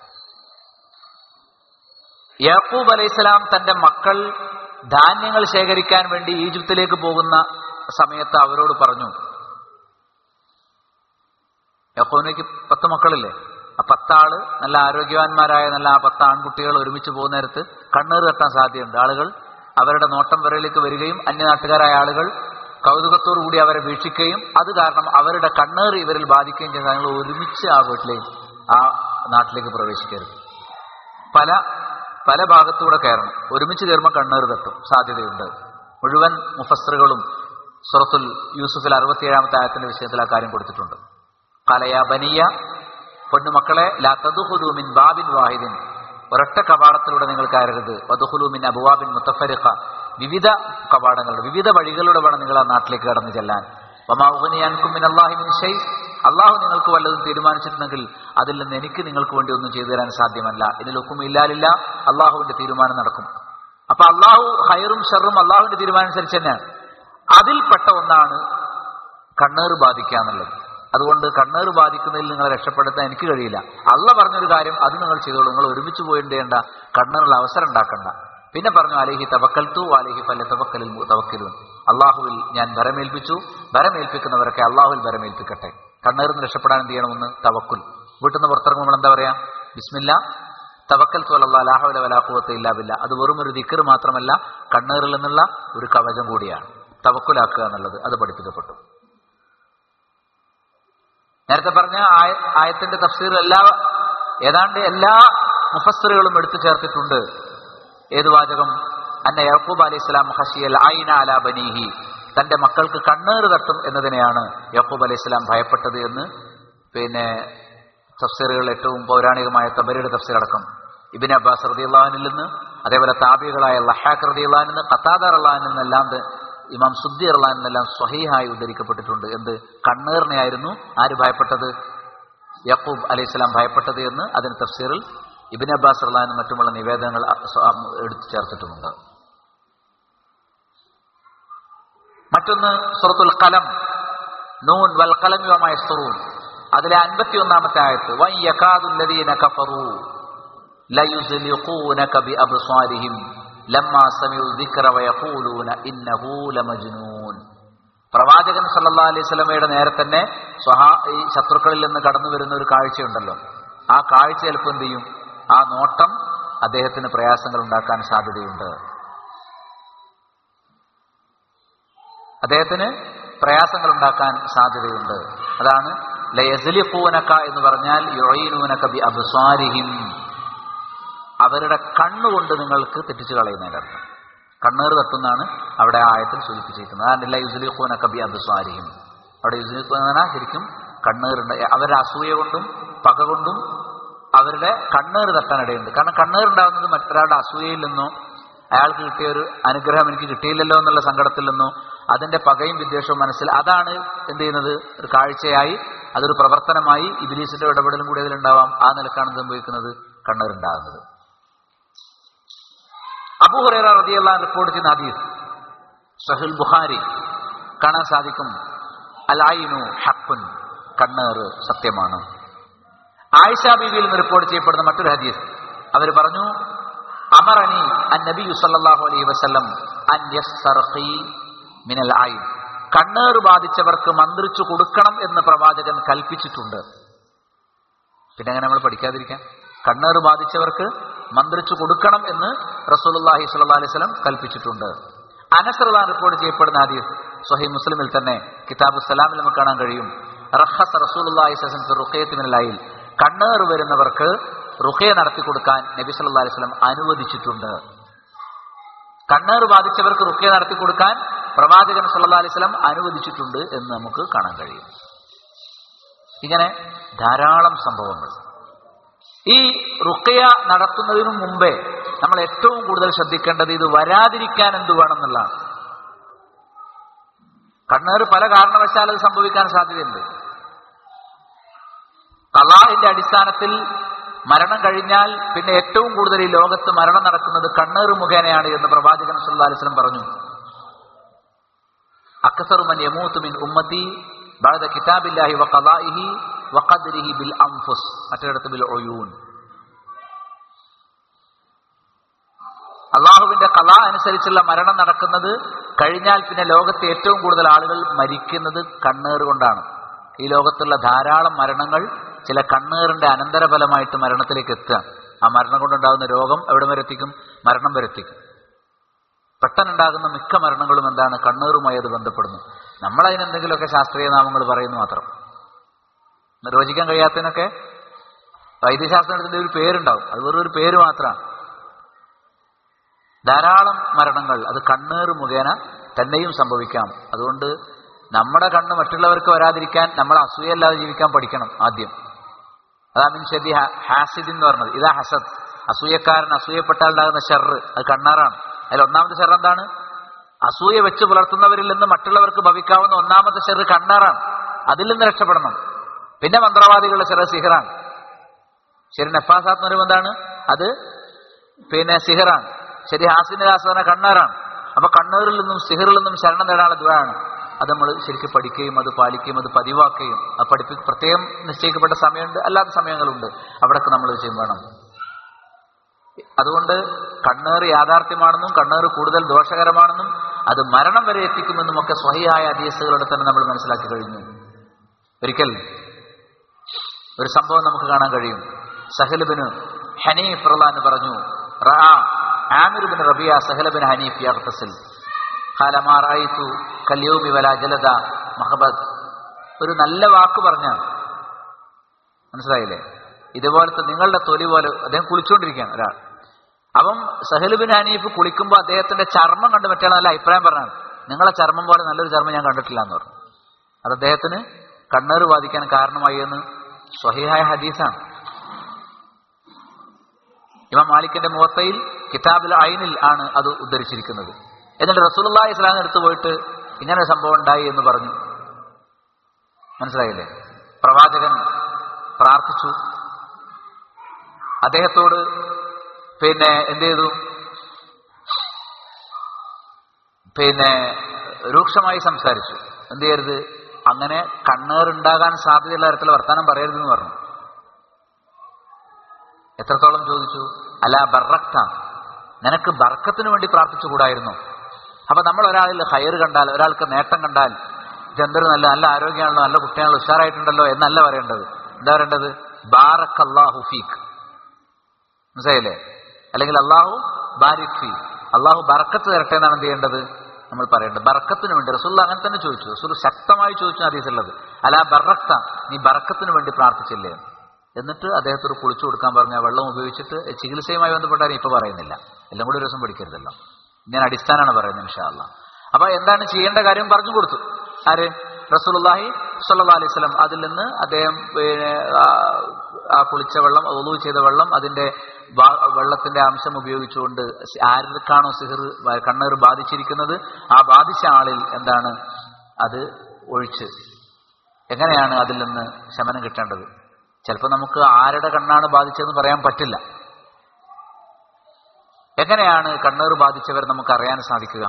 യാക്കൂബ് അലൈഹിസ്സലാം തന്റെ മക്കൾ ധാന്യങ്ങൾ ശേഖരിക്കാൻ വേണ്ടി ഈജിപ്തിലേക്ക് പോകുന്ന സമയത്ത് അവരോട് പറഞ്ഞു യഹോനയ്ക്ക് പത്ത് മക്കളില്ലേ ആ പത്താള് നല്ല ആരോഗ്യവാന്മാരായ നല്ല ആ പത്ത് ആൺകുട്ടികൾ ഒരുമിച്ച് പോകുന്ന നേരത്ത് കണ്ണീർ തട്ടാൻ സാധ്യതയുണ്ട് ആളുകൾ അവരുടെ നോട്ടം വരയിലേക്ക് വരികയും അന്യനാട്ടുകാരായ ആളുകൾ കൗതുകത്തോടു കൂടി അവരെ വീക്ഷിക്കുകയും അത് കാരണം അവരുടെ കണ്ണേർ ഇവരിൽ ബാധിക്കുകയും ചെയ്ത ഞങ്ങൾ ഒരുമിച്ച് ആ വീട്ടിലേക്ക് ആ നാട്ടിലേക്ക് പ്രവേശിക്കരുത് പല പല ഭാഗത്തൂടെ കയറണം ഒരുമിച്ച് കയറുമ്പോൾ കണ്ണേർ തട്ടും സാധ്യതയുണ്ട് മുഴുവൻ മുഫസ്സറുകളും സുറത്തുൽ യൂസുഫിൽ അറുപത്തിയേഴാമത്തെ ആയത്തിന്റെ വിഷയത്തിൽ ആ കാര്യം കൊടുത്തിട്ടുണ്ട് കലയ ബനിയ പൊന്നുമക്കളെ ലതദുഹുലൂമിൻ ബാബിൻ വാഹിദിൻ ഒരൊറ്റ കവാടത്തിലൂടെ നിങ്ങൾ കയറരുത് വധുഹുലൂമിൻ അബുവാബിൻ മുത്തഫരിഖ വിവിധ കവാടങ്ങളുടെ വിവിധ വഴികളിലൂടെ വേണം നിങ്ങൾ ആ നാട്ടിലേക്ക് കടന്നു ചെല്ലാൻ വമാഹുനിയാൻകുമിൻ അള്ളാഹിമിൻ ഷെയ് അള്ളാഹു നിങ്ങൾക്ക് വല്ലതും തീരുമാനിച്ചിട്ടുണ്ടെങ്കിൽ അതിൽ നിന്ന് എനിക്ക് നിങ്ങൾക്ക് വേണ്ടി ഒന്നും ചെയ്തു തരാൻ സാധ്യമല്ല ഇതിലൊക്കും ഇല്ലാലില്ല അള്ളാഹുവിന്റെ തീരുമാനം നടക്കും അപ്പൊ അള്ളാഹു ഹൈറും ഷെറും അള്ളാഹുവിന്റെ തീരുമാനം അനുസരിച്ച് തന്നെയാണ് അതിൽപ്പെട്ട ഒന്നാണ് കണ്ണേറ് ബാധിക്കുക എന്നുള്ളത് അതുകൊണ്ട് കണ്ണേറ് ബാധിക്കുന്നതിൽ നിങ്ങളെ രക്ഷപ്പെടുത്താൻ എനിക്ക് കഴിയില്ല അള്ള പറഞ്ഞൊരു കാര്യം അത് നിങ്ങൾ ചെയ്തോളൂ നിങ്ങൾ ഒരുമിച്ച് പോയിണ്ടേണ്ട കണ്ണേറുള്ള അവസരം ഉണ്ടാക്കണ്ട പിന്നെ പറഞ്ഞു അലഹി തവക്കൽത്തു അലഹി പല്ല തവക്കലിൽ തവക്കലും അള്ളാഹുവിൽ ഞാൻ ഭരമേൽപ്പിച്ചു ഭരമേൽപ്പിക്കുന്നവരൊക്കെ അള്ളാഹുവിൽ ഭരമേൽപ്പിക്കട്ടെ കണ്ണേറിന്ന് രക്ഷപ്പെടാൻ എന്ത് ചെയ്യണമെന്ന് തവക്കുൽ വീട്ടിൽ നിന്ന് പുറത്തിറങ്ങുമ്പോൾ എന്താ പറയാ ബിസ്മില്ല തവക്കൽ തോലല്ല ലാഹുല വലാഹുവത്തെ ഇല്ലാവില്ല അത് വെറും ഒരു ദിക്കർ മാത്രമല്ല കണ്ണേറിൽ നിന്നുള്ള ഒരു കവചം കൂടിയാണ് തവക്കുലാക്കുക എന്നുള്ളത് അത് പഠിപ്പിക്കപ്പെട്ടു നേരത്തെ പറഞ്ഞ ആയ ആയത്തിന്റെ തഫ്സീർ എല്ലാ ഏതാണ്ട് എല്ലാ മുഫസ്സറുകളും എടുത്തു ചേർത്തിട്ടുണ്ട് ഏത് വാചകം അന്ന യഹൂബ് അലൈഹി സ്വലാം ഹഷിയൽ ഐന അല ബനീഹി തന്റെ മക്കൾക്ക് കണ്ണേറ് തട്ടും എന്നതിനെയാണ് യഹൂബ് അലൈഹി സ്വലാം ഭയപ്പെട്ടത് എന്ന് പിന്നെ തഫ്സീറുകൾ ഏറ്റവും പൗരാണികമായ തബരയുടെ തഫ്സീർ അടക്കം ഇബിൻ അബ്ബാസ് റദിയുള്ളഹാനിൽ നിന്ന് അതേപോലെ താബികളായ ലഹാഖ് റദിയുള്ളഹാനിൽ നിന്ന് ഖത്താദർ അള്ളഹാനിൽ നിന്നെല്ലാം ഇമാം സുദ്ദി അള്ളഹാനിൽ നിന്നെല്ലാം സ്വഹീഹായി ഉദ്ധരിക്കപ്പെട്ടിട്ടുണ്ട് എന്ത് കണ്ണേറിനെയായിരുന്നു ആര് ഭയപ്പെട്ടത് യക്കൂബ് അലൈഹി സ്വലാം ഭയപ്പെട്ടത് എന്ന് അതിന് തഫ്സീറിൽ ഇബിൻ അബ്ബാസ് അള്ളഹാനും മറ്റുമുള്ള നിവേദനങ്ങൾ എടുത്തു ചേർത്തിട്ടുമുണ്ട് മറ്റൊന്ന് സുറത്തുൽ കലം നൂൻ വൽ കലമിവമായ സ്തുറൂൻ അതിലെ അൻപത്തി ഒന്നാമത്തെ ആയത്ത് വൻ യകാദുല്ലദീന കഫറു ലയുസ്ലിഖൂനക ബിഅബ്സാരിഹിം ലമ്മാ സമിഉ ദിക്ര വയഖൂലൂന ഇന്നഹു ലമജ്നൂൻ പ്രവാചകൻ സല്ലല്ലാഹു അലൈഹി വസല്ലമയുടെ നേരെ തന്നെ സ്വഹാ ഈ ശത്രുക്കളിൽ നിന്ന് കടന്നു വരുന്ന ഒരു കാഴ്ചയുണ്ടല്ലോ ആ കാഴ്ച ചിലപ്പോൾ എന്ത് ചെയ്യും ആ നോട്ടം അദ്ദേഹത്തിന് പ്രയാസങ്ങൾ ഉണ്ടാക്കാൻ സാധ്യതയുണ്ട് അദ്ദേഹത്തിന് പ്രയാസങ്ങൾ ഉണ്ടാക്കാൻ സാധ്യതയുണ്ട് അതാണ് ലയസലിഖൂനക്ക എന്ന് പറഞ്ഞാൽ യൊഴീനൂനക്ക ബി അബ്സ്വാരിഹിം അവരുടെ കണ്ണുകൊണ്ട് നിങ്ങൾക്ക് തെറ്റിച്ചു കളയുന്നതിന്റെ അർത്ഥം കണ്ണേറ് തട്ടുന്നാണ് അവിടെ ആ ആയത്തിൽ സൂചിപ്പിച്ചിരിക്കുന്നത് അതല്ല യുസലിഖൂനക്ക ബി അബ്സ്വാരിഹിം അവിടെ യുസലിഖൂന ശരിക്കും കണ്ണേറുണ്ട് അവരുടെ അസൂയ കൊണ്ടും പക കൊണ്ടും അവരുടെ കണ്ണേറ് തട്ടാനിടയുണ്ട് കാരണം കണ്ണേറുണ്ടാകുന്നത് മറ്റൊരാളുടെ അസൂയയിൽ നിന്നോ അയാൾക്ക് കിട്ടിയ ഒരു അനുഗ്രഹം എനിക്ക് കിട്ടിയില്ലല്ലോ എന്നുള്ള സങ്കടത്തിൽ നിന്നോ അതിന്റെ പകയും വിദ്വേഷവും മനസ്സിൽ അതാണ് എന്ത് ചെയ്യുന്നത് ഒരു കാഴ്ചയായി അതൊരു പ്രവർത്തനമായി ഇബിലീസിന്റെ ഇടപെടലും കൂടി അതിലുണ്ടാവാം ആ നിലക്കാണ് സംഭവിക്കുന്നത് കണ്ണേറുണ്ടാകുന്നത് അബൂഹുറേറ റതിയുള്ള റിപ്പോർട്ട് ചെയ്യുന്ന ഹദീസ് സഹുൽ ബുഖാരി കാണാൻ സാധിക്കും അലായിനു ഹക്കുൻ കണ്ണേറ് സത്യമാണ് ആയിഷ ബീവിയിൽ നിന്ന് റിപ്പോർട്ട് ചെയ്യപ്പെടുന്ന മറ്റൊരു ഹദീസ് അവർ പറഞ്ഞു അമറനി അൻ നബി സല്ലല്ലാഹു അലൈഹി വസല്ലം അൻ യസ്തർഖി മിനൽ ഐൻ കണ്ണേറ് ബാധിച്ചവർക്ക് മന്ത്രിച്ചു കൊടുക്കണം എന്ന് പ്രവാചകൻ കൽപ്പിച്ചിട്ടുണ്ട് പിന്നെ അങ്ങനെ നമ്മൾ പഠിക്കാതിരിക്കാൻ കണ്ണേറ് ബാധിച്ചവർക്ക് മന്ത്രിച്ചു കൊടുക്കണം എന്ന് റസൂലുള്ളാഹി സ്വല്ലല്ലാഹു അലൈഹി വസല്ലം കൽപ്പിച്ചിട്ടുണ്ട് അനസ്രദാൻ റിപ്പോർട്ട് ചെയ്യപ്പെടുന്ന ഹദീസ് സ്വഹീ മുസ്ലിമിൽ തന്നെ കിതാബ് സലാമിൽ നമുക്ക് കാണാൻ കഴിയും റഹസ് റസൂലുള്ളാഹി സ്വല്ലല്ലാഹു അലൈഹി വസല്ലം റുഖയത്ത് മിനൽ ഐൽ കണ്ണേറ് വരുന്നവർക്ക് റുഖയ നടത്തി കൊടുക്കാൻ നബി സല്ലല്ലാഹു അലൈഹി വസല്ലം അനുവദിച്ചിട്ടുണ്ട് കണ്ണേറ് ബാധിച്ചവർക്ക് റുഖയ നടത്തി കൊടുക്കാൻ പ്രവാചകൻ സല്ലല്ലാഹു അലൈഹി വസല്ലം അനുവദിച്ചിട്ടുണ്ട് എന്ന് നമുക്ക് കാണാൻ കഴിയും ഇങ്ങനെ ധാരാളം സംഭവങ്ങൾ ഈ റുഖയ നടത്തുന്നതിനു മുമ്പേ നമ്മൾ ഏറ്റവും കൂടുതൽ ശ്രദ്ധിക്കേണ്ടത് ഇത് വരാതിരിക്കാൻ എന്ത് വേണം എന്നുള്ളതാണ് കണ്ണേറ് പല കാരണവശാൽ അത് സംഭവിക്കാൻ സാധ്യതയുണ്ട് കലാഹിന്റെ അടിസ്ഥാനത്തിൽ മരണം കഴിഞ്ഞാൽ പിന്നെ ഏറ്റവും കൂടുതൽ ഈ ലോകത്ത് മരണം നടക്കുന്നത് കണ്ണേറ് മുഖേനയാണ് എന്ന് പ്രവാചകൻ സല്ലല്ലാഹു അലൈഹി വസല്ലം പറഞ്ഞു അക്സറു മൻ യമൂതു മിൻ ഉമ്മത്തി ബഅദ കിതാബില്ലാഹി വഖളാഇഹി വഖദ്രിഹി ബിൽ അൻഫുസ് മറ്റൊരിടത്ത് ബിൽ ഉയൂൻ അള്ളാഹുവിന്റെ കല അനുസരിച്ചുള്ള മരണം നടക്കുന്നത് കഴിഞ്ഞാൽ പിന്നെ ലോകത്തെ ഏറ്റവും കൂടുതൽ ആളുകൾ മരിക്കുന്നത് കണ്ണേറ് കൊണ്ടാണ് ഈ ലോകത്തുള്ള ധാരാളം മരണങ്ങൾ ചില കണ്ണേറിന്റെ അനന്തരഫലമായിട്ട് മരണത്തിലേക്ക് എത്തുക ആ മരണം കൊണ്ടുണ്ടാകുന്ന രോഗം എവിടെ വരെ എത്തിക്കും മരണം വരെ എത്തിക്കും പെട്ടെന്നുണ്ടാകുന്ന മിക്ക മരണങ്ങളും എന്താണ് കണ്ണേറുമായി അത് ബന്ധപ്പെടുന്നു നമ്മൾ അതിനെന്തെങ്കിലുമൊക്കെ ശാസ്ത്രീയ നാമങ്ങൾ പറയുന്നു മാത്രം നിർവചിക്കാൻ കഴിയാത്തതിനൊക്കെ വൈദ്യശാസ്ത്രത്തിന്റെ ഒരു പേരുണ്ടാവും അത് വെറും ഒരു പേര് മാത്രമാണ് ധാരാളം മരണങ്ങൾ അത് കണ്ണേറ് മുഖേന തന്നെയും സംഭവിക്കാം അതുകൊണ്ട് നമ്മുടെ കണ്ണ് മറ്റുള്ളവർക്ക് വരാതിരിക്കാൻ നമ്മൾ അസൂയല്ലാതെ ജീവിക്കാൻ പഠിക്കണം ആദ്യം അതാ മീൻ ശരി ഹാസിദ് എന്ന് പറഞ്ഞത് ഇതാ ഹസദ് അസൂയക്കാരൻ അസൂയപ്പെട്ടാൽ ഉണ്ടാകുന്ന ഷെറ് അത് കണ്ണാറാണ് അതിൽ ഒന്നാമത്തെ ഷെറ് എന്താണ് അസൂയ വെച്ച് പുലർത്തുന്നവരിൽ നിന്ന് മറ്റുള്ളവർക്ക് ഭവിക്കാവുന്ന ഒന്നാമത്തെ ഷെറ് കണ്ണാറാണ് അതിൽ നിന്ന് രക്ഷപ്പെടണം പിന്നെ മന്ത്രവാദികളുടെ ഷെറ് സിഹറാണ് ശരി നഫാസാത്ത് എന്ന് പറയുമ്പോൾ എന്താണ് അത് പിന്നെ സിഹറാണ് ശരി ഹാസിന്റെ ആസ്വാദന കണ്ണാറാണ് അപ്പൊ കണ്ണൂരിൽ നിന്നും സിഹറിൽ നിന്നും ശരണം നേടാനുള്ള ദുരാണ് അത് നമ്മൾ ശരിക്കും പഠിക്കുകയും അത് പാലിക്കുകയും അത് പതിവാക്കുകയും അത് പഠിപ്പി പ്രത്യേകം നിശ്ചയിക്കപ്പെട്ട സമയമുണ്ട് അല്ലാത്ത സമയങ്ങളുണ്ട് അവിടൊക്കെ നമ്മൾ ചെയ്യും വേണം അതുകൊണ്ട് കണ്ണേറ് യാഥാർത്ഥ്യമാണെന്നും കണ്ണേറ് കൂടുതൽ ദോഷകരമാണെന്നും അത് മരണം വരെ എത്തിക്കുമെന്നും ഒക്കെ സ്വഹിയായ ഹദീസുകളുടെ തന്നെ നമ്മൾ മനസ്സിലാക്കി കഴിഞ്ഞു ഒരിക്കൽ ഒരു സംഭവം നമുക്ക് കാണാൻ കഴിയും സഹലബിന് ഹനീഫ് റള എന്ന് പറഞ്ഞു റആ Amir bin Rabia Sahl bin Hunaif യഗ്തസിൽ ഖാല മാ റഅയ്തു കൽയൗമി വലാ ജലദ മഹബത് ഒരു നല്ല വാക്ക് പറഞ്ഞ മനസ്സിലായില്ലേ ഇതുപോലത്തെ നിങ്ങളുടെ തൊലി പോലെ അദ്ദേഹം കുളിച്ചുകൊണ്ടിരിക്കുകയാണ് ഒരാൾ അപ്പം സഹലുബിൻ ഹനീഫ് കുളിക്കുമ്പോൾ അദ്ദേഹത്തിന്റെ ചർമ്മം കണ്ട് മറ്റേ നല്ല അഭിപ്രായം പറഞ്ഞാണ് നിങ്ങളെ ചർമ്മം പോലെ നല്ലൊരു ചർമ്മം ഞാൻ കണ്ടിട്ടില്ല എന്ന് പറഞ്ഞു അത് അദ്ദേഹത്തിന് കണ്ണേറ് ബാധിക്കാൻ കാരണമായി എന്ന് സ്വഹിഹായ ഹദീസാണ് ഇമാം മാലിക്കിന്റെ മുഹത്തയിൽ കിതാബിൽ ഐനിൽ ആണ് അത് ഉദ്ധരിച്ചിരിക്കുന്നത് എന്നിട്ട് റസൂലുള്ളാഹി ഇസ്ലാം എടുത്തു പോയിട്ട് ഇങ്ങനെ ഒരു സംഭവം ഉണ്ടായി എന്ന് പറഞ്ഞു മനസ്സിലായില്ലേ പ്രവാചകൻ പ്രാർത്ഥിച്ചു അദ്ദേഹത്തോട് പിന്നെ എന്ത് ചെയ്തു പിന്നെ രൂക്ഷമായി സംസാരിച്ചു എന്ത് ചെയ്യരുത് അങ്ങനെ കണ്ണേറുണ്ടാകാൻ സാധ്യതയുള്ള തരത്തിൽ വർത്താനം പറയരുതെന്ന് പറഞ്ഞു എത്രത്തോളം ചോദിച്ചു അല്ല ബർറക്ത നിനക്ക് ബർക്കത്തിന് വേണ്ടി പ്രാർത്ഥിച്ചുകൂടായിരുന്നു അപ്പൊ നമ്മൾ ഒരാളിൽ ഹയർ കണ്ടാൽ ഒരാൾക്ക് നേട്ടം കണ്ടാൽ ഇതെന്തൊരു നല്ല നല്ല ആരോഗ്യമാണല്ലോ നല്ല കുട്ടിയാണല്ലോ ഉഷാറായിട്ടുണ്ടല്ലോ എന്നല്ല പറയേണ്ടത് എന്താ പറയേണ്ടത് ബാറക് അള്ളാഹു ഫീഖ് മനസ്സിലായില്ലേ അല്ലെങ്കിൽ അള്ളാഹു ബാരിക് ഫീ അള്ളാഹു ബർക്കത്ത് തരട്ടെ എന്നാണ് എന്ത് ചെയ്യേണ്ടത് നമ്മൾ പറയേണ്ടത് ബർക്കത്തിന് വേണ്ടി റസൂൽ അങ്ങനെ തന്നെ ചോദിച്ചു റസൂൽ ശക്തമായി ചോദിച്ചു ഹദീസുള്ളത് അല്ല ബർറക്ത നീ ബർക്കത്തിന് വേണ്ടി പ്രാർത്ഥിച്ചില്ലേ എന്നിട്ട് അദ്ദേഹത്തോട് കുളിച്ചു കൊടുക്കാൻ പറഞ്ഞ വെള്ളം ഉപയോഗിച്ചിട്ട് ചികിത്സയുമായി ബന്ധപ്പെട്ടാലും ഇപ്പൊ പറയുന്നില്ല എല്ലാം കൂടി ഒരു ദിവസം പഠിക്കരുതല്ലോ ഞാൻ അടിസ്ഥാനമാണ് പറയുന്നത് ഇൻഷാ അള്ളാഹ് അപ്പൊ എന്താണ് ചെയ്യേണ്ട കാര്യം പറഞ്ഞു കൊടുത്തു ആര് റസൂലുള്ളാഹി സ്വല്ലല്ലാഹി അലൈഹി വസല്ലം അതിൽ നിന്ന് അദ്ദേഹം പിന്നെ ആ- ആ കുളിച്ച വെള്ളം ഒളു ചെയ്ത വെള്ളം അതിന്റെ ബാ- വെള്ളത്തിന്റെ അംശം ഉപയോഗിച്ചുകൊണ്ട് ആർക്കാണോ സിഹർ കണ്ണേർ ബാധിച്ചിരിക്കുന്നത് ആ ബാധിച്ച ആളിൽ എന്താണ് അത് ഒഴിച്ച് എങ്ങനെയാണ് അതിൽ നിന്ന് ശമനം കിട്ടേണ്ടത് ചിലപ്പോൾ നമുക്ക് ആരുടെ കണ്ണാണ് ബാധിച്ചതെന്ന് പറയാൻ പറ്റില്ല എങ്ങനെയാണ് കണ്ണേർ ബാധിച്ചവർ നമുക്ക് അറിയാൻ സാധിക്കുക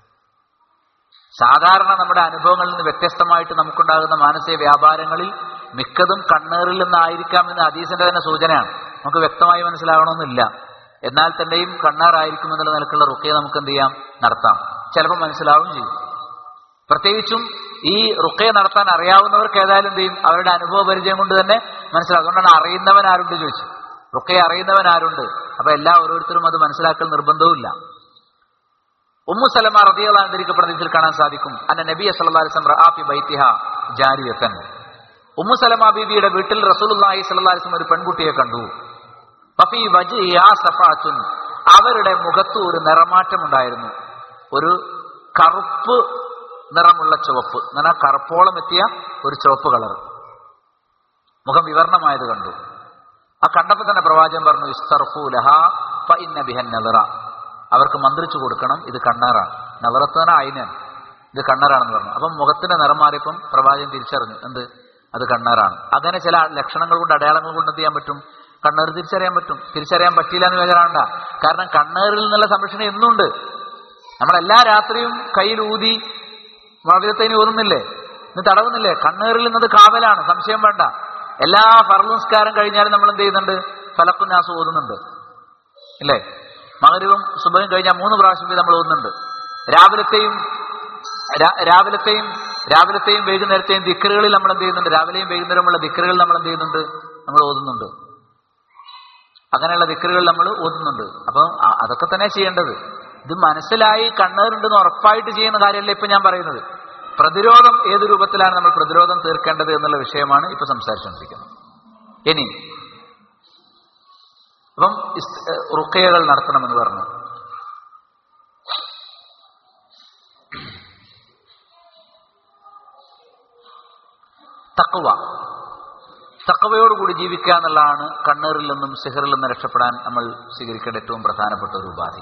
സാധാരണ നമ്മുടെ അനുഭവങ്ങളിൽ നിന്ന് വ്യത്യസ്തമായിട്ട് നമുക്കുണ്ടാകുന്ന മാനസിക വ്യാപാരങ്ങളിൽ മിക്കതും കണ്ണേറിൽ നിന്നായിരിക്കാം എന്ന് ഹദീസിന്റെ തന്നെ സൂചനയാണ് നമുക്ക് വ്യക്തമായി മനസ്സിലാകണമെന്നില്ല എന്നാൽ തന്നെയും കണ്ണാറായിരിക്കും എന്നുള്ള നിലക്കുള്ള റുക്കയെ നമുക്ക് എന്ത് ചെയ്യാം നടത്താം ചിലപ്പോൾ മനസ്സിലാവും ചെയ്യും പ്രത്യേകിച്ചും ഈ റുക്കയെ നടത്താൻ അറിയാവുന്നവർക്ക് ഏതായാലും എന്ത് ചെയ്യും അവരുടെ അനുഭവ പരിചയം കൊണ്ട് തന്നെ മനസ്സിലാകും അതുകൊണ്ടാണ് അറിയുന്നവൻ ആരുണ്ട് ചോദിച്ചു റുക്കയെ അറിയുന്നവൻ ആരുണ്ട് അപ്പൊ എല്ലാ ഓരോരുത്തരും അത് മനസ്സിലാക്കൽ നിർബന്ധവുമില്ല ഉമ്മു സലമ റതിയുള്ള ധരിക്കപ്പെടുന്നതിൽ കാണാൻ സാധിക്കും അന്ന നബിയ സല്ലാസ്ലം റഹാഫി ബൈത്തിഹ ജാരിയത്തൻ ഉമ്മു സലമ ബീബിയുടെ വീട്ടിൽ റസൂലുള്ളാഹി സ്വല്ലല്ലാഹി അലൈഹി വസല്ലം ഒരു പെൺകുട്ടിയെ കണ്ടു ഫഫി വജ്ഹിഹാ സഫാത്തുൻ അവരുടെ മുഖത്ത് ഒരു നിറമാറ്റം ഉണ്ടായിരുന്നു ഒരു കറുപ്പ് നിറമുള്ള ചുവപ്പ് അങ്ങനെ കറുപ്പോളം എത്തിയ ഒരു ചുവപ്പ് കളർ മുഖം വിവർണമായത് കണ്ടു ആ കണ്ടപ്പോൾ തന്നെ പ്രവാചകൻ പറഞ്ഞു ഇസ്തർഫു ലഹാ ഫ ഇന്ന ബിഹൻ നദറ അവർക്ക് മന്ത്രിച്ചു കൊടുക്കണം ഇത് കണ്ണാറാണ് നവറത്തന അയിനാണ് ഇത് കണ്ണാറാണെന്ന് പറഞ്ഞു അപ്പം മുഖത്തിന്റെ നിറം മാറിയപ്പം പ്രവാചകൻ തിരിച്ചറിഞ്ഞു എന്ത് അത് കണ്ണാറാണ് അങ്ങനെ ചില ലക്ഷണങ്ങൾ കൊണ്ട് അടയാളങ്ങൾ കൊണ്ട് എന്ത് ചെയ്യാൻ പറ്റും കണ്ണേർ തിരിച്ചറിയാൻ പറ്റും തിരിച്ചറിയാൻ പറ്റില്ല എന്ന് വിചാരണ്ട കാരണം കണ്ണേറിൽ നിന്നുള്ള സംരക്ഷണം എന്നുണ്ട് നമ്മളെല്ലാ രാത്രിയും കയ്യിൽ ഊതി മകരത്തേന് ഊതുന്നില്ലേ ഇന്ന് തടവുന്നില്ലേ കണ്ണേറിൽ നിന്നത് കാവലാണ് സംശയം വേണ്ട എല്ലാ ഫർലംസ്കാരം കഴിഞ്ഞാലും നമ്മൾ എന്ത് ചെയ്യുന്നുണ്ട് ഫലക്കുന്നാസ് ഓതുന്നുണ്ട് ഇല്ലേ മകരവും സുബയും കഴിഞ്ഞാൽ മൂന്ന് പ്രാവശ്യം വീതം നമ്മൾ ഓതുന്നുണ്ട് രാവിലത്തെയും രാ- രാവിലത്തെയും രാവിലത്തെയും വൈകുന്നേരത്തെയും ദിക്കറുകളിൽ നമ്മൾ എന്ത് ചെയ്യുന്നുണ്ട് രാവിലെയും വൈകുന്നേരമുള്ള ദിക്കറുകൾ നമ്മൾ എന്ത് ചെയ്യുന്നുണ്ട് നമ്മൾ ഓതുന്നുണ്ട് അങ്ങനെയുള്ള ദിക്കറുകൾ നമ്മൾ ഓതുന്നുണ്ട് അപ്പം അ- അതൊക്കെ തന്നെ ചെയ്യേണ്ടത് ഇത് മനസ്സിലായി കണ്ണേറുണ്ടെന്ന് ഉറപ്പായിട്ട് ചെയ്യുന്ന കാര്യമല്ല ഇപ്പൊ ഞാൻ പറയുന്നത് പ്രതിരോധം ഏത് രൂപത്തിലാണ് നമ്മൾ പ്രതിരോധം തീർക്കേണ്ടത് എന്നുള്ള വിഷയമാണ് ഇപ്പൊ സംസാരിച്ചുകൊണ്ടിരിക്കുന്നത് ഇനി അപ്പം ഇസ്- ഏഹ് റുക്കയകൾ നടത്തണമെന്ന് പറഞ്ഞു തക്കവ തക്കവയോടുകൂടി ജീവിക്കുക എന്നുള്ളതാണ് കണ്ണീറിൽ നിന്നും സിഹറിൽ നിന്നും രക്ഷപ്പെടാൻ നമ്മൾ സ്വീകരിക്കേണ്ട ഏറ്റവും പ്രധാനപ്പെട്ട ഒരു ഉപാധി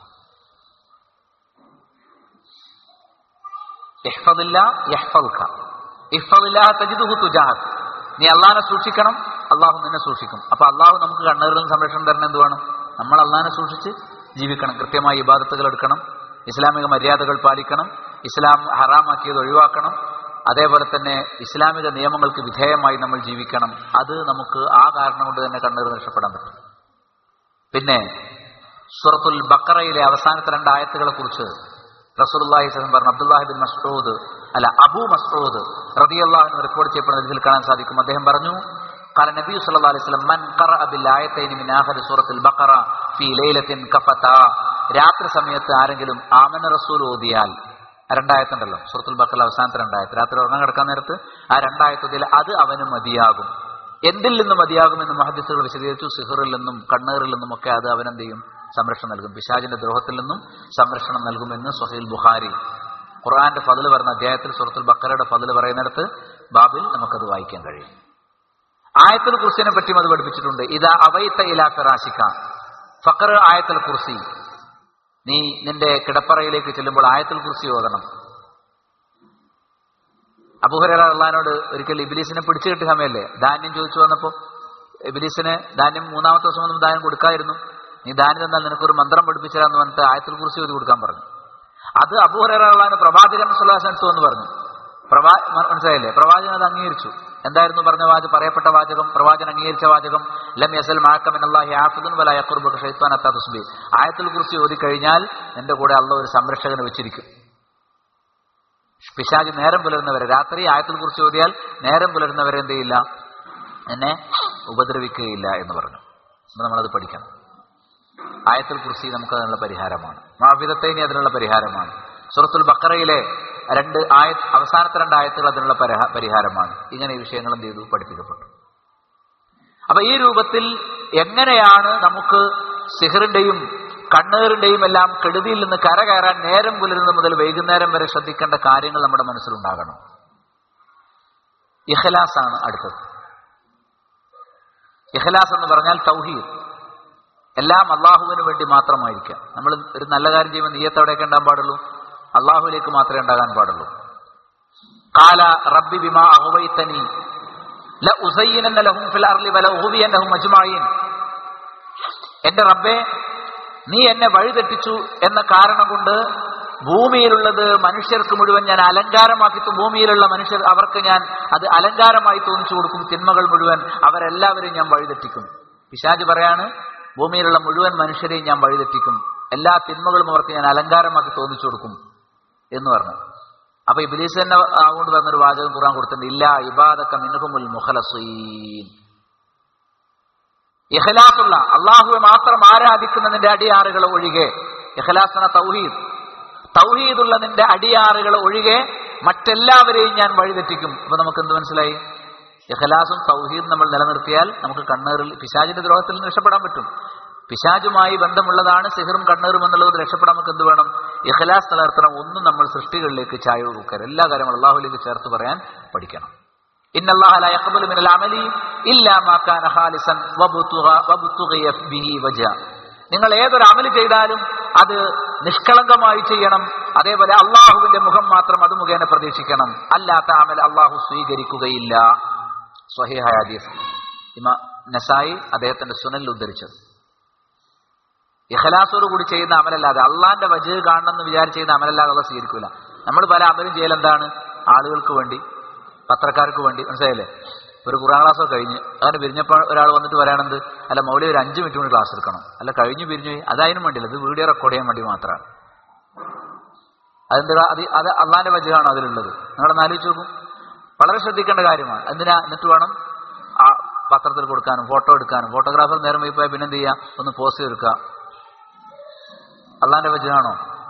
ഇഹ്ഫദില്ല യഹ്ഫദുക. ഇഹ്ഫദില്ലാഹ തജിദുഹു തുജാഹക്. നീ അള്ളാഹിനെ സൂക്ഷിക്കണം അള്ളാഹു നിന്നെ സൂക്ഷിക്കും അപ്പൊ അള്ളാഹു നമുക്ക് കണ്ണീറിൽ നിന്ന് സംരക്ഷണം തരണം എന്ത് വേണം നമ്മൾ അള്ളാഹിനെ സൂക്ഷിച്ച് ജീവിക്കണം കൃത്യമായി ഇബാദത്തുകൾ എടുക്കണം ഇസ്ലാമിക മര്യാദകൾ പാലിക്കണം ഇസ്ലാം ഹറാമാക്കിയത് ഒഴിവാക്കണം അതേപോലെ തന്നെ ഇസ്ലാമിക നിയമങ്ങൾക്ക് വിധേയമായി നമ്മൾ ജീവിക്കണം അത് നമുക്ക് ആ കാരണം കൊണ്ട് തന്നെ കണ്ണീർ രക്ഷപ്പെടാൻ പറ്റും പിന്നെ സൂറത്തുൽ ബക്കറയിലെ അവസാനത്തെ രണ്ട് ആയത്തുകളെ കുറിച്ച് റസൂലുള്ളാഹി സ്വലം പറഞ്ഞു അബ്ദുല്ലാഹി ബിൻ മസ്ഊദ് അല്ല അബൂ മസ്ഊദ് റളിയല്ലാഹു റിപ്പോർട്ട് ചെയ്യപ്പെടുന്ന ഇതിൽ കാണാൻ സാധിക്കും അദ്ദേഹം പറഞ്ഞു قال النبي صلى الله عليه وسلم من قرأ بالآيتين من آخر سورة البقرة في ليلة كفتا രാത്രി സമയത്ത് ആരെങ്കിലും ആമന റസൂൽ ഓതിയാൽ രണ്ടായത്തുണ്ടല്ലോ സുഹൃത്തുൽ ബക്കൽ അവസാനത്തെ രണ്ടായത്ത് രാത്രി ഉറങ്ങാൻ കിടക്കാൻ നേരത്ത് ആ രണ്ടായത്തിൽ അത് അവന് മതിയാകും എന്തിൽ നിന്ന് മതിയാകുമെന്ന് മഹദിസുകൾ വിശദീകരിച്ചു സിഹറിൽ നിന്നും കണ്ണേറിൽ നിന്നും ഒക്കെ അത് അവനെന്ത് ചെയ്യും സംരക്ഷണം നൽകും പിശാജിന്റെ ദ്രോഹത്തിൽ നിന്നും സംരക്ഷണം നൽകുമെന്ന് സൊഹീൽ ബുഹാരി ഖുർആന്റെ ഫതിൽ പറഞ്ഞ അധ്യായത്തിൽ സുഹൃത്തുൽ ബക്കറയുടെ ഫതിൽ പറയുന്നിടത്ത് ബാബിൽ നമുക്കത് വായിക്കാൻ കഴിയും ആയത്തുൽ കുർസിനെ പറ്റിയും അത് പഠിപ്പിച്ചിട്ടുണ്ട് ഇതാ അവൈത്ത ഇലാ ഫിറാശിക്ക ഫക്കർ ആയത്തുൽ കുർസി നീ നിന്റെ കിടപ്പറയിലേക്ക് ചെല്ലുമ്പോൾ ആയത്തുൽ കുർസി ഓതണം അബുഹര അള്ളഹാനോട് ഒരിക്കൽ ഇബിലീസിനെ പിടിച്ചു കിട്ടിയ സമയല്ലേ ധാന്യം ചോദിച്ചു വന്നപ്പോ ഇബിലീസിന് ധാന്യം മൂന്നാമത്തെ ദിവസം ഒന്നും ധാന്യം കൊടുക്കായിരുന്നു നീ ധാന്യം തന്നാൽ നിനക്കൊരു മന്ത്രം പഠിപ്പിച്ചതാന്ന് പറഞ്ഞിട്ട് ആയത്തുൽ കുറിച്ച് ഓതി കൊടുക്കാൻ പറഞ്ഞു അത് അബുഹര അള്ളഹാന് പ്രവാചകൻ സുല്ലാസനത്തു എന്ന് പറഞ്ഞു പ്രവാ മനസ്സിലായില്ലേ പ്രവാചകൻ അത് അംഗീകരിച്ചു എന്തായിരുന്നു പറഞ്ഞ വാചകം പറയപ്പെട്ട വാചകം പ്രവാചകൻ അംഗീകരിച്ച വാചകം ലം യസൽ മാക്കം എന്നല്ലാഹി ആഫുദുൻ വല യഖുർബക ഷൈത്താൻ അത്താ തുസ്ബി ആയത്തുൽ കുറിച്ച് ഓതി കഴിഞ്ഞാൽ നിന്റെ കൂടെ അള്ള ഒരു സംരക്ഷകനെ വെച്ചിരിക്കും പിശാജ് നേരം പുലരുന്നവരെ രാത്രി ആയത്തിൽ കുറിച്ച് ഓതിയാൽ നേരം പുലരുന്നവരെ എന്ത് ചെയ്യില്ല എന്നെ ഉപദ്രവിക്കുകയില്ല എന്ന് പറഞ്ഞു അപ്പൊ നമ്മളത് പഠിക്കണം ആയത്തിൽ കുറിച്ച് നമുക്ക് അതിനുള്ള പരിഹാരമാണ് മാവിധത്തേനി അതിനുള്ള പരിഹാരമാണ് സുറത്തുൽ ബക്കറയിലെ രണ്ട് ആയ അവസാനത്തെ രണ്ട് ആയത്തുകൾ അതിനുള്ള പരിഹാ- പരിഹാരമാണ് ഇങ്ങനെ ഈ വിഷയങ്ങൾ എന്ത് ചെയ്തു പഠിപ്പിക്കപ്പെട്ടു അപ്പൊ ഈ രൂപത്തിൽ എങ്ങനെയാണ് നമുക്ക് സിഹറിന്റെയും കണ്ണേറിന്റെയും എല്ലാം കെടുതിയിൽ നിന്ന് കരകയറാൻ നേരം പുലരുന്നത് മുതൽ വൈകുന്നേരം വരെ ശ്രദ്ധിക്കേണ്ട കാര്യങ്ങൾ നമ്മുടെ മനസ്സിലുണ്ടാകണം ഇഖലാസ് ആണ് അടുത്തത് ഇഖലാസ് എന്ന് പറഞ്ഞാൽ തൗഹീദ് എല്ലാം അള്ളാഹുവിന് വേണ്ടി മാത്രമായിരിക്കാം നമ്മൾ ഒരു നല്ല കാര്യം ചെയ്യുമ്പോൾ നീയത്ത് എവിടെയൊക്കെ ഉണ്ടാകാൻ പാടുള്ളൂ അള്ളാഹുവിലേക്ക് മാത്രമേ ഉണ്ടാകാൻ പാടുള്ളൂ കാല റബ്ബി ബിമാ അഹുവൈത്തനി ലഉസയ്യിനന്ന ലഹും ഫിൽ അർളി വലഉഹുവിയന്നഹും അജ്മഈൻ എന്റെ റബ്ബേ നീ എന്നെ വഴിതെറ്റിച്ചു എന്ന കാരണം കൊണ്ട് ഭൂമിയിലുള്ളത് മനുഷ്യർക്ക് മുഴുവൻ ഞാൻ അലങ്കാരമാക്കി തു- ഭൂമിയിലുള്ള മനുഷ്യർ അവർക്ക് ഞാൻ അത് അലങ്കാരമായി തോന്നിച്ചു കൊടുക്കും തിന്മകൾ മുഴുവൻ അവരെല്ലാവരെയും ഞാൻ വഴിതെറ്റിക്കും പിശാജ് പറയാണ് ഭൂമിയിലുള്ള മുഴുവൻ മനുഷ്യരെയും ഞാൻ വഴിതെറ്റിക്കും എല്ലാ തിന്മകളും അവർക്ക് ഞാൻ അലങ്കാരമാക്കി തോന്നിച്ചു കൊടുക്കും എന്ന് പറഞ്ഞു അപ്പൊ ഇബിലീസ് തന്നെ അതുകൊണ്ട് പറഞ്ഞൊരു വാചകം ഖുറാൻ കൊടുത്തിട്ടുണ്ട് ഇല്ല ഇബാദക്ക മിൻഹുമുൽ മുഖലസീൻ ഇഖലാസുള്ള അള്ളാഹുവെ മാത്രം ആരാധിക്കുന്ന നിന്റെ അടിയാറുകൾ ഒഴികെ ഇഖലാസ് എന്ന തൗഹീദ് തൗഹീദുള്ള നിന്റെ അടിയാറുകൾ ഒഴികെ മറ്റെല്ലാവരെയും ഞാൻ വഴിതെറ്റിക്കും അപ്പൊ നമുക്ക് എന്ത് മനസ്സിലായി ഇഖലാസും തൗഹീദും നമ്മൾ നിലനിർത്തിയാൽ നമുക്ക് കണ്ണേറിൽ പിശാചിന്റെ ദ്രോഹത്തിൽ നിന്ന് രക്ഷപ്പെടാൻ പറ്റും പിശാചുമായി ബന്ധമുള്ളതാണ് സിഹറും കണ്ണേറും എന്നുള്ളത് രക്ഷപ്പെടാൻ നമുക്ക് എന്ത് വേണം ഇഖലാസ് നിലനിർത്തണം ഒന്നും നമ്മൾ സൃഷ്ടികളിലേക്ക് ചായ കൊടുക്കരുത് എല്ലാ കാര്യങ്ങളും അള്ളാഹുലേക്ക് ചേർത്ത് പറയാൻ പഠിക്കണം إن الله لا يقبل من العمل إلا ما كان خالصا وابتغى وابتغي به وجهه നിങ്ങൾ ഏതൊരു അമല് ചെയ്താലും അത് നിഷ്കളങ്കമായി ചെയ്യണം അതേപോലെ അള്ളാഹുവിന്റെ മുഖം മാത്രം അത് മുഖേന പ്രതീക്ഷിക്കണം അല്ലാത്ത അമൽ അള്ളാഹു സ്വീകരിക്കുകയില്ല സ്വഹിഹായ ഹദീസ് ഇമ നസായി അദ്ദേഹത്തിന്റെ സുനൽ ഉദ്ധരിച്ചത് ഇഖലാസോട് കൂടി ചെയ്യുന്ന അമലല്ലാതെ അള്ളാന്റെ വജ് കാണണം എന്ന് വിചാരിച്ച് ചെയ്യുന്ന അമലല്ലാതെ അള്ള സ്വീകരിക്കൂല നമ്മൾ പല അമലും ചെയ്യൽ എന്താണ് ആളുകൾക്ക് വേണ്ടി പത്രക്കാർക്ക് വേണ്ടി മനസ്സിലായില്ലേ ഒരു ഖുറാൻ ക്ലാസ് കഴിഞ്ഞ് അങ്ങനെ പിരിഞ്ഞപ്പോൾ ഒരാൾ വന്നിട്ട് വരാണെന്ത് അല്ല മൗലി ഒരു അഞ്ച് മിനിറ്റ് കൊണ്ട് ക്ലാസ് എടുക്കണം അല്ല കഴിഞ്ഞു പിരിഞ്ഞു പോയി. അതതിനും വേണ്ടിയില്ല ഇത് വീഡിയോ റെക്കോർഡ് ചെയ്യാൻ വേണ്ടി മാത്രമാണ് അതെന്താ അത് അത് അള്ളാന്റെ വജഹാണ് അതിലുള്ളത് നിങ്ങളൊന്ന് ആലോചിച്ച് നോക്കും വളരെ ശ്രദ്ധിക്കേണ്ട കാര്യമാണ് എന്തിനാ എന്നിട്ട് വേണം ആ പത്രത്തിൽ കൊടുക്കാനും ഫോട്ടോ എടുക്കാനും ഫോട്ടോഗ്രാഫർ നേരം പോയി പോയാൽ പിന്നെന്ത് ചെയ്യുക ഒന്ന് പോസ്റ്റ് എടുക്കുക അള്ളാന്റെ വജഹാണോ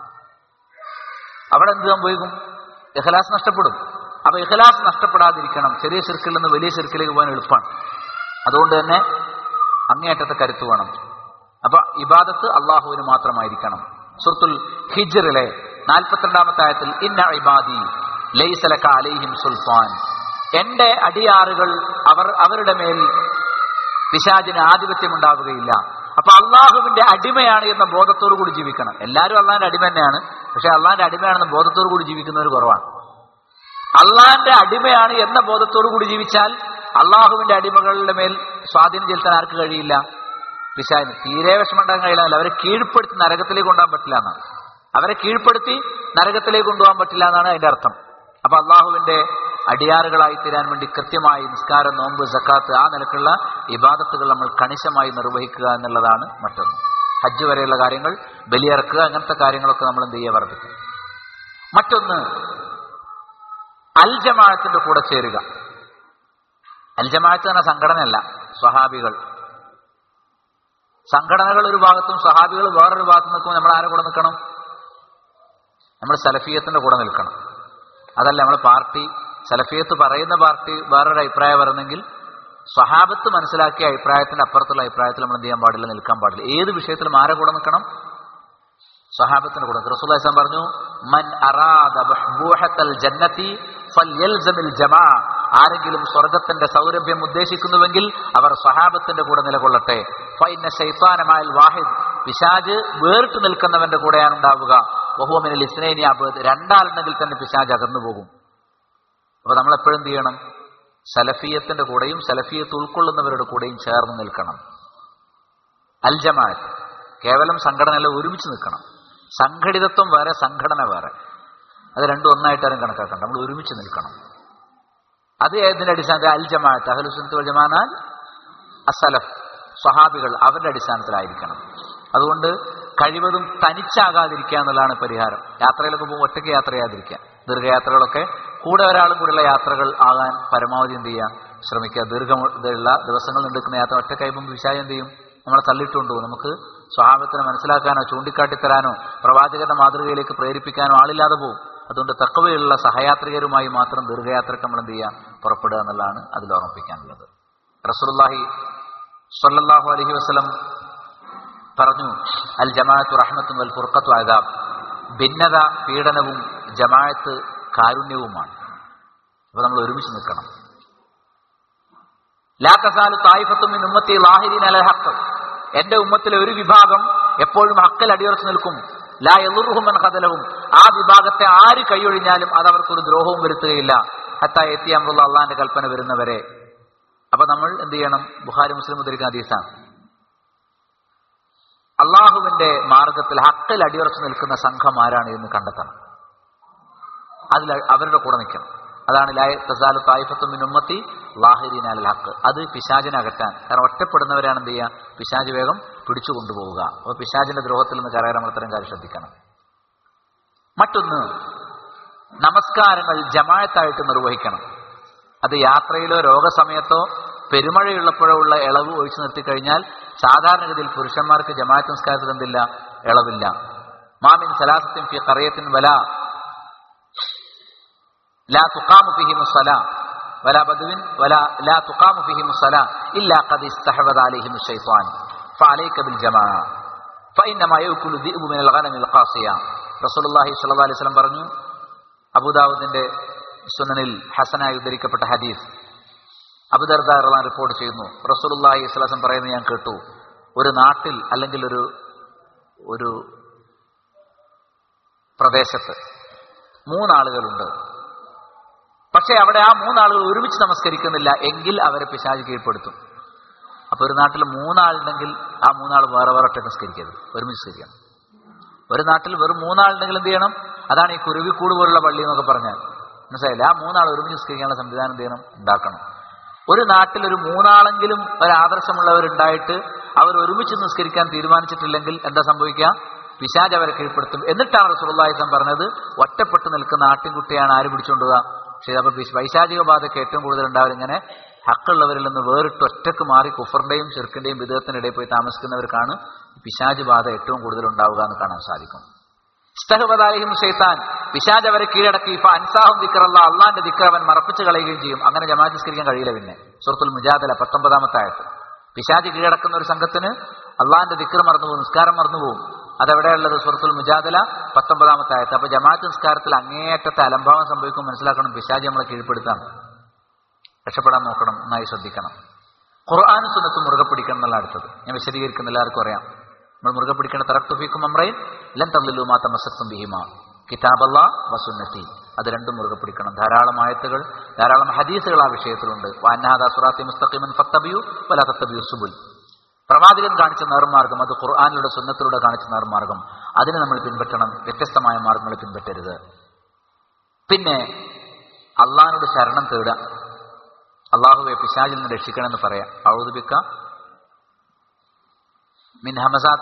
അവിടെ എന്ത് സംഭവിക്കും ഇഖലാസ് നഷ്ടപ്പെടും അപ്പൊ ഇഖലാസ് നഷ്ടപ്പെടാതിരിക്കണം ചെറിയ ശിർക്കിൽ നിന്ന് വലിയ ശിർക്കിലേക്ക് പോകാൻ എളുപ്പമാണ് അതുകൊണ്ട് തന്നെ അങ്ങേയറ്റത്തെ കരുത്ത് വേണം അപ്പൊ ഇബാദത്ത് അള്ളാഹുവിന് മാത്രമായിരിക്കണം സുഹൃത്തുൽ ഹിജറിലെ നാൽപ്പത്തിരണ്ടാമത്തെ ആയത്തിൽ ഇന്ന ഇബാദി ലൈസലക്ക അലൈഹിം സുൽത്താൻ എന്റെ അടിയാറുകൾ അവർ അവരുടെ മേൽ പിശാചിന് ആധിപത്യം ഉണ്ടാവുകയില്ല അപ്പൊ അള്ളാഹുവിന്റെ അടിമയാണ് എന്ന ബോധത്തോടു കൂടി ജീവിക്കണം എല്ലാവരും അള്ളാഹിന്റെ അടിമ തന്നെയാണ് പക്ഷെ അള്ളാഹിന്റെ അടിമയാണെന്ന ബോധത്തോടു കൂടി ജീവിക്കുന്നവർ കുറവാണ് അള്ളാഹിന്റെ അടിമയാണ് എന്ന ബോധത്തോടു കൂടി ജീവിച്ചാൽ അള്ളാഹുവിന്റെ അടിമകളുടെ മേൽ സ്വാധീനം ചെലുത്താൻ ആർക്ക് കഴിയില്ല പിശാചിന് തീരെ വിഷമമുണ്ടാകാൻ കഴിയില്ല അവരെ കീഴ്പ്പെടുത്തി നരകത്തിലേക്ക് കൊണ്ടുപോകാൻ പറ്റില്ല എന്നാണ് അവരെ കീഴ്പ്പെടുത്തി നരകത്തിലേക്ക് കൊണ്ടുപോകാൻ പറ്റില്ല എന്നാണ് അതിന്റെ അർത്ഥം അപ്പൊ അള്ളാഹുവിന്റെ അടിയാറുകളായി തീരാൻ വേണ്ടി കൃത്യമായി നിസ്കാരം നോമ്പ് സക്കാത്ത് ആ നിലക്കുള്ള ഇബാദത്തുകൾ നമ്മൾ കണിശമായി നിർവഹിക്കുക എന്നുള്ളതാണ് മറ്റൊന്ന് ഹജ്ജ് വരെയുള്ള കാര്യങ്ങൾ ബലിയിറക്കുക അങ്ങനത്തെ കാര്യങ്ങളൊക്കെ നമ്മൾ എന്ത് ചെയ്യുക വർദ്ധിക്കും മറ്റൊന്ന് അൽജമാഅത്തിന്റെ കൂടെ ചേരുക അൽജമാഅത്ത് എന്ന സംഘടനയല്ല സ്വഹാബികൾ സംഘടനകൾ ഒരു ഭാഗത്തും സ്വഹാബികൾ വേറൊരു ഭാഗത്ത് നിൽക്കുമ്പോൾ നമ്മൾ ആരെ കൂടെ നിൽക്കണം നമ്മൾ സലഫിയത്തിന്റെ കൂടെ നിൽക്കണം അതല്ല നമ്മൾ പാർട്ടി സലഫിയത്ത് പറയുന്ന പാർട്ടി വേറൊരു അഭിപ്രായം പറയുന്നെങ്കിൽ സ്വഹാബത്ത് മനസ്സിലാക്കിയ അഭിപ്രായത്തിന്റെ അപ്പുറത്തുള്ള അഭിപ്രായത്തിൽ നമ്മൾ എന്ത് ചെയ്യാൻ പാടില്ല നിൽക്കാൻ പാടില്ല ഏത് വിഷയത്തിലും ആരെ കൂടെ നിൽക്കണം സ്വഹാബത്തിന്റെ കൂടെ റസൂൽ ഹസൻ പറഞ്ഞു മൻ അറാദ ബഹ്ബൂഹത്തൽ ജന്നത്തി ഫൽയൽസമിൽ ജമാ ആരെങ്കിലും സ്വർഗത്തിന്റെ സൗരഭ്യം ഉദ്ദേശിക്കുന്നുവെങ്കിൽ അവർ സ്വഹാബത്തിന്റെ കൂടെ നിലകൊള്ളട്ടെ ഫൈന ശൈത്താനമായൽ വാഹിദ് പിശാജ് വേറിട്ട് നിൽക്കുന്നവന്റെ കൂടെയാണ് ഉണ്ടാവുക ബഹുവമിനിൽ ഇസ്നൈനി അബദ് രണ്ടാളുണ്ടെങ്കിൽ തന്നെ പിശാജ് അകന്നു പോകും അപ്പൊ നമ്മൾ എപ്പോഴും എന്ത് ചെയ്യണം സലഫിയത്തിന്റെ കൂടെയും സലഫിയത്ത് ഉൾക്കൊള്ളുന്നവരുടെ കൂടെയും ചേർന്ന് നിൽക്കണം അൽ ജമാഅത്ത് കേവലം സംഘടനയല്ല ഒരുമിച്ച് നിൽക്കണം സംഘടിതത്വം വേറെ സംഘടന വേറെ അത് രണ്ടും ഒന്നായിട്ടാരും കണക്കാക്കണം നമ്മൾ ഒരുമിച്ച് നിൽക്കണം അത് ഏതിന്റെ അടിസ്ഥാനത്തിൽ അൽ ജമാഅത്ത് അഹലുസുനത്ത് വൽ ജമാനാൽ അസലഫ് സ്വഹാബികൾ അവരുടെ അടിസ്ഥാനത്തിലായിരിക്കണം അതുകൊണ്ട് കഴിവതും തനിച്ചാകാതിരിക്കുക എന്നുള്ളതാണ് പരിഹാരം യാത്രയിലൊക്കെ പോകുമ്പോൾ ഒറ്റയ്ക്ക് യാത്ര ചെയ്യാതിരിക്കുക ദീർഘയാത്രകളൊക്കെ കൂടെ ഒരാളും കൂടെയുള്ള യാത്രകൾ ആകാൻ പരമാവധി എന്ത് ചെയ്യുക ശ്രമിക്കുക ദീർഘമുള്ള ദിവസങ്ങൾ നീണ്ടുക്കുന്ന യാത്ര ഒറ്റക്കായി പോകുമ്പോൾ വിശായം എന്ത് ചെയ്യും നമ്മളെ തള്ളിയിട്ടുണ്ടോ നമുക്ക് സ്വഭാവത്തിനെ മനസ്സിലാക്കാനോ ചൂണ്ടിക്കാട്ടിത്തരാനോ പ്രവാചകന്റെ മാതൃകയിലേക്ക് പ്രേരിപ്പിക്കാനോ ആളില്ലാതെ പോകും അതുകൊണ്ട് തക്കവയുള്ള സഹയാത്രികരുമായി മാത്രം ദീർഘയാത്രക്ക് നമ്മൾ എന്ത് ചെയ്യുക പുറപ്പെടുക എന്നുള്ളതാണ് അതിൽ ഓർമ്മിപ്പിക്കാനുള്ളത് റസൂലുള്ളാഹി സ്വല്ലല്ലാഹു അലൈഹി വസല്ലം പറഞ്ഞു അൽ ജമാഅത്തു റഹ്മത്തും വൽ ഫുർഖത്തു അദാബ് ഭിന്നത പീഡനവും ജമാഅത്ത് കാരുണ്യവുമാണ് അപ്പൊ നമ്മൾ ഒരുമിച്ച് നിൽക്കണം ലാ തസാലു തായിഫത്തും മിൻ ഉമ്മത്തി ലാഹിരീൻ അലൽ ഹഖ് എന്റെ ഉമ്മത്തിലെ ഒരു വിഭാഗം എപ്പോഴും ഹക്കിൽ അടിയുറച്ചു നിൽക്കും ലാ എലുറുഹുമൻ കഥലവും ആ വിഭാഗത്തെ ആര് കൈയൊഴിഞ്ഞാലും അത് അവർക്കൊരു ദ്രോഹവും വരുത്തുകയില്ല ഹത്ത എത്തി അമ്രുള്ള അള്ളാന്റെ കൽപ്പന വരുന്നവരെ അപ്പൊ നമ്മൾ എന്ത് ചെയ്യണം ബുഹാരി മുസ്ലിം ഉദ്ധരിക്കുന്ന ഹദീസാണ് അള്ളാഹുവിന്റെ മാർഗത്തിൽ ഹക്കിൽ അടിയുറച്ചു നിൽക്കുന്ന സംഘം ആരാണ് എന്ന് കണ്ടെത്തണം അതിൽ അവരുടെ കൂടെ നിൽക്കണം അതാണ് ലായ തസാലു തായിഫത്തും മിൻ ഉമ്മത്തി ലാഹിരീൻ അൽ ഹക്ക് അത് പിശാചിനെ അകറ്റാൻ കാരണം ഒറ്റപ്പെടുന്നവരാണ് എന്ത് ചെയ്യുക പിശാജ് വേഗം പിടിച്ചു കൊണ്ടുപോവുക അപ്പോൾ പിശാജിന്റെ ദ്രോഹത്തിൽ നിന്ന് കരകയറാൻ നമ്മൾ ഇത്തരം കാര്യം ശ്രദ്ധിക്കണം മറ്റൊന്ന് നമസ്കാരങ്ങൾ ജമായത്തായിട്ട് നിർവഹിക്കണം അത് യാത്രയിലോ രോഗസമയത്തോ പെരുമഴയുള്ളപ്പോഴോ ഉള്ള ഇളവ് ഒഴിച്ചു നിർത്തിക്കഴിഞ്ഞാൽ സാധാരണഗതിയിൽ പുരുഷന്മാർക്ക് ജമാഅത്ത് നിസ്കാരത്തിൽ എന്തില്ല ഇളവില്ല മാമിൻ സലാസത്തിൻ ഫി കറിയത്തിൻ വല لا تقام فيهم الصلاة ولا بدو ولا لا تقام فيهم الصلاة إلا قد استحوذ عليهم الشيطان فعليك بالجماعة فإنما يأكل الذئب من الغنم القاصية رسول الله صلى الله عليه وسلم പറഞ്ഞു അബുദാവുദിന്റെ സുനനിൽ ഹസനായി ഉദ്ധരിക്കപ്പെട്ട ഹദീസ് അബുദർദാർ റിപ്പോർട്ട് ചെയ്യുന്നു റസൂലുള്ളാഹി സ്വലം പറയുന്നത് ഞാൻ കേട്ടു ഒരു നാട്ടിൽ അല്ലെങ്കിൽ ഒരു ഒരു പ്രദേശത്ത് മൂന്നാളുകളുണ്ട് പക്ഷേ അവിടെ ആ മൂന്നാളുകൾ ഒരുമിച്ച് നമസ്കരിക്കുന്നില്ല എങ്കിൽ അവരെ പിശാജ് കീഴ്പ്പെടുത്തും അപ്പൊ ഒരു നാട്ടിൽ മൂന്നാളുണ്ടെങ്കിൽ ആ മൂന്നാൾ വേറെ വേറെ ഒറ്റ നിസ്കരിക്കരുത് ഒരുമിച്ച് നിസ്കരിക്കണം ഒരു നാട്ടിൽ വെറും മൂന്നാളുണ്ടെങ്കിൽ എന്ത് ചെയ്യണം അതാണ് ഈ കുരുവിക്കൂട് പോലുള്ള പള്ളി എന്നൊക്കെ പറഞ്ഞാൽ മനസ്സിലായില്ല ആ മൂന്നാൾ ഒരുമിച്ച് നിസ്കരിക്കാനുള്ള സംവിധാനം എന്ത് ചെയ്യണം ഉണ്ടാക്കണം ഒരു നാട്ടിൽ ഒരു മൂന്നാളെങ്കിലും ഒരു ആദർശമുള്ളവരുണ്ടായിട്ട് അവർ ഒരുമിച്ച് നിസ്കരിക്കാൻ തീരുമാനിച്ചിട്ടില്ലെങ്കിൽ എന്താ സംഭവിക്കുക പിശാജ് അവരെ കീഴ്പ്പെടുത്തും എന്നിട്ടാണ് റസൂലുള്ളാഹിസം പറഞ്ഞത് ഒറ്റപ്പെട്ട് നിൽക്കുന്ന ആട്ടിൻകുട്ടിയാണ് ആര് പിടിച്ചുകൊണ്ടുക പക്ഷേ അപ്പൊ വൈശാചിക ബാധയ്ക്ക് ഏറ്റവും കൂടുതൽ ഉണ്ടാവും ഇങ്ങനെ ഹക്കുള്ളവരിൽ നിന്ന് വേറിട്ട് ഒറ്റക്ക് മാറി കുഫറിന്റെയും ചെറുക്കിന്റെയും വിധത്തിനിടയിൽ ഇടയിൽ പോയി താമസിക്കുന്നവർക്കാണ് പിശാജ് ബാധ ഏറ്റവും കൂടുതൽ ഉണ്ടാവുക എന്ന് കാണാൻ സാധിക്കും ഇസ്തഹബദാലിഹിം ഷെയ്ത്താൻ പിശാജ് അവരെ കീഴടക്കി ഇപ്പൊ അൻസാഹും ദിക്കറല്ല അള്ളാന്റെ ദിക്കർ അവൻ മറപ്പിച്ച് കളയുകയും ചെയ്യും അങ്ങനെ ജമാഅത്ത് നിസ്കരിക്കാൻ കഴിയില്ല പിന്നെ സുഹൃത്തുൽ മുജാദല പത്തൊമ്പതാമത്തെ ആയത്ത് പിശാജ് കീഴടക്കുന്ന ഒരു സംഘത്തിന് അള്ളാന്റെ ദിക്കർ മറന്നുപോകും നിസ്കാരം മറന്നുപോകും അതെവിടെയുള്ളത് സുഹൃത്തുൽ മുജാദല പത്തൊമ്പതാമത്തെ ആയത്ത് അപ്പൊ ജമാഅത്ത് നിസ്കാരത്തിൽ അങ്ങേയറ്റത്തെ അലംഭാവം സംഭവിക്കും മനസ്സിലാക്കണം പിശാജ് നമ്മളെ കീഴ്പ്പെടുത്താണ് രക്ഷപ്പെടാൻ നോക്കണം നന്നായി ശ്രദ്ധിക്കണം ഖുർആാനും സുന്നത്തും മുറുകെ പിടിക്കണം എന്നുള്ള അടുത്തത് ഞാൻ വിശദീകരിക്കുന്ന എല്ലാവർക്കും അറിയാം നമ്മൾ മുറുകെ പിടിക്കേണ്ട തറക്തുഫീക്കും അമ്രയിൽ ലൻ തള്ളിലു മാത്ത മസത്തും ബിഹിമ കിതാബല്ല വസുന്നത്തി അത് രണ്ടും മുറുകെ പിടിക്കണം ധാരാളം ആയത്തുകൾ ധാരാളം ഹദീസുകൾ ആ വിഷയത്തിലുണ്ട് വാനാദ സുറാത്തി മുസ്തഖിമൻ ഫത്തബിയു വല തത്തബിയു സുബുൽ പ്രവാചകൻ കാണിച്ച നേർമാർഗം അത് ഖുർആാനിലൂടെ സുന്നത്തിലൂടെ കാണിച്ച നേർമാർഗം അതിനെ നമ്മൾ പിൻപറ്റണം വ്യത്യസ്തമായ മാർഗങ്ങൾ പിൻപറ്റരുത് പിന്നെ അള്ളഹാനോട് ശരണം തേടുക അള്ളാഹുവെ പിശാചിൽ നിന്ന് രക്ഷിക്കണമെന്ന് പറയാം ഔദുബിക്ക മിൻ ഹമസാത്ത്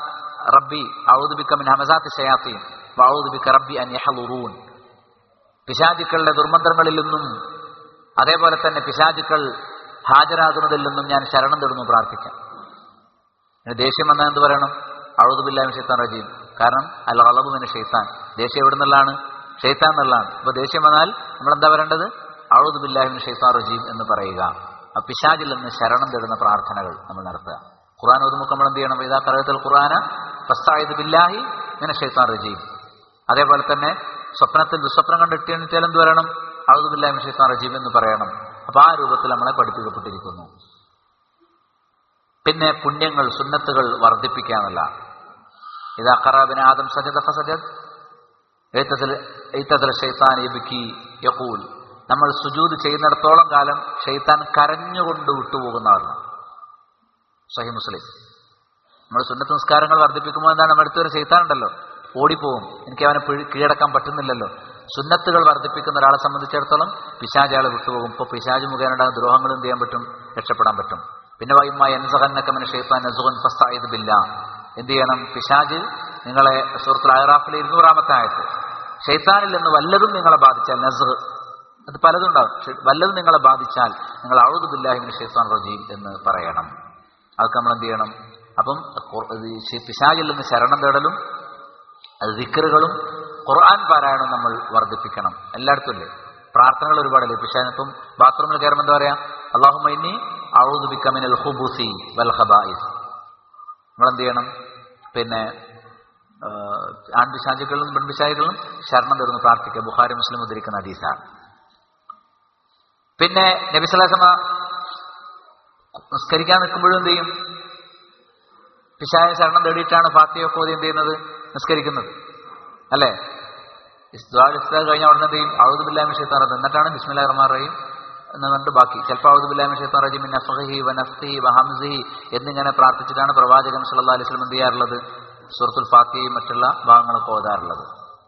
റബ്ബി ഔദുബിക്ക മിൻ ഹമസാത്തി ഷയാത്തീൻ വഔദുബിക്ക റബ്ബി അൻ യഹ്ലുറൂൻ പിശാചുക്കളുടെ ദുർമന്ത്രങ്ങളിൽ നിന്നും അതേപോലെ തന്നെ പിശാചുക്കൾ ഹാജരാകുന്നതിൽ നിന്നും ഞാൻ ശരണം തേടുന്നു പ്രാർത്ഥിക്കാം ഇനി ദേഷ്യം വന്നാൽ എന്ത് പറയണം അഴുതുബില്ലാമി ഷെയ്ത്താൻ റജീം കാരണം അൽ അളബുമിന് ഷെയ്ത്താൻ ദേഷ്യം എവിടെ നിന്നുള്ളതാണ് ഷെയ്ത്താൻ എന്നുള്ളതാണ് അപ്പൊ ദേഷ്യം വന്നാൽ നമ്മൾ എന്താ പറയേണ്ടത് അഴുതുബില്ലാഹിമിന് ഷെയ്ത്താൻ റജീം എന്ന് പറയുക ആ പിശാചിൽ നിന്ന് ശരണം തേടുന്ന പ്രാർത്ഥനകൾ നമ്മൾ നടത്തുക ഖുർആൻ ഓതുമ്പോൾ നമ്മൾ എന്ത് ചെയ്യണം ഇതാ കറയത്തിൽ ഖുർആന ഫസ്തായത് ബില്ലാഹി ഇങ്ങനെ ഷെയ്ത്താൻ റജീം അതേപോലെ തന്നെ സ്വപ്നത്തിൽ ദുസ്വപ്നം കണ്ടിട്ടാൽ എന്ത് പറയണം അഴുതുബില്ലാഹിമിന് ഷെയ്ത്താൻ റജീം എന്ന് പറയണം അപ്പൊ ആ രൂപത്തിൽ നമ്മളെ പഠിപ്പിക്കപ്പെട്ടിരിക്കുന്നു പിന്നെ പുണ്യങ്ങൾ സുന്നത്തുകൾ വർദ്ധിപ്പിക്കാന്നല്ല ഇതാ ഖറാബിന് ആദം സജദ ഫസജദ് ഷെയ്ത്താൻ യഖൂൽ നമ്മൾ സുജൂദ് ചെയ്യുന്നിടത്തോളം കാലം ഷെയ്ത്താൻ കരഞ്ഞുകൊണ്ട് വിട്ടുപോകുന്നവരാണ് സഹി മുസ്ലിം നമ്മൾ സുന്നത്ത് നിസ്കാരങ്ങൾ വർദ്ധിപ്പിക്കുമ്പോൾ എന്താണ് നമ്മുടെ അടുത്തൊരു ഷെയ്ത്താൻ ഉണ്ടല്ലോ ഓടിപ്പോവും എനിക്ക് അവനെ പിഴ- കീഴടക്കാൻ പറ്റുന്നില്ലല്ലോ സുന്നത്തുകൾ വർദ്ധിപ്പിക്കുന്ന ഒരാളെ സംബന്ധിച്ചിടത്തോളം പിശാജ് അയാൾ വിട്ടുപോകും ഇപ്പോൾ പിശാജ് മുഖേന ഉണ്ടാകുന്ന ദ്രോഹങ്ങൾ എന്ത് ചെയ്യാൻ പറ്റും രക്ഷപ്പെടാൻ പറ്റും പിന്നെ വൈമ്മ എൻസഹന്നക്കമിന് ഷെയ്ത്താൻ നസുഖൻ ഫസ്തായത് ബില്ല എന്ത് ചെയ്യണം പിശാജ് നിങ്ങളെ സുഹൃത്തുൽ അഹറാഫിലെ ഇരുന്നൂറാമത്തെ ആയത്ത് ഷെയ്ത്താനിൽ നിന്ന് വല്ലതും നിങ്ങളെ ബാധിച്ചാൽ നസുഖ് അത് പലതും ഉണ്ടാവും പക്ഷെ വല്ലതും നിങ്ങളെ ബാധിച്ചാൽ നിങ്ങൾ അഴുതു ബില്ലാഹിമിന് ഷെയ്ത്താൻ റജീം എന്ന് പറയണം അതൊക്കെ നമ്മൾ എന്ത് ചെയ്യണം അപ്പം ഖുർ- ഇത് ശി- പിശാചിൽ നിന്ന് ശരണം തേടലും അത് ദിക്കറുകളും ഖുർആൻ പാരായണം നമ്മൾ വർദ്ധിപ്പിക്കണം എല്ലായിടത്തും ഇല്ലേ പ്രാർത്ഥനകൾ ഒരുപാടല്ലേ പിശാൻ ഇപ്പം ബാത്റൂമിൽ കയറുമ്പോൾ എന്താ പറയാ അള്ളാഹുമൈനി അഴുതു ബിക്കമിനൽ ഹുബുസി വൽ ഖബായിസ് നമ്മൾ എന്ത് ചെയ്യണം പിന്നെ ആഹ്, ആൺപിശാചുക്കളിലും പെൺപിശാചുക്കളിലും ശരണം തരുന്നു പ്രാർത്ഥിക്കുക ബുഖാരി മുസ്ലിം ഉദ്ധരിക്കുന്ന ഹദീസാണ് പിന്നെ നബിസ്വലാസമ നിസ്കരിക്കാൻ നിൽക്കുമ്പോഴും എന്ത് ചെയ്യും പിശായ ശരണം തേടിയിട്ടാണ് ഫാത്തിയൊക്കെ ഓതി എന്ത് ചെയ്യുന്നത് നിസ്കരിക്കുന്നത് അല്ലേ ഇസ്ലാം കഴിഞ്ഞ ഉടനെ എന്ത് ചെയ്യും ഔദു ബില്ലാമി ഷെയ്ത്താൻ റജീം എന്നിട്ടാണ് ബിസ്മില്ലാ റഹ്മാൻ റഹീം എന്ന് പറഞ്ഞിട്ട് ബാക്കി ചിലപ്പോൾ ഔദു ബില്ലാമി ഷെയ്ത്താൻ റജീം നഫഹി വനഫ്ഹി വഹംസിഹി എന്നിങ്ങനെ പ്രാർത്ഥിച്ചിട്ടാണ് പ്രവാചകൻ സല്ലല്ലാഹു അലൈഹി വസല്ലം എന്ത് ചെയ്യാറുള്ളത് സൂറത്തുൽ ഫാത്തിഹയും മറ്റുള്ള ഭാഗങ്ങളൊക്കെ ഓതാറുള്ളത്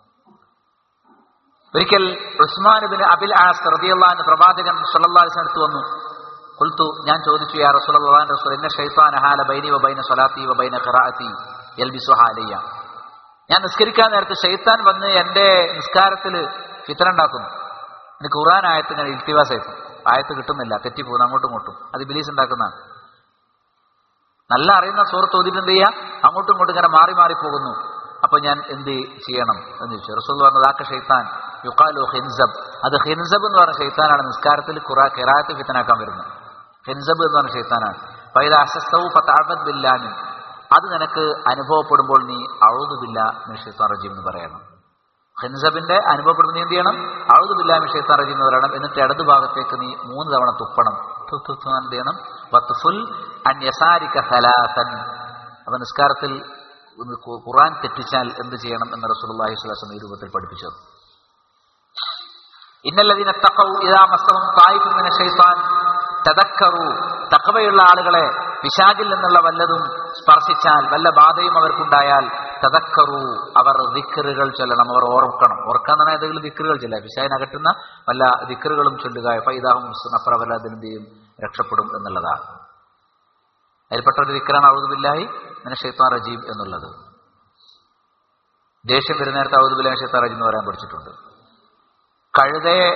ഒരിക്കൽ ഉസ്മാൻ ബിൻ അബിൽ ആസ് റളിയല്ലാഹു പ്രവാചകൻ സല്ലല്ലാഹു അലൈഹി വസല്ലം അടുത്ത് വന്നു ഖുൽതു ഞാൻ ചോദിച്ചു യാ റസൂലുള്ളാഹി റസൂൽ ഇന്ന ശൈത്താന ഹാല ബൈനി വ ബൈന സ്വലാത്തി വ ബൈന ഖിറാഅത്തി യൽബിസു ഹാലിയ ഞാൻ നിസ്കരിക്കാൻ നേരത്ത് ഷെയ്ത്താൻ വന്ന് എൻ്റെ നിസ്കാരത്തിൽ ഫിത്തന ഉണ്ടാക്കുന്നു എനിക്ക് ഖുർആൻ ആയത്ത് ഞാൻ ഇൽത്തിവാസ് ആയിപ്പോ ആയത്ത് കിട്ടുന്നില്ല തെറ്റിപ്പോകുന്നു അങ്ങോട്ടും ഇങ്ങോട്ടും അത് ബിലീസ് ഉണ്ടാക്കുന്നതാണ് നല്ല അറിയുന്ന സുഹൃത്ത് ഓതിട്ട് എന്ത് ചെയ്യുക അങ്ങോട്ടും ഇങ്ങോട്ടും ഇങ്ങനെ മാറി മാറി പോകുന്നു അപ്പൊ ഞാൻ എന്ത് ചെയ്യണം എന്ന് ചോദിച്ചു റസൂൽ പറഞ്ഞത് ആക്ക ഷെയ്ത്താൻ യുക്കാലു ഹിൻസബ് അത് ഹിൻസബ് എന്ന് പറഞ്ഞ ഷെയ്ത്താനാണ് നിസ്കാരത്തിൽ ഖുറാ കിറാത്ത് ഫിത്തനാക്കാൻ വരുന്നത് ഹിൻസബ് എന്ന് പറഞ്ഞ ഷെയ്ത്താനാണ് പൈത അസസ്തവും പത്താബത് ബില്ലാനും അത് നിനക്ക് അനുഭവപ്പെടുമ്പോൾ നീ അഴുതുബില്ല ഷെയ്ത്താൻ റജീം എന്ന് പറയണം ഹിൻസബിന്റെ അനുഭവപ്പെടുമ്പോൾ നീ എന്ത് ചെയ്യണം അഴുതുബില്ല ഷെയ്ത്താൻ റജീം എന്ന് പറയണം എന്നിട്ട് ഇടതു ഭാഗത്തേക്ക് നീ മൂന്ന് തവണ തുപ്പണം തു, തു, തു എന്ത് ചെയ്യണം വത്ഫുൽ അൻ യസാരിക സലാസൻ അപ്പൊ നിസ്കാരത്തിൽ ഒന്ന് ഖു- ഖുർആൻ തെറ്റിച്ചാൽ എന്ത് ചെയ്യണം എന്ന് റസൂലുള്ളാഹി സ്വല്ലല്ലാഹു അലൈഹി വസല്ലം ഈ രൂപത്തിൽ പഠിപ്പിച്ചത് ഇന്നല്ലദീന തഖൗ ഇദാ മസ്സഹും തായിഫുൻ മിന ശൈത്താൻ തദക്കറു തഖവയുള്ള ആളുകളെ പിശാചിൽ നിന്നുള്ള വല്ലതും സ്പർശിച്ചാൽ വല്ല ബാധയും അവർക്കുണ്ടായാൽ തദക്കറു അവർ ദിക്കറുകൾ ചൊല്ലണം അവർ ഓർക്കണം ഓർക്കാൻ തന്നെ ഏതെങ്കിലും ദിക്കറുകൾ ചൊല്ലുക പിശാചിനെ അകറ്റുന്ന വല്ല ദിക്കറുകളും ചൊല്ലുക ഫൈദാഹും അപ്പുറ വല്ല അതിനെന്തെയും രക്ഷപ്പെടും എന്നുള്ളതാണ് അതിൽപ്പെട്ട ഒരു ദിക്കറാണ് ഔദുബില്ലാഹി മിന ഷെയ്ത്താൻ റജീം എന്നുള്ളത് ദേഷ്യം വരുന്ന നേരത്തെ ഔദുബില്ലാഹി ഷെയ്ത്താൻ റജീം എന്ന് പറയാൻ പഠിച്ചിട്ടുണ്ട് കഴുതയെ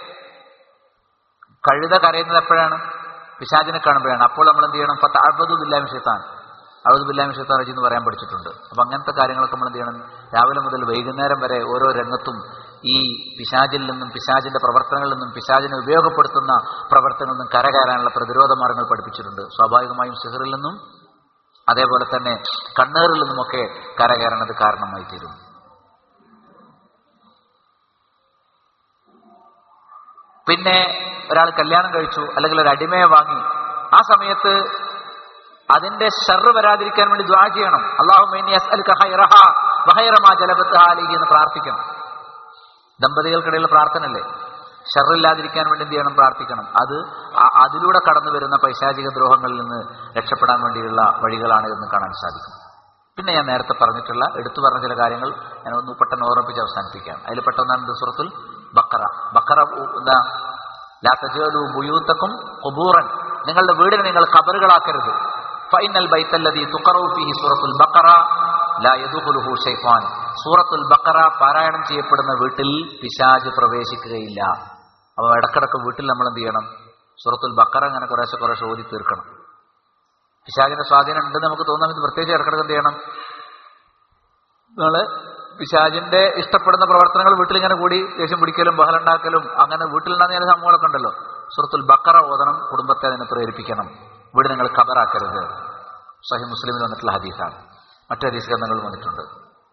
കഴുത കരയുന്നത് എപ്പോഴാണ് പിശാചിനെ കാണുമ്പോഴാണ് അപ്പോൾ നമ്മൾ എന്ത് ചെയ്യണം പത്ത് അഴുപതു ബില്ലാമി ഷെയ്ത്താൻ അഴുപത് ബില്ലാമി ഷെയ്ത്താൻ റജി എന്ന് പറയാൻ പഠിച്ചിട്ടുണ്ട് അപ്പൊ അങ്ങനത്തെ കാര്യങ്ങളൊക്കെ നമ്മൾ എന്ത് ചെയ്യണം രാവിലെ മുതൽ വൈകുന്നേരം വരെ ഓരോ രംഗത്തും ഈ പിശാചിൽ നിന്നും പിശാചിന്റെ പ്രവർത്തനങ്ങളിൽ നിന്നും പിശാചിനെ ഉപയോഗപ്പെടുത്തുന്ന പ്രവർത്തനങ്ങളിൽ നിന്നും കരകയറാനുള്ള പ്രതിരോധ മാർഗങ്ങൾ പഠിപ്പിച്ചിട്ടുണ്ട് സ്വാഭാവികമായും സിഹറിൽ നിന്നും അതേപോലെ തന്നെ കണ്ണേറിൽ നിന്നുമൊക്കെ കരകയറണത് കാരണമായി തീരും പിന്നെ ഒരാൾ കല്യാണം കഴിച്ചു അല്ലെങ്കിൽ ഒരു അടിമയെ വാങ്ങി ആ സമയത്ത് അതിന്റെ ഷെറ് വരാതിരിക്കാൻ വേണ്ടി ദ്വാ ചെയ്യണം അള്ളാഹു എന്ന് പ്രാർത്ഥിക്കണം ദമ്പതികൾക്കിടയിൽ പ്രാർത്ഥനല്ലേ ഷെറില്ലാതിരിക്കാൻ വേണ്ടി എന്ത് ചെയ്യണം പ്രാർത്ഥിക്കണം അത് ആ- അതിലൂടെ കടന്നു വരുന്ന പൈശാചിക ദ്രോഹങ്ങളിൽ നിന്ന് രക്ഷപ്പെടാൻ വേണ്ടിയുള്ള വഴികളാണ് എന്ന് കാണാൻ സാധിക്കും പിന്നെ ഞാൻ നേരത്തെ പറഞ്ഞിട്ടുള്ള എടുത്തു പറഞ്ഞ ചില കാര്യങ്ങൾ ഞാൻ ഒന്ന് പെട്ടെന്ന് ഓർമ്മിപ്പിച്ച് അവസാനിപ്പിക്കുകയാണ് അതിൽ പെട്ടെന്നാണ് ഇത് സുറത്തുൽ ബക്കറ ബക്കറ ഉ- എന്താ ലാത്തജേലു ബുയൂത്തക്കും കുബൂറൻ നിങ്ങളുടെ വീടിനെ നിങ്ങൾ കബറുകളാക്കരുത് ഫൈനൽ ബൈത്തല്ലതി തുക്കറു ഫിഹി സൂറത്തുൽ ബക്കറ ലാ യദുഖുലുഹു ഷൈത്താൻ സൂറത്തുൽ ബഖറ പാരായണം ചെയ്യപ്പെടുന്ന വീട്ടിൽ പിശാജ് പ്രവേശിക്കുകയില്ല അപ്പോൾ ഇടക്കിടക്ക് വീട്ടിൽ നമ്മൾ എന്ത് ചെയ്യണം സൂറത്തുൽ ബക്കറ അങ്ങനെ കുറേശ്ശെ കുറേശ്ശെ ഓതി തീർക്കണം പിശാചിന്റെ സ്വാധീനം ഉണ്ടെന്ന് നമുക്ക് തോന്നാൻ ഇത് പ്രത്യേകിച്ച് ഇടക്കിടക്ക് എന്ത് ചെയ്യണം നിങ്ങൾ പിശാചിന്റെ ഇഷ്ടപ്പെടുന്ന പ്രവർത്തനങ്ങൾ വീട്ടിൽ ഇങ്ങനെ കൂടി ദേഷ്യം പിടിക്കലും ബഹലുണ്ടാക്കലും അങ്ങനെ വീട്ടിലുണ്ടാകുന്ന ചില സംഭവങ്ങളൊക്കെ ഉണ്ടല്ലോ സുഹൃത്തുൽ ബക്കറ ഓതണം കുടുംബത്തെ അതിനെ പ്രേരിപ്പിക്കണം വീട് നിങ്ങൾ ഖബറാക്കരുത് സഹി മുസ്ലിമിൽ വന്നിട്ടുള്ള ഹദീസാണ് മറ്റു ഹദീസ് ഗ്രന്ഥങ്ങളിൽ വന്നിട്ടുണ്ട്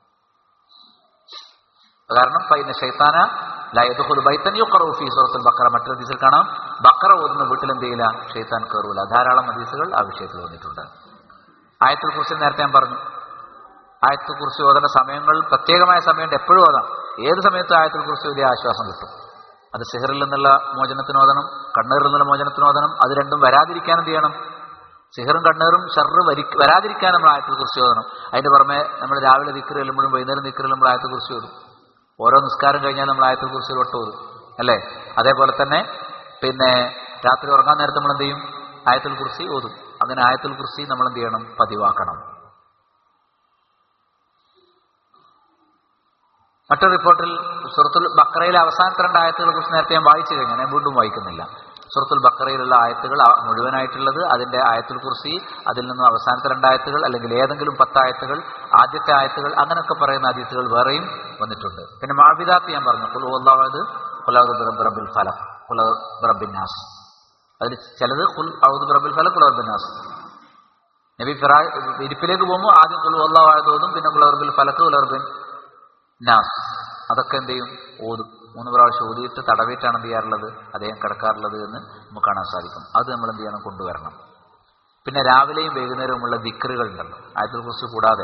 കാരണം ഫൈന ഷൈത്താന ലയദുഹുൽ ബൈത്തൻ യുഖറു ഫീ സൂറത്തുൽ ബക്കറ മറ്റൊരു ഹദീസിൽ കാണാം ബക്കറ ഓതുന്ന വീട്ടിൽ എന്ത് ചെയ്യില്ല ഷെയ്ത്താൻ കയറൂല ധാരാളം ഹദീസുകൾ ആ വിഷയത്തിൽ വന്നിട്ടുണ്ട് ആയത്തിൽ കുറിച്ച് നേരത്തെ ഞാൻ പറഞ്ഞു ആയത്തിൽ കുറിച്ച് ഓതേണ്ട സമയങ്ങൾ പ്രത്യേകമായ സമയമുണ്ട് എപ്പോഴും ഓതാം ഏത് സമയത്തും ആയത്തിൽ കുറിച്ച് വലിയ ആശ്വാസം കിട്ടും അത് സിഹറിൽ നിന്നുള്ള മോചനത്തിന് ഓതണം കണ്ണീറിൽ നിന്നുള്ള മോചനത്തിന് ഓതണം അത് രണ്ടും വരാതിരിക്കാൻ എന്ത് ചെയ്യണം സിഹറും കണ്ണീറും ഷർറ് വരി വരാതിരിക്കാൻ നമ്മൾ ആയത്തിൽ കുറിച്ച് ഓതണം അതിന്റെ പുറമെ നമ്മൾ രാവിലെ ദിക്കറ് ചെല്ലുമ്പോഴും വൈകുന്നേരം ദിക്കറ് ചെല്ലുമ്പോൾ ആയത്തിൽ കുറിച്ച് ഓതും ഓരോ നിസ്കാരം കഴിഞ്ഞാൽ നമ്മൾ ആയത്തിൽ കുറിച്ച് ഒട്ട് ഓതും അല്ലേ അതേപോലെ തന്നെ പിന്നെ രാത്രി ഉറങ്ങാൻ നേരത്തെ നമ്മൾ എന്ത് ചെയ്യും ആയത്തിൽ കുറിച്ച് ഓതും അങ്ങനെ ആയത്തിൽ കുറിച്ച് നമ്മൾ എന്ത് ചെയ്യണം പതിവാക്കണം മറ്റൊരു റിപ്പോർട്ടിൽ സുറത്തുൽ ബക്കറയിലെ അവസാനത്തെ രണ്ട് ആയത്തുകളെ കുറിച്ച് നേരത്തെ ഞാൻ വായിച്ചു കഴിഞ്ഞു ഞാൻ വീണ്ടും വായിക്കുന്നില്ല സുറത്തുൽ ബക്കറയിലുള്ള ആയത്തുകൾ ആ മുഴുവനായിട്ടുള്ളത് അതിന്റെ ആയത്തുൽ കുറിച്ച് അതിൽ നിന്നും അവസാനത്തെ രണ്ടായത്തുകൾ അല്ലെങ്കിൽ ഏതെങ്കിലും പത്തായത്തുകൾ ആദ്യത്തെ ആയത്തുകൾ അങ്ങനെയൊക്കെ പറയുന്ന ആദ്യത്തുകൾ വേറെയും വന്നിട്ടുണ്ട് പിന്നെ മാവിദാത്ത് ഞാൻ പറഞ്ഞു കുലുവല്ലാവത് കുലാദ് റബ്ബിൽ ഫല കുല നാസ് അതിൽ ചിലത് കുൽ ഔദ് റബ്ബിൽ ഫല കുലർ നാസ് നബി ഫിറാ ഇരിപ്പിലേക്ക് പോകുമ്പോൾ ആദ്യം കുലു അള്ളാഹ് ഓതും പിന്നെ കുലർബിൽ ഫലക്ക് കുലർബിൻ നാസ് അതൊക്കെ എന്ത് ചെയ്യും ഓതും മൂന്ന് പ്രാവശ്യം ഓതിയിട്ട് തടവിയിട്ടാണ് എന്ത് ചെയ്യാറുള്ളത് അദ്ദേഹം കിടക്കാറുള്ളത് എന്ന് നമുക്ക് കാണാൻ സാധിക്കും അത് നമ്മൾ എന്ത് ചെയ്യണം കൊണ്ടുവരണം പിന്നെ രാവിലെയും വൈകുന്നേരവുമുള്ള ദിക്കറുകൾ ഉണ്ടല്ലോ ആയത്തിൽ കുറിച്ച് കൂടാതെ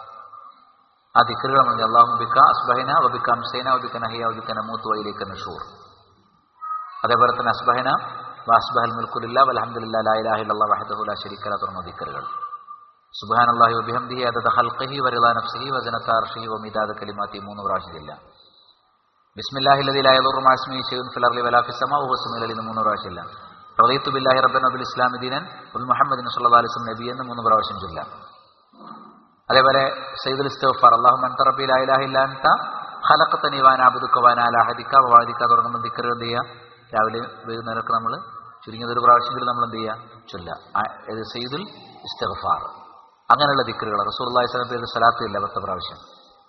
ആ ദിക്കറുകൾ നമ്മൾ അള്ളാഹു ബിക്ക അസ്ബഹന വബിക്ക അംസേന വബിക്ക നഹിയ വബിക്ക നമൂത്ത് വൈലേക്ക് നഷൂർ അതേപോലെ തന്നെ അസ്ബഹന വാസ്ബഹൽ മുൽക്കുലില്ല വലഹമുല്ല ലാ ഇലാഹ ഇല്ലല്ലാഹ് വഹദഹു ലാ ശരീക ലഹു തുടങ്ങുന്ന ദിക്കറുകൾ സുബ്ഹാന അല്ലാഹി വബിഹംദിഹി അദദ ഖൽഖിഹി വറിദാ നഫ്സിഹി വസനത അർഷിഹി വമിദാദ കലിമാത്തി മൂന്ന് പ്രാവശ്യം ചെല്ലാം ബിസ്മില്ലാഹി അല്ലദീ ലാ യദുറു മാ ഇസ്മിഹി ഷൈഉൻ ഫിൽ അർളി വലാ ഫിസ് സമാ വഹുവ സമീഉൽ അലീം മൂന്ന് പ്രാവശ്യം ചെല്ലാം റളീതു ബില്ലാഹി റബ്ബൻ വബിൽ ഇസ്ലാമി ദീനൻ വബി മുഹമ്മദിൻ സ്വല്ലല്ലാഹു അലൈഹി വസല്ലം നബിയെന്ന് മൂന്ന് പ്രാവശ്യം ചൊല്ലാം അതേപോലെ സയ്യിദുൽ ഇസ്തിഗ്ഫാർ അല്ലാഹു അൻത റബ്ബി ലാ ഇലാഹ ഇല്ല അൻത ഖലഖതനി വാന അബ്ദുക വാന അലാ ഹദിക വവാദിക തുടങ്ങുന്ന ദിക്ർ എന്ത് ചെയ്യുക രാവിലെ വൈകുന്നേരമൊക്കെ നമ്മൾ ചുരുങ്ങിയത് ഒരു പ്രാവശ്യമെങ്കിലും നമ്മൾ എന്ത് ചെയ്യുക ചൊല്ലുക ഇത് സയ്യിദുൽ ഇസ്തിഗ്ഫാർ അങ്ങനെയുള്ള ദിക്കറുകൾ റസൂർലാഹി സ്വലം പേര് സ്വലാത്ത് ഇല്ല പത്ത് പ്രാവശ്യം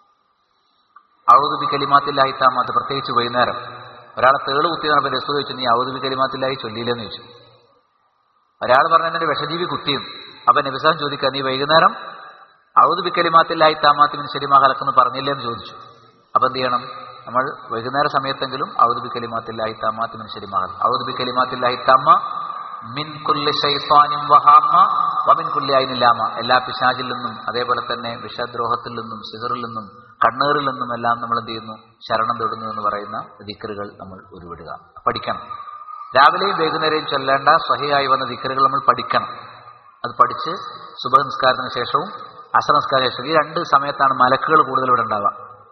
ഔദുബി കലിമാത്തില്ലായി താമാത്ത് പ്രത്യേകിച്ച് വൈകുന്നേരം ഒരാളെ തേള് കുത്തി നടപ്പോൾ രസൂ ചോദിച്ചു നീ ഔദുബി കലിമാത്തില്ലായി ചൊല്ലിയില്ലെന്ന് ചോദിച്ചു ഒരാൾ പറഞ്ഞ എന്നെ വിഷജീവി കുത്തിയും അപ്പൊ നബിസാൻ ചോദിക്കുക നീ വൈകുന്നേരം ഔദുബി കലിമാത്തില്ലായി താമാത്തി മിൻ ശരിമാ കലക്കെന്ന് പറഞ്ഞില്ലേ എന്ന് ചോദിച്ചു അപ്പൊ എന്ത് ചെയ്യണം നമ്മൾ വൈകുന്നേര സമയത്തെങ്കിലും ഔദുബി കലിമാത്തില്ലായി താമാത്തി മിൻ ശരിമാ ഔദുബി കലിമാത്തില്ലായി താമ മിൻ കുല്ലി ഷൈത്താനിൻ വഹാമ വമിൻ കുല്ലി ഐനില്ലാമ എല്ലാ പിശാചിൽ നിന്നും അതേപോലെ തന്നെ വിഷദ്രോഹത്തിൽ നിന്നും സിഹറിൽ നിന്നും കണ്ണേറിൽ നിന്നും എല്ലാം നമ്മൾ എന്ത് ചെയ്യുന്നു ശരണം തൊടുന്നു എന്ന് പറയുന്ന ദിക്കറുകൾ നമ്മൾ ഉരുവിടുക പഠിക്കണം രാവിലെയും വൈകുന്നേരവും ചൊല്ലേണ്ട സ്വഹിയായി വന്ന ദിക്കറുകൾ നമ്മൾ പഠിക്കണം അത് പഠിച്ച് സുബഹ നിസ്കാരത്തിന് ശേഷവും അസർ നിസ്കാരത്തിന് ശേഷവും ഈ രണ്ട് സമയത്താണ് മലക്കുകൾ കൂടുതൽ ഇവിടെ ഉണ്ടാവുക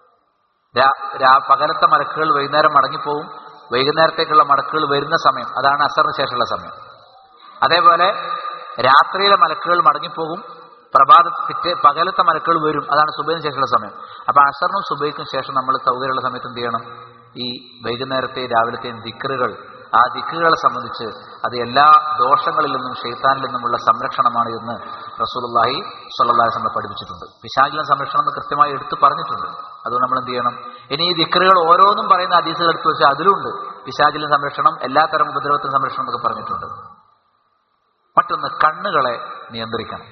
രാ പകലത്തെ മലക്കുകൾ വൈകുന്നേരം മടങ്ങിപ്പോവും വൈകുന്നേരത്തേക്കുള്ള മടക്കുകൾ വരുന്ന സമയം അതാണ് അസറിന് ശേഷമുള്ള സമയം അതേപോലെ രാത്രിയിലെ മലക്കുകൾ മടങ്ങിപ്പോകും പ്രഭാത പിറ്റേ പകലത്തെ മലക്കുകൾ വരും അതാണ് സുബൈന് ശേഷമുള്ള സമയം അപ്പൊ അസറിനും സുബൈക്കും ശേഷം നമ്മൾ സൗകര്യമുള്ള സമയത്ത് എന്ത് ചെയ്യണം ഈ വൈകുന്നേരത്തെയും രാവിലത്തെയും ദിക്കറുകൾ ആ ദിക്കുകളെ സംബന്ധിച്ച് അത് എല്ലാ ദോഷങ്ങളിൽ നിന്നും ഷെയ്ത്താനിൽ നിന്നുമുള്ള സംരക്ഷണമാണ് എന്ന് റസൂലുള്ളാഹി സ്വല്ലല്ലാഹി വസല്ലം പഠിപ്പിച്ചിട്ടുണ്ട് പിശാചിലെ സംരക്ഷണം എന്ന് കൃത്യമായി എടുത്തു പറഞ്ഞിട്ടുണ്ട് അതുകൊണ്ട് നമ്മൾ എന്ത് ചെയ്യണം ഇനി ഈ ദിക്കറുകൾ ഓരോന്നും പറയുന്ന ഹദീസുകൾ എടുത്തു വെച്ചാൽ അതിലുണ്ട് പിശാചിലെ സംരക്ഷണം എല്ലാ തരം ഉപദ്രവത്തിനും സംരക്ഷണം എന്നൊക്കെ പറഞ്ഞിട്ടുണ്ട് മറ്റൊന്ന് കണ്ണുകളെ നിയന്ത്രിക്കണം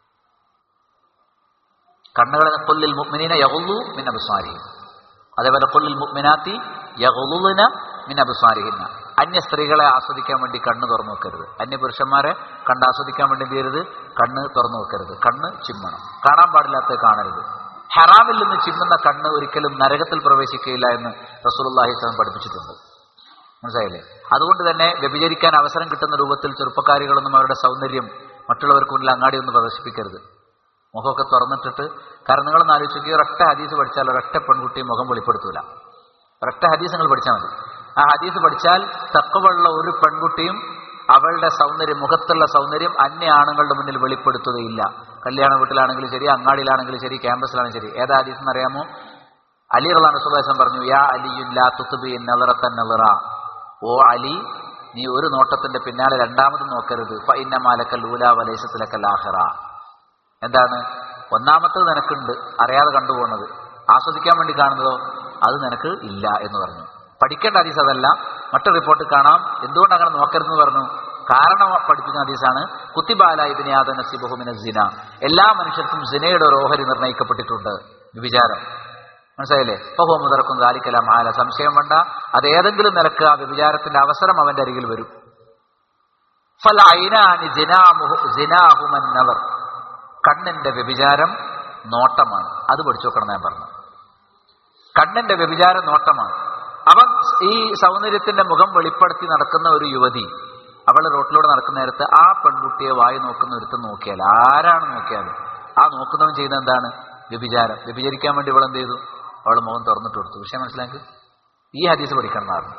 കണ്ണുകളെ കൊല്ലിൽ മുഗ്മിനീന യഹുല്ലു മിൻ അബുസ്വാരി അതേപോലെ കൊല്ലിൽ മുഗ്മിനാത്തി യഹുലുന മിൻ അബുസ്വാരിഹിന്ന അന്യ സ്ത്രീകളെ ആസ്വദിക്കാൻ വേണ്ടി കണ്ണ് തുറന്നു വെക്കരുത് അന്യ പുരുഷന്മാരെ കണ്ട് ആസ്വദിക്കാൻ വേണ്ടി എന്ത് ചെയ്യരുത് കണ്ണ് തുറന്നു വെക്കരുത് കണ്ണ് ചിമ്മണം കാണാൻ പാടില്ലാത്തത് കാണരുത് ഹറാമിൽ നിന്ന് ചിമ്മുന്ന കണ്ണ് ഒരിക്കലും നരകത്തിൽ പ്രവേശിക്കുകയില്ല എന്ന് റസൂലുള്ളാഹി സ്വലം പഠിപ്പിച്ചിട്ടുണ്ട് മനസ്സിലായില്ലേ അതുകൊണ്ട് തന്നെ വ്യഭിചരിക്കാൻ അവസരം കിട്ടുന്ന രൂപത്തിൽ ചെറുപ്പക്കാരികളൊന്നും അവരുടെ സൗന്ദര്യം മറ്റുള്ളവർക്ക് മുന്നിൽ അങ്ങാടി ഒന്നും പ്രദർശിപ്പിക്കരുത് മുഖമൊക്കെ തുറന്നിട്ടിട്ട് കാരണം നിങ്ങളൊന്ന് ആലോചിക്കുക ഒരൊറ്റ ഹദീസ് പഠിച്ചാൽ ഒരൊറ്റ പെൺകുട്ടി മുഖം വെളിപ്പെടുത്തൂല ഒരൊറ്റ ഹദീസ് നിങ്ങൾ പഠിച്ചാൽ മതി ആ ഹദീസ് പഠിച്ചാൽ തക്കവുള്ള ഒരു പെൺകുട്ടിയും അവളുടെ സൗന്ദര്യം മുഖത്തുള്ള സൗന്ദര്യം അന്യ ആണുങ്ങളുടെ മുന്നിൽ വെളിപ്പെടുത്തുകയില്ല കല്യാണ വീട്ടിലാണെങ്കിലും ശരി അങ്ങാടിയിലാണെങ്കിലും ശരി ക്യാമ്പസിലാണെങ്കിലും ശരി ഏതാ ഹദീസ് എന്നറിയാമോ അലി റളാൻ സുബാസം പറഞ്ഞു യാ അലിയുല്ലാ തുത്തുബി നലറത്തൻ നലറ ഓ അലി നീ ഒരു നോട്ടത്തിന്റെ പിന്നാലെ രണ്ടാമത് നോക്കരുത് ഫൈന മാലക്കൽ ഊല വലേശത്തിലക്കൽ ആഹിറ എന്താണ് ഒന്നാമത്തത് നിനക്കുണ്ട് അറിയാതെ കണ്ടുപോകുന്നത് ആസ്വദിക്കാൻ വേണ്ടി കാണുന്നതോ അത് നിനക്ക് ഇല്ല എന്ന് പറഞ്ഞു പഠിക്കേണ്ട ഹദീസ് അതല്ല മറ്റൊരു റിപ്പോർട്ട് കാണാം എന്തുകൊണ്ട് അങ്ങനെ നോക്കരുതെന്ന് പറഞ്ഞു കാരണം പഠിപ്പിക്കുന്ന ഹദീസാണ് കുത്തിബാല ഇതിനെ ആദ നസിബഹുമിന സിന എല്ലാ മനുഷ്യർക്കും സിനയുടെ ഒരു ഓഹരി നിർണ്ണയിക്കപ്പെട്ടിട്ടുണ്ട് വിചാരം മനസ്സിലായില്ലേ ബഹു മുതർക്കും കാലിക്കലാം ആല സംശയം വേണ്ട അത് ഏതെങ്കിലും നിലക്ക് ആ വ്യഭിചാരത്തിന്റെ അവസരം അവന്റെ അരികിൽ വരും ഫൽ ഐനാനി ജിനാമുഹു ജിനാഹുമൻ നവർ കണ്ണിന്റെ വ്യഭിചാരം നോട്ടമാണ് അത് പഠിച്ചു നോക്കണം ഞാൻ പറഞ്ഞു കണ്ണിന്റെ വ്യഭിചാരം നോട്ടമാണ് അവൻ ഈ സൗന്ദര്യത്തിന്റെ മുഖം വെളിപ്പെടുത്തി നടക്കുന്ന ഒരു യുവതി അവൾ റോട്ടിലൂടെ നടക്കുന്ന നേരത്ത് ആ പെൺകുട്ടിയെ വായി നോക്കുന്ന ഒരുത്ത് നോക്കിയാൽ ആരാണ് നോക്കിയാലും ആ നോക്കുന്നവൻ ചെയ്യുന്ന എന്താണ് വ്യഭിചാരം വ്യഭിചരിക്കാൻ വേണ്ടി ഇവൾ എന്ത് ചെയ്തു അവൾ മുഖം തുറന്നിട്ട് കൊടുത്തു വിഷയം മനസ്സിലാക്കി ഈ ഹദീസ് പഠിക്കണം എന്നാണ്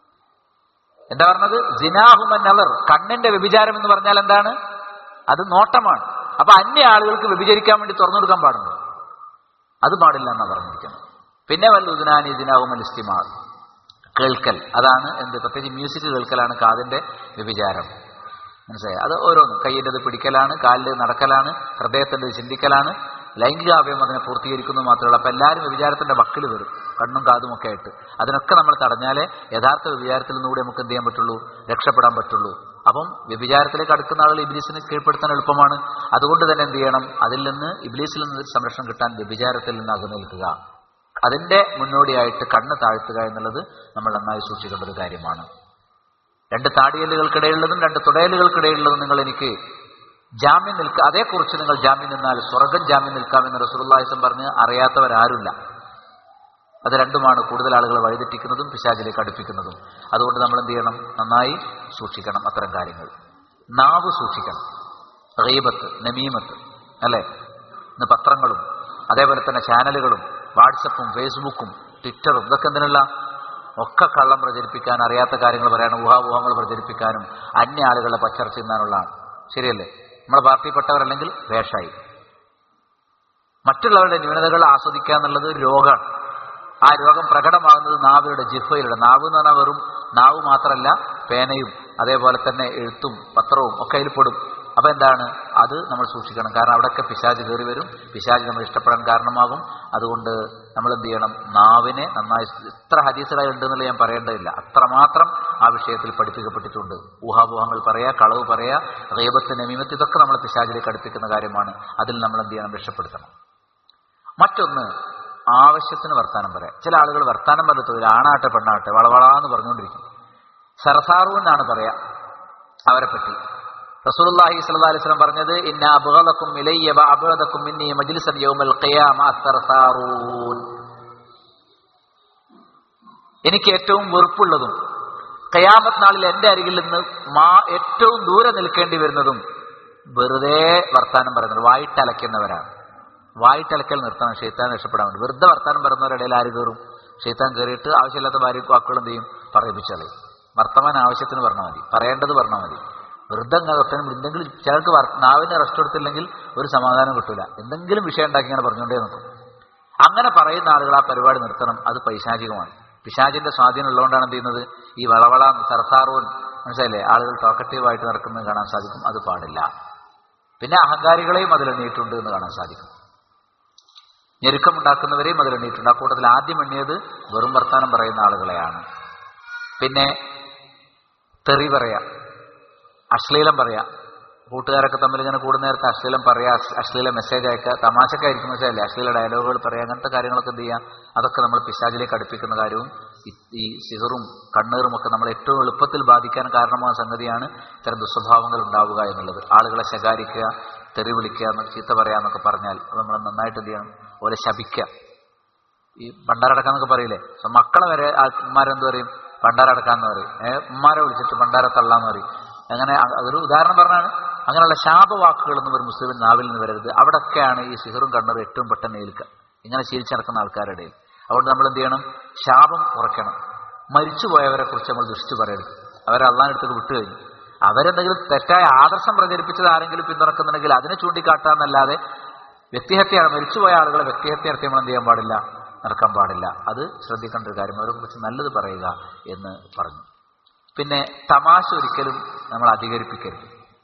എന്താ പറഞ്ഞത് ജിനാഹുമൻ നലർ കണ്ണിന്റെ വ്യഭിചാരം എന്ന് പറഞ്ഞാൽ എന്താണ് അത് നോട്ടമാണ് അപ്പൊ അന്യ ആളുകൾക്ക് വ്യഭിചരിക്കാൻ വേണ്ടി തുറന്നു കൊടുക്കാൻ പാടുണ്ടോ അത് പാടില്ല എന്നാ പറഞ്ഞിരിക്കുന്നത് പിന്നെ വല്ലുദിനാനി ദിനാഹുമൽ ഇസ്തിമാർ കേൾക്കൽ അതാണ് എന്ത് പ്രത്യേകിച്ച് മ്യൂസിക് കേൾക്കലാണ് കാതിന്റെ വ്യഭിചാരം മനസ്സിലായി അത് ഓരോന്നും കയ്യിൻ്റെത് പിടിക്കലാണ് കാലിൽ നടക്കലാണ് ഹൃദയത്തിൻ്റെ ചിന്തിക്കലാണ് ലൈംഗികാവയം അതിനെ പൂർത്തീകരിക്കുന്നു മാത്രമേ ഉള്ളൂ അപ്പം എല്ലാവരും വ്യഭിചാരത്തിന്റെ വക്കിൽ വരും കണ്ണും കാതും ഒക്കെ ആയിട്ട് അതിനൊക്കെ നമ്മൾ തടഞ്ഞാലേ യഥാർത്ഥ വ്യഭിചാരത്തിൽ നിന്നുകൂടി നമുക്ക് എന്ത് ചെയ്യാൻ പറ്റുള്ളൂ രക്ഷപ്പെടാൻ പറ്റുള്ളൂ അപ്പം വ്യഭിചാരത്തിലേക്ക് അടുക്കുന്ന ആളുകൾ ഇബ്ലീസിനെ കീഴ്പ്പെടുത്താൻ എളുപ്പമാണ് അതുകൊണ്ട് തന്നെ എന്ത് ചെയ്യണം അതിൽ നിന്ന് ഇബ്ലീസിൽ നിന്ന് സംരക്ഷണം കിട്ടാൻ വ്യഭിചാരത്തിൽ നിന്ന് അകന്നു നിൽക്കുക അതിന്റെ മുന്നോടിയായിട്ട് കണ്ണ് താഴ്ത്തുക എന്നുള്ളത് നമ്മൾ നന്നായി സൂക്ഷിക്കേണ്ട ഒരു കാര്യമാണ് രണ്ട് താടിയലുകൾക്കിടയിലുള്ളതും രണ്ട് തുടയലുകൾക്കിടയിലുള്ളതും നിങ്ങൾ എനിക്ക് ജാമ്യം നിൽക്കുക അതേക്കുറിച്ച് നിങ്ങൾ ജാമ്യം നിന്നാൽ സ്വർഗം ജാമ്യം നിൽക്കാമെന്ന് റസൂലുള്ളാഹിസം പറഞ്ഞ് അറിയാത്തവരാരുമില്ല അത് രണ്ടുമാണ് കൂടുതൽ ആളുകൾ വഴിതെറ്റിക്കുന്നതും പിശാചിലേക്ക് അടുപ്പിക്കുന്നതും അതുകൊണ്ട് നമ്മൾ എന്ത് ചെയ്യണം നന്നായി സൂക്ഷിക്കണം അത്തരം കാര്യങ്ങൾ നാവ് സൂക്ഷിക്കണം റീബത്ത് നമീമത്ത് അല്ലേ ഇന്ന് പത്രങ്ങളും അതേപോലെ തന്നെ ചാനലുകളും വാട്സപ്പും ഫേസ്ബുക്കും ട്വിറ്ററും ഇതൊക്കെ എന്തിനുള്ള ഒക്കെ കള്ളം പ്രചരിപ്പിക്കാൻ അറിയാത്ത കാര്യങ്ങൾ പറയാനും ഊഹാപോഹങ്ങൾ പ്രചരിപ്പിക്കാനും അന്യ ആളുകളുടെ പച്ചർച്ച തിന്നാനുള്ളതാണ് ശരിയല്ലേ നമ്മുടെ പാർട്ടിപ്പെട്ടവരല്ലെങ്കിൽ വേഷായി മറ്റുള്ളവരുടെ ന്യൂനതകൾ ആസ്വദിക്കുക എന്നുള്ളത് ഒരു രോഗമാണ് ആ രോഗം പ്രകടമാകുന്നത് നാവിയുടെ ജിഫയിലൂടെ നാവ് എന്ന് പറഞ്ഞാൽ വെറും നാവ് മാത്രമല്ല പേനയും അതേപോലെ തന്നെ എഴുത്തും പത്രവും ഒക്കെ അതിൽ പെടും അപ്പൊ എന്താണ് അത് നമ്മൾ സൂക്ഷിക്കണം കാരണം അവിടെയൊക്കെ പിശാജ് കയറി വരും പിശാജ് നമ്മൾ ഇഷ്ടപ്പെടാൻ കാരണമാകും അതുകൊണ്ട് നമ്മൾ എന്ത് ചെയ്യണം നാവിനെ നന്നായി എത്ര ഹദീസുകളായി ഉണ്ട് എന്നുള്ളത് ഞാൻ പറയേണ്ടതില്ല അത്രമാത്രം ആ വിഷയത്തിൽ പഠിപ്പിക്കപ്പെട്ടിട്ടുണ്ട് ഊഹാപോഹങ്ങൾ പറയാ കളവ് പറയാ റേബത്ത് നമീമത്ത് ഇതൊക്കെ നമ്മൾ പിശാജിലേക്ക് അടുപ്പിക്കുന്ന കാര്യമാണ് അതിൽ നമ്മൾ എന്ത് ചെയ്യണം രക്ഷപ്പെടുത്തണം മറ്റൊന്ന് ആവശ്യത്തിന് വർത്താനം പറയാം ചില ആളുകൾ വർത്താനം പറഞ്ഞ ആണാട്ടെ പെണ്ണാട്ടെ വളവളാന്ന് പറഞ്ഞുകൊണ്ടിരിക്കും സർസാറു എന്നാണ് പറയാ അവരെ പറ്റി റസൂലുള്ളാഹി സ്വല്ലല്ലാഹി അലൈഹി വസല്ലം പറഞ്ഞത് ഇന്ന അബ്ഗലക്കും ഇലയ്യ വ അബ്ഗദക്കും മിന്നി മജ്ലിസൻ യൗമൽ ഖിയാമ സർസാറൂൻ എനിക്ക് ഏറ്റവും വെറുപ്പുള്ളതും ഖിയാമത്ത് നാളിൽ എന്റെ അരികിൽ നിന്ന് മാ ഏറ്റവും ദൂരെ നിൽക്കേണ്ടി വരുന്നതും വെറുതെ വർത്താനം പറയുന്നത് വായിട്ടലയ്ക്കുന്നവരാണ് വായിട്ടലക്കൽ നിർത്തണം ഷെയ്ത്താൻ രക്ഷപ്പെടാൻ വേണ്ടി വെറുതെ വർത്താനം പറയുന്നവരുടെ ഇടയിൽ ആര് കയറും ഷെയ്ത്താൻ കയറിയിട്ട് ആവശ്യമില്ലാത്ത ഭാര്യ വാക്കുകൾ എന്ത് ചെയ്യും പറയിപ്പിച്ചാളെ വർത്തമാനം ആവശ്യത്തിന് പറഞ്ഞാൽ മതി പറയേണ്ടത് പറഞ്ഞാൽ മതി വെറുതെ അങ്ങനെ ഒട്ടനും എന്തെങ്കിലും ചിലർക്ക് വർ- നാവിന് റെസ്റ്റ് കൊടുത്തില്ലെങ്കിൽ ഒരു സമാധാനം കിട്ടൂല എന്തെങ്കിലും വിഷയം ഉണ്ടാക്കി ഇങ്ങനെ പറഞ്ഞുകൊണ്ടേ നിൽക്കും അങ്ങനെ പറയുന്ന ആളുകൾ ആ പരിപാടി നിർത്തണം അത് പൈശാചികമാണ് പിശാചിന്റെ സ്വാധീനം ഉള്ളതുകൊണ്ടാണ് എന്ത് ചെയ്യുന്നത് ഈ വളവള സർസാറൂൻ മനസ്സിലായില്ലേ ആളുകൾ ടോക്കറ്റീവായിട്ട് നടക്കുന്നത് കാണാൻ സാധിക്കും അത് പാടില്ല പിന്നെ അഹങ്കാരികളെയും അതിലെണ്ണിയിട്ടുണ്ട് എന്ന് കാണാൻ സാധിക്കും ഞെരുക്കമുണ്ടാക്കുന്നവരെയും അതിലെണ്ണിയിട്ടുണ്ട് ആ കൂട്ടത്തിൽ ആദ്യം എണ്ണിയത് വെറും വർത്താനം പറയുന്ന ആളുകളെയാണ് പിന്നെ തെറി പറയാ അശ്ലീലം പറയാ കൂട്ടുകാരൊക്കെ തമ്മിൽ ഇങ്ങനെ കൂടുന്ന നേരത്തെ അശ്ലീലം പറയാ അശ്- അശ്ലീല മെസ്സേജ് അയക്കുക തമാശക്കായിരിക്കും വെച്ചാലേ അശ്ലീല ഡയലോഗുകൾ പറയാ അങ്ങനത്തെ കാര്യങ്ങളൊക്കെ എന്ത് ചെയ്യാം അതൊക്കെ നമ്മൾ പിശാചിലേക്ക് അടുപ്പിക്കുന്ന കാര്യവും ഈ- ഈ സിഹറും കണ്ണീറും ഒക്കെ നമ്മൾ ഏറ്റവും എളുപ്പത്തിൽ ബാധിക്കാൻ കാരണമായ സംഗതിയാണ് ഇത്തരം ദുസ്വഭാവങ്ങൾ ഉണ്ടാവുക എന്നുള്ളത് ആളുകളെ ശകാരിക്കുക തെറി വിളിക്കുക എന്നൊക്കെ ചീത്ത പറയാന്നൊക്കെ പറഞ്ഞാൽ അത് നമ്മൾ നന്നായിട്ട് എന്ത് ചെയ്യണം ഓലെ ശപിക്കുക ഈ ഭണ്ടാരടക്കാന്നൊക്കെ പറയില്ലേ സോ മക്കളെ വരെ ഉമ്മാരെന്ത് പറയും ഭണ്ടാരടക്കാന്ന് പറയും ഏഹ് ഉമ്മാരെ വിളിച്ചിട്ട് ഭണ്ടാര തള്ളാന്ന് പറയും അങ്ങനെ അ- അതൊരു ഉദാഹരണം പറഞ്ഞാണ് അങ്ങനെയുള്ള ശാപവാക്കുകളൊന്നും ഒരു മുസ്ലിമിൻ നാവിൽ നിന്ന് വരരുത് അവിടെയൊക്കെയാണ് ഈ സിഹറും കണ്ണറും ഏറ്റവും പെട്ടെന്ന് ഏൽക്കുക ഇങ്ങനെ ശീലിച്ച് നടക്കുന്ന ആൾക്കാരുടെ ഇടയിൽ അതുകൊണ്ട് നമ്മൾ എന്ത് ചെയ്യണം ശാപം കുറയ്ക്കണം മരിച്ചുപോയവരെ കുറിച്ച് നമ്മൾ ദുഷിച്ചു പറയരുത് അവരെ അള്ളാഹിനടുത്തേക്ക് വിട്ടു കഴിഞ്ഞു അവരെന്തെങ്കിലും തെറ്റായ ആദർശം പ്രചരിപ്പിച്ചത് ആരെങ്കിലും പിന്തുണക്കുന്നുണ്ടെങ്കിൽ അതിനെ ചൂണ്ടിക്കാട്ടാന്നല്ലാതെ വ്യക്തിഹത്യ മരിച്ചുപോയ ആളുകളെ വ്യക്തിഹത്യ നടത്തി നമ്മൾ എന്ത് ചെയ്യാൻ പാടില്ല നടക്കാൻ പാടില്ല അത് ശ്രദ്ധിക്കേണ്ട ഒരു കാര്യം അവരെ കുറിച്ച് നല്ലത് പറയുക എന്ന് പറഞ്ഞു പിന്നെ തമാശ ഒരിക്കലും നമ്മൾ അധികരിപ്പിക്കരുത്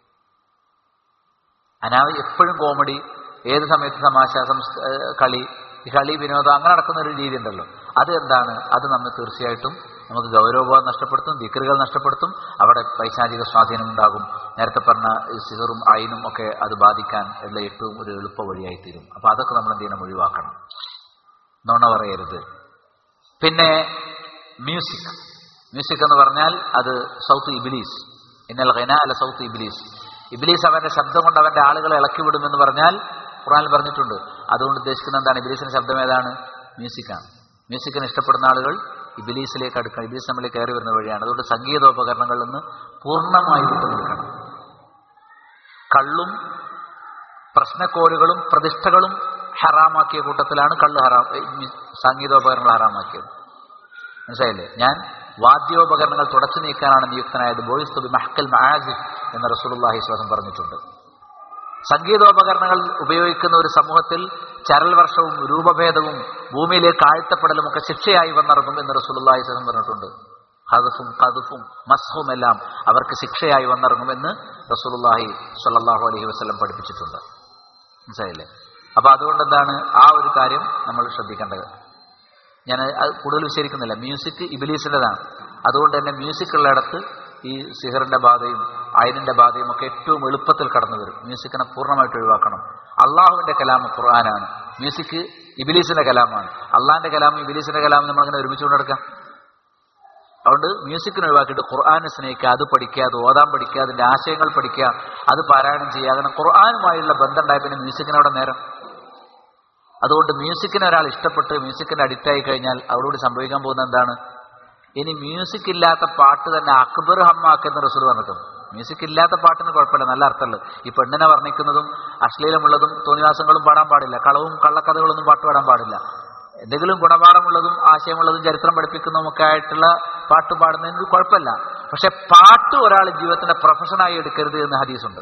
അനാവ എപ്പോഴും കോമഡി ഏത് സമയത്ത് തമാശ സംസ് ഏഹ് കളി ഈ കളി വിനോദം അങ്ങനെ നടക്കുന്ന ഒരു രീതി ഉണ്ടല്ലോ അത് എന്താണ് അത് നമ്മെ തീർച്ചയായിട്ടും നമുക്ക് ഗൗരവബോധം നഷ്ടപ്പെടുത്തും ദിക്കറുകൾ നഷ്ടപ്പെടുത്തും അവിടെ പൈശാചിക സ്വാധീനം ഉണ്ടാകും നേരത്തെ പറഞ്ഞ ഈ സിഹറും അയിനും ഒക്കെ അത് ബാധിക്കാൻ ഉള്ള ഏറ്റവും ഒരു എളുപ്പ വഴിയായി തീരും അപ്പൊ അതൊക്കെ നമ്മൾ എന്ത് ചെയ്യണം ഒഴിവാക്കണം നുണ പറയരുത് പിന്നെ മ്യൂസിക് മ്യൂസിക് എന്ന് പറഞ്ഞാൽ അത് സൗത്ത് ഇബിലീസ് ഇന്നൽ ഖന അല്ല സൗത്ത് ഇബിലീസ് ഇബിലീസ് അവന്റെ ശബ്ദം കൊണ്ട് അവന്റെ ആളുകളെ ഇളക്കി വിടുമെന്ന് പറഞ്ഞാൽ ഖുറാനിൽ പറഞ്ഞിട്ടുണ്ട് അതുകൊണ്ട് ഉദ്ദേശിക്കുന്നത് എന്താണ് ഇബിലീസിന്റെ ശബ്ദം ഏതാണ് മ്യൂസിക്കാണ് മ്യൂസിക്കിന് ഇഷ്ടപ്പെടുന്ന ആളുകൾ ഇബിലീസിലേക്ക് അടുക്കണം ഇബിലീസ് നമ്മളിൽ കയറി വരുന്ന വഴിയാണ് അതുകൊണ്ട് സംഗീതോപകരണങ്ങളിൽ നിന്ന് പൂർണ്ണമായി വിട്ടു നിൽക്കണം കള്ളും പ്രശ്നക്കോലുകളും പ്രതിഷ്ഠകളും ഹറാമാക്കിയ കൂട്ടത്തിലാണ് കള്ള് ഹറാം ഏ, ഈ സംഗീതോപകരണങ്ങൾ ഹറാമാക്കിയത് മനസ്സിലായില്ലേ ഞാൻ വാദ്യോപകരണങ്ങൾ തുടച്ചു നീക്കാനാണ് നിയുക്തനായത് ബോയ്സ് തുബി മഹക്കൽ മഹാസിഫ് എന്ന് റസൂലുള്ളാഹി സ്വലം പറഞ്ഞിട്ടുണ്ട് സംഗീതോപകരണങ്ങൾ ഉപയോഗിക്കുന്ന ഒരു സമൂഹത്തിൽ ചരൽ വർഷവും രൂപഭേദവും ഭൂമിയിലേക്ക് ആഴ്ത്തപ്പെടലും ഒക്കെ ശിക്ഷയായി വന്നിറങ്ങും എന്ന് റസൂലുള്ളാഹി സ്വലം പറഞ്ഞിട്ടുണ്ട് ഹദഫും കതുഫും മസ്ഹും എല്ലാം അവർക്ക് ശിക്ഷയായി വന്നിറങ്ങുമെന്ന് റസൂലുള്ളാഹി സ്വല്ലല്ലാഹു അലൈഹി വസല്ലം പഠിപ്പിച്ചിട്ടുണ്ട് മനസ്സിലായില്ലേ അപ്പൊ അതുകൊണ്ട് എന്താണ് ആ ഒരു കാര്യം നമ്മൾ ശ്രദ്ധിക്കേണ്ടത് ഞാൻ അത് കൂടുതൽ വിശദീകരിക്കുന്നില്ല മ്യൂസിക് ഇബിലീസിൻ്റെതാണ് അതുകൊണ്ട് തന്നെ മ്യൂസിക് ഉള്ളിടത്ത് ഈ സിഹറിന്റെ ബാധയും അയനിന്റെ ബാധയും ഒക്കെ ഏറ്റവും എളുപ്പത്തിൽ കടന്നു വരും മ്യൂസിക്കിനെ പൂർണ്ണമായിട്ട് ഒഴിവാക്കണം അള്ളാഹുവിന്റെ കലാം ഖുർആനാണ് മ്യൂസിക് ഇബിലീസിന്റെ കലാമാണ് അള്ളാഹിന്റെ കലാമും ഇബിലീസിന്റെ കലാമും നമ്മൾ അങ്ങനെ ഒരുമിച്ച് കൊണ്ടെടുക്കാം അതുകൊണ്ട് മ്യൂസിക്കിനെ ഒഴിവാക്കിയിട്ട് ഖുർആാനെ സ്നേഹിക്കുക അത് പഠിക്കുക അത് ഓതാൻ പഠിക്കുക അതിന്റെ ആശയങ്ങൾ പഠിക്കുക അത് പാരായണം ചെയ്യുക അങ്ങനെ ഖുർആാനുമായുള്ള ബന്ധം ഉണ്ടായ പിന്നെ മ്യൂസിക്കിനവിടെ നേരം അതുകൊണ്ട് മ്യൂസിക്കിനെ ഒരാൾ ഇഷ്ടപ്പെട്ട് മ്യൂസിക്കിന് അഡിക്റ്റ് ആയി കഴിഞ്ഞാൽ അവരോട് സംഭവിക്കാൻ പോകുന്ന എന്താണ് ഇനി മ്യൂസിക് ഇല്ലാത്ത പാട്ട് തന്നെ അക്ബർ ഹമ്മാക്കുന്ന റസൂൽ പറഞ്ഞിട്ടുണ്ട് മ്യൂസിക് ഇല്ലാത്ത പാട്ടിന് കുഴപ്പമില്ല നല്ല അർത്ഥമുള്ളു ഈ പെണ്ണിനെ വർണ്ണിക്കുന്നതും അശ്ലീലമുള്ളതും തോന്നിവാസങ്ങളും പാടാൻ പാടില്ല കളവും കള്ളക്കഥകളൊന്നും പാട്ട് പാടാൻ പാടില്ല എന്തെങ്കിലും ഗുണപാഠമുള്ളതും ആശയമുള്ളതും ചരിത്രം പഠിപ്പിക്കുന്നതും ഒക്കെ ആയിട്ടുള്ള പാട്ട് പാടുന്നതിന് കുഴപ്പമില്ല പക്ഷെ പാട്ട് ഒരാൾ ജീവിതത്തിന്റെ പ്രൊഫഷനായി എടുക്കരുത് എന്ന് ഹദീസുണ്ട്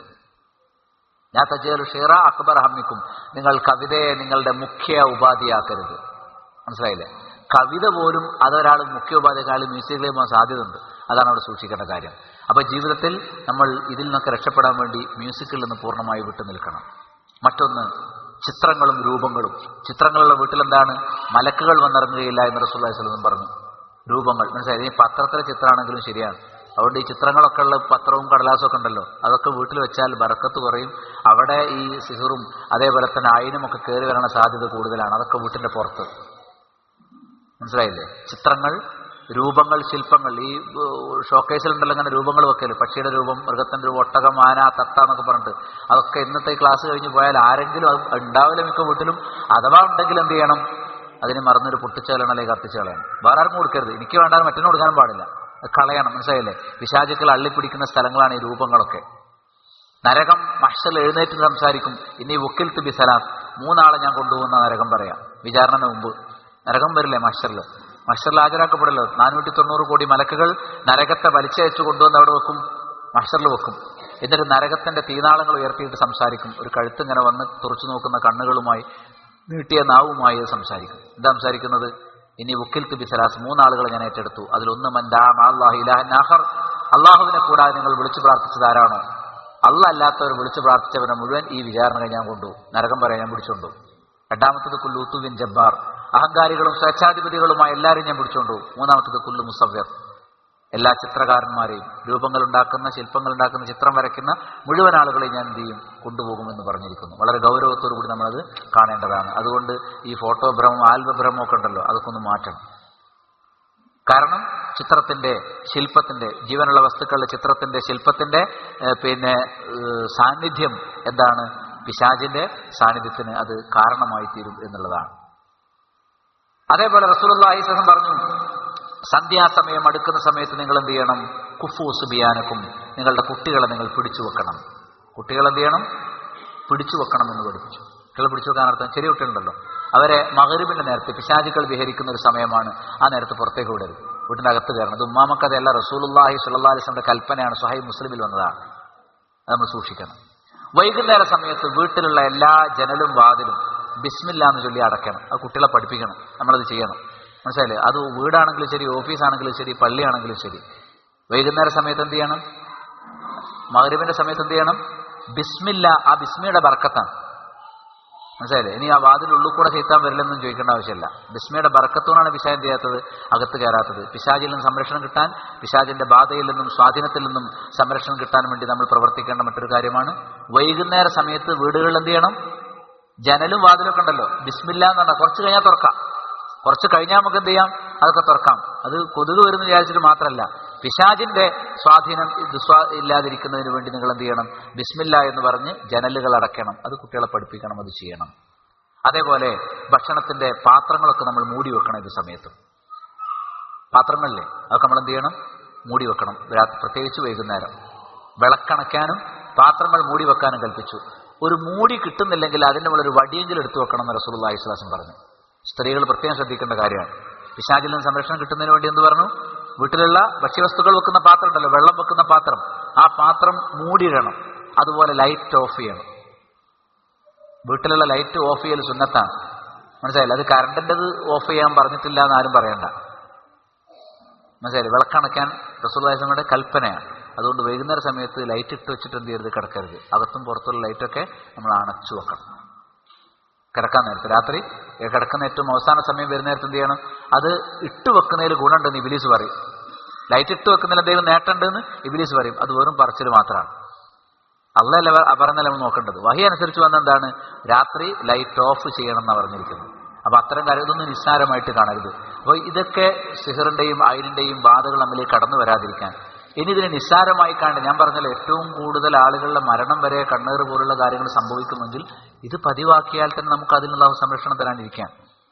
ഞാൻ തജേലു ഷീറ അക്ബർ ഹമ്മിക്കും നിങ്ങൾ കവിതയെ നിങ്ങളുടെ മുഖ്യ ഉപാധിയാക്കരുത് മനസ്സിലായില്ലേ കവിത പോലും അതൊരാൾ മുഖ്യ ഉപാധിക്കാൾ മ്യൂസിക്കിലേക്ക് പോകാൻ സാധ്യതയുണ്ട് അതാണ് അവിടെ സൂക്ഷിക്കേണ്ട കാര്യം അപ്പൊ ജീവിതത്തിൽ നമ്മൾ ഇതിൽ നിന്നൊക്കെ രക്ഷപ്പെടാൻ വേണ്ടി മ്യൂസിക്കിൽ നിന്ന് പൂർണ്ണമായി വിട്ടു നിൽക്കണം മറ്റൊന്ന് ചിത്രങ്ങളും രൂപങ്ങളും ചിത്രങ്ങളുള്ള വീട്ടിലെന്താണ് മലക്കുകൾ വന്നിറങ്ങുകയില്ല എന്ന് റസൂല്ലാഹി സ്വലം പറഞ്ഞു രൂപങ്ങൾ മനസ്സിലായി ഈ പത്രത്തിലെ ചിത്രമാണെങ്കിലും ശരിയാണ് അതുകൊണ്ട് ഈ ചിത്രങ്ങളൊക്കെ ഉള്ള പത്രവും കടലാസും ഒക്കെ ഉണ്ടല്ലോ അതൊക്കെ വീട്ടിൽ വെച്ചാൽ ബറക്കത്ത് കുറയും അവിടെ ഈ സിഹറും അതേപോലെ തന്നെ അയിനും ഒക്കെ കയറി വരാനുള്ള സാധ്യത കൂടുതലാണ് അതൊക്കെ വീട്ടിന്റെ പുറത്ത് മനസ്സിലായില്ലേ ചിത്രങ്ങൾ രൂപങ്ങൾ ശില്പങ്ങൾ ഈ ഷോക്കേസിലുണ്ടല്ലോ അങ്ങനെ രൂപങ്ങൾ വെക്കല് പക്ഷിയുടെ രൂപം മൃഗത്തിന്റെ രൂപം ഒട്ടകം ആന തത്ത എന്നൊക്കെ പറഞ്ഞിട്ട് അതൊക്കെ ഇന്നത്തെ ഈ ക്ലാസ് കഴിഞ്ഞ് പോയാൽ ആരെങ്കിലും അത് ഉണ്ടാവില്ല മിക്ക വീട്ടിലും അഥവാ ഉണ്ടെങ്കിൽ എന്ത് ചെയ്യണം അതിന് മറന്നൊരു പൊട്ടിച്ചേളണം അല്ലെങ്കിൽ കത്തിച്ച് കളയണം വേറെ ആർക്കും കൊടുക്കരുത് എനിക്ക് വേണ്ടാതെ മറ്റൊന്നും കൊടുക്കാനും പാടില്ല അത് കളയണം മനസ്സിലായില്ലേ പിശാചുക്കൾ അള്ളിപ്പിടിക്കുന്ന സ്ഥലങ്ങളാണ് ഈ രൂപങ്ങളൊക്കെ നരകം മഷൽ എഴുന്നേറ്റ് സംസാരിക്കും ഇനി വക്കിൽ തുബി സലാം മൂന്നാളെ ഞാൻ കൊണ്ടുപോകുന്ന നരകം പറയാം വിചാരണന് മുമ്പ് നരകം വരില്ലേ മഷറിൽ മഷറിൽ ഹാജരാക്കപ്പെടല്ലോ നാനൂറ്റി തൊണ്ണൂറ് കോടി മലക്കുകൾ നരകത്തെ വലിച്ചയച്ചു കൊണ്ടുവന്ന് അവിടെ വെക്കും മഷറിൽ വെക്കും എന്നിട്ട് നരകത്തിന്റെ തീനാളങ്ങൾ ഉയർത്തിയിട്ട് സംസാരിക്കും ഒരു കഴുത്ത് ഇങ്ങനെ വന്ന് തുറച്ചു നോക്കുന്ന കണ്ണുകളുമായി നീട്ടിയ നാവുമായി അത് സംസാരിക്കും എന്താ സംസാരിക്കുന്നത് ഇനി ഉക്കിൽ തുബി സലാസ് മൂന്നാളുകളെ ഞാൻ ഏറ്റെടുത്തു അതിലൊന്ന് മൻഡാഹർ അള്ളാഹുവിനെ കൂടാതെ നിങ്ങൾ വിളിച്ചു പ്രാർത്ഥിച്ചത് ആരാണോ അല്ല അല്ലാത്തവർ വിളിച്ചു പ്രാർത്ഥിച്ചവരെ മുഴുവൻ ഈ വിചാരണ ഞാൻ കൊണ്ടുപോകും നരകം പറയാൻ ഞാൻ പിടിച്ചുകൊണ്ടു രണ്ടാമത്തത് കുല്ലൂത്തുവിൻ ജബ്ബാർ അഹങ്കാരികളും സ്വേച്ഛാധിപതികളുമായ എല്ലാവരെയും ഞാൻ പിടിച്ചുകൊണ്ടുപോകും മൂന്നാമത്തത് കുല്ലു മുസവ്യർ എല്ലാ ചിത്രകാരന്മാരെയും രൂപങ്ങൾ ഉണ്ടാക്കുന്ന ശില്പങ്ങൾ ഉണ്ടാക്കുന്ന ചിത്രം വരയ്ക്കുന്ന മുഴുവൻ ആളുകളെയും ഞാൻ എന്ത് ചെയ്യും കൊണ്ടുപോകുമെന്ന് പറഞ്ഞിരിക്കുന്നു വളരെ ഗൗരവത്തോടു കൂടി നമ്മളത് കാണേണ്ടതാണ് അതുകൊണ്ട് ഈ ഫോട്ടോ ഭ്രമം ആൽബ ഭ്രമം ഒക്കെ ഉണ്ടല്ലോ അതൊക്കെ ഒന്ന് മാറ്റണം കാരണം ചിത്രത്തിന്റെ ശില്പത്തിന്റെ ജീവനുള്ള വസ്തുക്കളുടെ ചിത്രത്തിന്റെ ശില്പത്തിന്റെ ഏഹ്, പിന്നെ ഏഹ്, സാന്നിധ്യം എന്താണ് പിശാചിന്റെ സാന്നിധ്യത്തിന് അത് കാരണമായി തീരും എന്നുള്ളതാണ് അതേപോലെ റസൂലുള്ളാഹി സ്വലം പറഞ്ഞു സന്ധ്യാസമയം അടുക്കുന്ന സമയത്ത് നിങ്ങൾ എന്ത് ചെയ്യണം കുഫു സുബിയാനക്കും നിങ്ങളുടെ കുട്ടികളെ നിങ്ങൾ പിടിച്ചു വെക്കണം കുട്ടികൾ എന്ത് ചെയ്യണം പിടിച്ചു വെക്കണം എന്ന് പഠിപ്പിച്ചു കുട്ടികളെ പിടിച്ചു വെക്കാൻ അർത്ഥം ചെറിയ കുട്ടികളുണ്ടല്ലോ അവരെ മകരുവിന്റെ നേരത്തെ പിശാചുക്കൾ വിഹരിക്കുന്ന ഒരു സമയമാണ് ആ നേരത്ത് പുറത്തേക്ക് വിടരുത് വീട്ടിന്റെ അകത്ത് കയറണം ഇത് ഉമ്മാമക്കഥയല്ല റസൂലുല്ലാഹി സുല്ലാ അലിസ്ലമിന്റെ കൽപ്പനയാണ് സുഹൈ മുസ്ലിമിൽ വന്നതാണ് അത് നമ്മൾ സൂക്ഷിക്കണം വൈകുന്നേര സമയത്ത് വീട്ടിലുള്ള എല്ലാ ജനലും വാതിലും ബിസ്മില്ല എന്ന് ചൊല്ലി അടയ്ക്കണം അത് കുട്ടികളെ പഠിപ്പിക്കണം നമ്മളത് ചെയ്യണം മനസ്സിലായില്ലേ അത് വീടാണെങ്കിലും ശരി ഓഫീസാണെങ്കിലും ശരി പള്ളിയാണെങ്കിലും ശരി വൈകുന്നേര സമയത്ത് എന്ത് ചെയ്യണം മകരുവിന്റെ സമയത്ത് എന്ത് ചെയ്യണം ബിസ്മില്ല ആ ബിസ്മിയുടെ ബർക്കത്താണ് മനസ്സിലായില്ലേ ഇനി ആ വാതിൽ ഉള്ളിൽ കൂടെ ചെയ്ത്താൻ വരില്ലെന്നും ചോദിക്കേണ്ട ആവശ്യമില്ല ബിസ്മിയുടെ ബർക്കത്തോടാണ് പിശാച് എന്ത് ചെയ്യാത്തത് അകത്ത് കയറാത്തത് പിശാചിൽ നിന്നും സംരക്ഷണം കിട്ടാൻ പിശാചിന്റെ ബാധയിൽ നിന്നും സ്വാധീനത്തിൽ നിന്നും സംരക്ഷണം കിട്ടാൻ വേണ്ടി നമ്മൾ പ്രവർത്തിക്കേണ്ട മറ്റൊരു കാര്യമാണ് വൈകുന്നേര സമയത്ത് വീടുകളിൽ എന്ത് ചെയ്യണം ജനലും വാതിലൊക്കെ ഉണ്ടല്ലോ ബിസ്മില്ല എന്ന് പറഞ്ഞാൽ കുറച്ച് കഴിഞ്ഞാൽ തുറക്കാം കുറച്ച് കഴിഞ്ഞാൽ നമുക്ക് എന്ത് ചെയ്യാം അതൊക്കെ തുറക്കാം അത് കൊതുക് വരുന്ന വിചാരിച്ചിട്ട് മാത്രമല്ല പിശാചിന്റെ സ്വാധീനം ദുസ്വാ ഇല്ലാതിരിക്കുന്നതിന് വേണ്ടി നിങ്ങൾ എന്ത് ചെയ്യണം ബിസ്മില്ല എന്ന് പറഞ്ഞ് ജനലുകൾ അടയ്ക്കണം അത് കുട്ടികളെ പഠിപ്പിക്കണം അത് ചെയ്യണം അതേപോലെ ഭക്ഷണത്തിന്റെ പാത്രങ്ങളൊക്കെ നമ്മൾ മൂടി വെക്കണം ഇത് സമയത്തും പാത്രങ്ങളിലെ അതൊക്കെ നമ്മൾ എന്ത് ചെയ്യണം മൂടി വെക്കണം രാത്രി പ്രത്യേകിച്ച് വൈകുന്നേരം വിളക്കണയ്ക്കാനും പാത്രങ്ങൾ മൂടി വെക്കാനും കൽപ്പിച്ചു ഒരു മൂടി കിട്ടുന്നില്ലെങ്കിൽ അതിൻ്റെ മുകളിൽ ഒരു വടിയെങ്കിലും എടുത്തു വെക്കണം എന്ന് റസൂൽ അള്ളാഹിസ്ലാസം പറഞ്ഞു സ്ത്രീകൾ പ്രത്യേകം ശ്രദ്ധിക്കേണ്ട കാര്യമാണ് പിശാചിൽ നിന്ന് സംരക്ഷണം കിട്ടുന്നതിന് വേണ്ടി എന്ത് പറഞ്ഞു വീട്ടിലുള്ള ഭക്ഷ്യവസ്തുക്കൾ വെക്കുന്ന പാത്രം ഉണ്ടല്ലോ വെള്ളം വെക്കുന്ന പാത്രം ആ പാത്രം മൂടിയിടണം അതുപോലെ ലൈറ്റ് ഓഫ് ചെയ്യണം വീട്ടിലുള്ള ലൈറ്റ് ഓഫ് ചെയ്യൽ സുന്നത്താണ് മനസ്സിലായില്ല അത് കറണ്ടിൻ്റെത് ഓഫ് ചെയ്യാൻ പറഞ്ഞിട്ടില്ല എന്ന് ആരും പറയണ്ട മനസ്സിലായി വിളക്കണയ്ക്കാൻ റസൂൽദാസങ്ങളുടെ കൽപ്പനയാണ് അതുകൊണ്ട് വൈകുന്നേര സമയത്ത് ലൈറ്റ് ഇട്ട് വെച്ചിട്ട് എന്ത് ചെയ്യരുത് കിടക്കരുത് അകത്തും പുറത്തുള്ള ലൈറ്റൊക്കെ നമ്മൾ അണച്ചു വെക്കണം കിടക്കാൻ നേരത്ത് രാത്രി കിടക്കുന്ന ഏറ്റവും അവസാന സമയം വരുന്ന നേരത്ത് എന്ത് ചെയ്യണം അത് ഇട്ട് വെക്കുന്നതിൽ ഗുണമുണ്ടെന്ന് ഇബിലീസ് പറയും ലൈറ്റ് ഇട്ട് വെക്കുന്നതിൽ എന്തെങ്കിലും നേട്ടമുണ്ടെന്ന് ഇബിലീസ് പറയും അത് വെറും പറച്ചിൽ മാത്രമാണ് അള്ളല്ല പറഞ്ഞല്ല നമ്മൾ നോക്കേണ്ടത് വഹി അനുസരിച്ച് വന്ന എന്താണ് രാത്രി ലൈറ്റ് ഓഫ് ചെയ്യണം എന്നാണ് പറഞ്ഞിരിക്കുന്നത് അപ്പൊ അത്തരം കാര്യം ഇതൊന്നും നിസ്സാരമായിട്ട് കാണരുത് അപ്പോൾ ഇതൊക്കെ സിഹറിന്റെയും അയിനിന്റെയും ബാധകൾ നമ്മിലേക്ക് കടന്നു വരാതിരിക്കാൻ ഇനി ഇതിനെ നിസ്സാരമായി കാണുക ഞാൻ പറഞ്ഞല്ലോ ഏറ്റവും കൂടുതൽ ആളുകളുടെ മരണം വരെ കണ്ണേർ പോലുള്ള കാര്യങ്ങൾ സംഭവിക്കുമെങ്കിൽ ഇത് പതിവാക്കിയാൽ തന്നെ നമുക്ക് അതിനുള്ള സംരക്ഷണം തരാനിരിക്കാം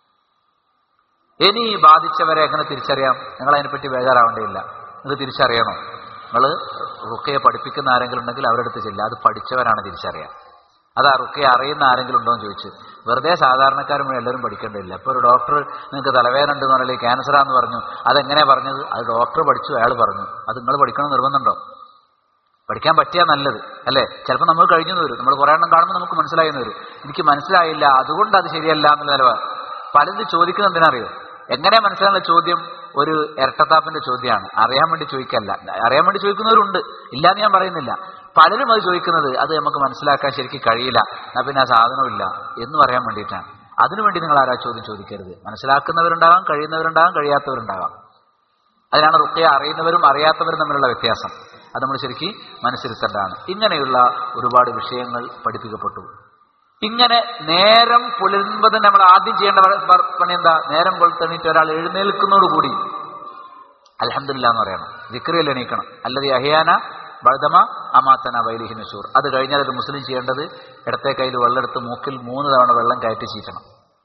ഇനി ബാധിച്ചവരെ എങ്ങനെ തിരിച്ചറിയാം നിങ്ങൾ അതിനെപ്പറ്റി ബേജാറാവേണ്ടതില്ല നിങ്ങൾ തിരിച്ചറിയണോ നിങ്ങൾ റുക്കയെ പഠിപ്പിക്കുന്ന ആരെങ്കിലും ഉണ്ടെങ്കിൽ അവരുടെ അടുത്ത് ചെല്ലുക അത് പഠിച്ചവരാണ് തിരിച്ചറിയാം അതാ റുക്കയെ അറിയുന്ന ആരെങ്കിലും ഉണ്ടോ എന്ന് ചോദിച്ചു വെറുതെ സാധാരണക്കാരും എല്ലാവരും പഠിക്കേണ്ടതില്ല ഇപ്പോൾ ഒരു ഡോക്ടർ നിങ്ങൾക്ക് തലവേദന ഉണ്ടെന്ന് പറഞ്ഞാൽ ക്യാൻസറാന്ന് പറഞ്ഞു അതെങ്ങനെ പറഞ്ഞത് അത് ഡോക്ടർ പഠിച്ചു അയാൾ പറഞ്ഞു അത് നിങ്ങൾ പഠിക്കണം നിർബന്ധമുണ്ടോ പഠിക്കാൻ പറ്റിയാൽ നല്ലത് അല്ലേ ചിലപ്പോൾ നമ്മൾ കഴിഞ്ഞു വരും നമ്മൾ കുറേ എണ്ണം കാണുമ്പോൾ നമുക്ക് മനസ്സിലായെന്ന് വരും എനിക്ക് മനസ്സിലായില്ല അതുകൊണ്ട് അത് ശരിയല്ല എന്നുള്ള നിലപാട് പലരും ചോദിക്കുന്നത് എന്തിനറിയോ എങ്ങനെ മനസ്സിലാകുന്ന ചോദ്യം ഒരു ഇരട്ടത്താപ്പിന്റെ ചോദ്യമാണ് അറിയാൻ വേണ്ടി ചോദിക്കല്ല അറിയാൻ വേണ്ടി ചോദിക്കുന്നവരുണ്ട് ഇല്ലാന്ന് ഞാൻ പറയുന്നില്ല പലരും അത് ചോദിക്കുന്നത് അത് നമുക്ക് മനസ്സിലാക്കാൻ ശരിക്കും കഴിയില്ല എന്നാ പിന്നെ ആ സാധനമില്ല എന്ന് പറയാൻ വേണ്ടിയിട്ടാണ് അതിനുവേണ്ടി നിങ്ങൾ ആരാ ചോദ്യം ചോദിക്കരുത് മനസ്സിലാക്കുന്നവരുണ്ടാകാം കഴിയുന്നവരുണ്ടാകാം കഴിയാത്തവരുണ്ടാകാം അതിനാണ് റുക്കയെ അറിയുന്നവരും അറിയാത്തവരും തമ്മിലുള്ള വ്യത്യാസം അത് നമ്മൾ ശരിക്കും മനസ്സിരുത്തേണ്ടതാണ് ഇങ്ങനെയുള്ള ഒരുപാട് വിഷയങ്ങൾ പഠിപ്പിക്കപ്പെട്ടു ഇങ്ങനെ നേരം പുലരുമ്പോൾ നമ്മൾ ആദ്യം ചെയ്യേണ്ട പണി എന്താ നേരം കൊളുത്തെണീറ്റ് ഒരാൾ എഴുന്നേൽക്കുന്നതോടുകൂടി അലഹമില്ല എന്ന് പറയണം വിക്രിയിൽ എണീക്കണം അല്ലത് അഹിയാന ബഴുതമ അമാത്തന വൈലിഹി നസൂർ അത് കഴിഞ്ഞാൽ ഒരു മുസ്ലിം ചെയ്യേണ്ടത് ഇടത്തെ കയ്യിൽ വെള്ളമെടുത്ത് മൂക്കിൽ മൂന്ന് തവണ വെള്ളം കയറ്റി ചീറ്റണം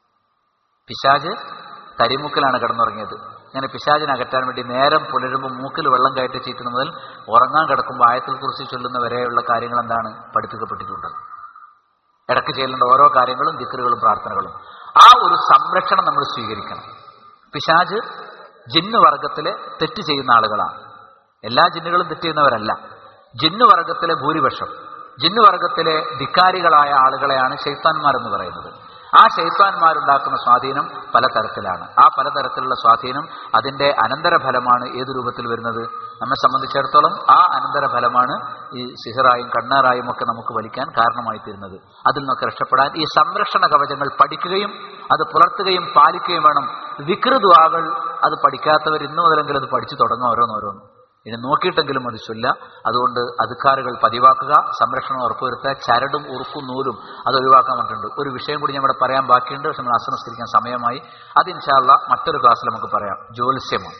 പിശാജ് കരിമുക്കിലാണ് കിടന്നുറങ്ങിയത് ഇങ്ങനെ പിശാചിനെ അകറ്റാൻ വേണ്ടി നേരം പുലരുമ്പോൾ മൂക്കിൽ വെള്ളം കയറ്റി ചീറ്റുന്ന മുതൽ ഉറങ്ങാൻ കിടക്കുമ്പോൾ ആയത്തിൽ കുറിച്ച് ചൊല്ലുന്ന വരെയുള്ള കാര്യങ്ങൾ എന്താണ് പഠിപ്പിക്കപ്പെട്ടിട്ടുണ്ട് ഇടയ്ക്ക് ചെയ്യേണ്ട ഓരോ കാര്യങ്ങളും ദിക്കറുകളും പ്രാർത്ഥനകളും ആ ഒരു സംരക്ഷണം നമ്മൾ സ്വീകരിക്കണം പിശാജ് ജിന്നു വർഗത്തിലെ തെറ്റ് ചെയ്യുന്ന ആളുകളാണ് എല്ലാ ജിന്നുകളും തെറ്റ് ചെയ്യുന്നവരല്ല ജിന്നു വർഗത്തിലെ ഭൂരിപക്ഷം ജിന്നു വർഗത്തിലെ ധിക്കാരികളായ ആളുകളെയാണ് ശൈത്താന്മാരെന്ന് പറയുന്നത് ആ ശൈത്താന്മാരുണ്ടാക്കുന്ന സ്വാധീനം പലതരത്തിലാണ് ആ പലതരത്തിലുള്ള സ്വാധീനം അതിന്റെ അനന്തരഫലമാണ് ഏത് രൂപത്തിൽ വരുന്നത് നമ്മെ സംബന്ധിച്ചിടത്തോളം ആ അനന്തരഫലമാണ് ഈ സിഹറായും കണ്ണാറായും ഒക്കെ നമുക്ക് വലിക്കാൻ കാരണമായി തീരുന്നത് അതിൽ നിന്നൊക്കെ രക്ഷപ്പെടാൻ ഈ സംരക്ഷണ കവചങ്ങൾ പഠിക്കുകയും അത് പുലർത്തുകയും പാലിക്കുകയും വേണം വികൃദ്വാകൾ അത് പഠിക്കാത്തവർ ഇന്നു മുതലെങ്കിലും അത് പഠിച്ചു തുടങ്ങും ഓരോന്നോരോന്ന് ഇനി നോക്കിയിട്ടെങ്കിലും അത് ചൊല്ല അതുകൊണ്ട് അധികാരികൾ പതിവാക്കുക സംരക്ഷണം ഉറപ്പുവരുത്തുക ചരടും ഉറുക്കും നൂലും അത് ഒഴിവാക്കാൻ പറ്റുന്നുണ്ട് ഒരു വിഷയം കൂടി ഞങ്ങളുടെ പറയാൻ ബാക്കിയുണ്ട് പക്ഷെ നമ്മൾ അസംസ്കരിക്കാൻ സമയമായി അത് ഇൻഷാല്ല മറ്റൊരു ക്ലാസ്സിൽ നമുക്ക് പറയാം ജ്യോത്സ്യമാണ്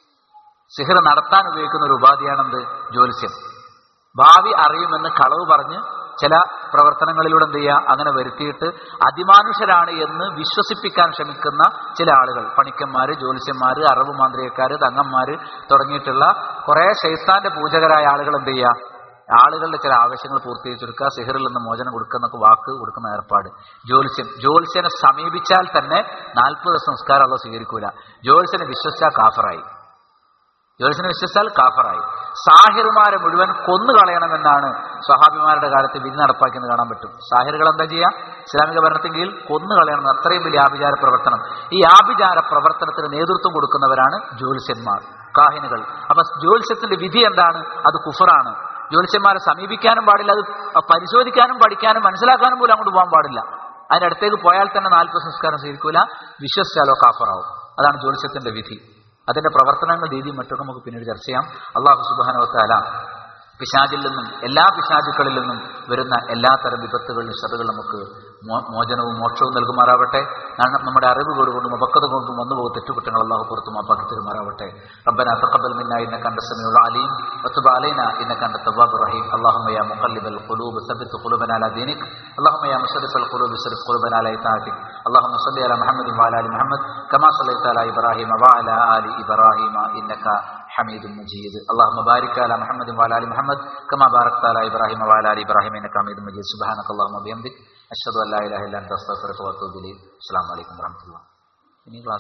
സിഹർ നടത്താൻ ഉപയോഗിക്കുന്ന ഒരു ഉപാധിയാണെന്ത് ജ്യോത്സ്യം ഭാവി അറിയുമെന്ന് കളവ് പറഞ്ഞ് ചില പ്രവർത്തനങ്ങളിലൂടെ എന്ത് ചെയ്യുക അങ്ങനെ വരുത്തിയിട്ട് അതിമാനുഷരാണ് എന്ന് വിശ്വസിപ്പിക്കാൻ ശ്രമിക്കുന്ന ചില ആളുകൾ പണിക്കന്മാര് ജ്യോത്സ്യന്മാര് അറിവ് മാന്ത്രികക്കാര് തങ്ങന്മാര് തുടങ്ങിയിട്ടുള്ള കുറെ ശൈത്താന്റെ പൂജകരായ ആളുകൾ എന്ത് ചെയ്യുക ആളുകളുടെ ചില ആവശ്യങ്ങൾ പൂർത്തീകരിച്ചെടുക്കുക സിഹറിൽ നിന്ന് മോചനം കൊടുക്കുക എന്നൊക്കെ വാക്ക് കൊടുക്കുന്ന ഏർപ്പാട് ജ്യോത്സ്യം ജ്യോത്സ്യനെ സമീപിച്ചാൽ തന്നെ നാൽപ്പത് സംസ്കാരം ഉള്ള സ്വീകരിക്കൂല ജ്യോത്സ്യനെ വിശ്വസിച്ചാൽ കാഫറായി ജ്യോത്സ്യനെ വിശ്വസിച്ചാൽ കാഫറായി സാഹിർമാരെ മുഴുവൻ കൊന്നു കളയണമെന്നാണ് സ്വഹാബിമാരുടെ കാലത്ത് വിധി നടപ്പാക്കിയെന്ന് കാണാൻ പറ്റും സാഹിറുകൾ എന്താ ചെയ്യുക ഇസ്ലാമിക ഭരണത്തിന് കീഴിൽ കൊന്നു കളയണം അത്രയും വലിയ ആഭിചാര പ്രവർത്തനം ഈ ആഭിചാര പ്രവർത്തനത്തിന് നേതൃത്വം കൊടുക്കുന്നവരാണ് ജ്യോത്സ്യന്മാർ കാഹിനുകൾ അപ്പൊ ജ്യോത്സ്യത്തിന്റെ വിധി എന്താണ് അത് കുഫറാണ് ജ്യോത്സ്യന്മാരെ സമീപിക്കാനും പാടില്ല അത് പരിശോധിക്കാനും പഠിക്കാനും മനസ്സിലാക്കാനും പോലും അങ്ങോട്ട് പോകാൻ പാടില്ല അതിന്റെ അടുത്തേക്ക് പോയാൽ തന്നെ നാൽപ്പത് സംസ്കാരം സ്വീകരിക്കൂല വിശ്വസിച്ചാലോ കാഫറാവും അതാണ് ജ്യോത്സ്യത്തിന്റെ വിധി അതിന്റെ പ്രവർത്തനങ്ങൾ രീതിയും മറ്റൊക്കെ നമുക്ക് പിന്നീട് ചർച്ച ചെയ്യാം അള്ളാഹു സുബാനവത്താല പിശാചിൽ നിന്നും എല്ലാ പിശാചുക്കളിൽ നിന്നും വരുന്ന എല്ലാ തരം വിപത്തുകളിലും ശ്രദ്ധകൾ നമുക്ക് മോ- മോചനവും മോക്ഷവും നൽകുമാറാവട്ടെ കാരണം നമ്മുടെ അറിവ് കൊണ്ടും അപക്വത കൊണ്ടും വന്നുപോകും തെറ്റുകുറ്റങ്ങൾ അള്ളാഹു പുറത്തു മാപ്പാക്കി തരുമാറാവട്ടെ റബ്ബന തഖബ്ബൽ മിന്ന ഇന്നക അൻത സമീഉൽ അലീം വതുബ് അലൈന ഇന്നക അൻത തവ്വാബുർ റഹീം اللهم يا مقلب القلوب ثبت قلوبنا على دينك اللهم يا مصرف القلوب صرف قلوبنا على اطاعتك اللهم صل على محمد وعلى ال محمد كما صليت على ابراهيم وعلى ال ابراهيم انك حميد مجيد اللهم بارك على محمد وعلى ال محمد كما باركت على ابراهيم وعلى ال ابراهيم انك حميد مجيد سبحانك اللهم وبحمدك اشهد ان لا اله الا انت استغفرك واتوب اليك السلام عليكم ورحمه الله ഇനി ക്ലാസ്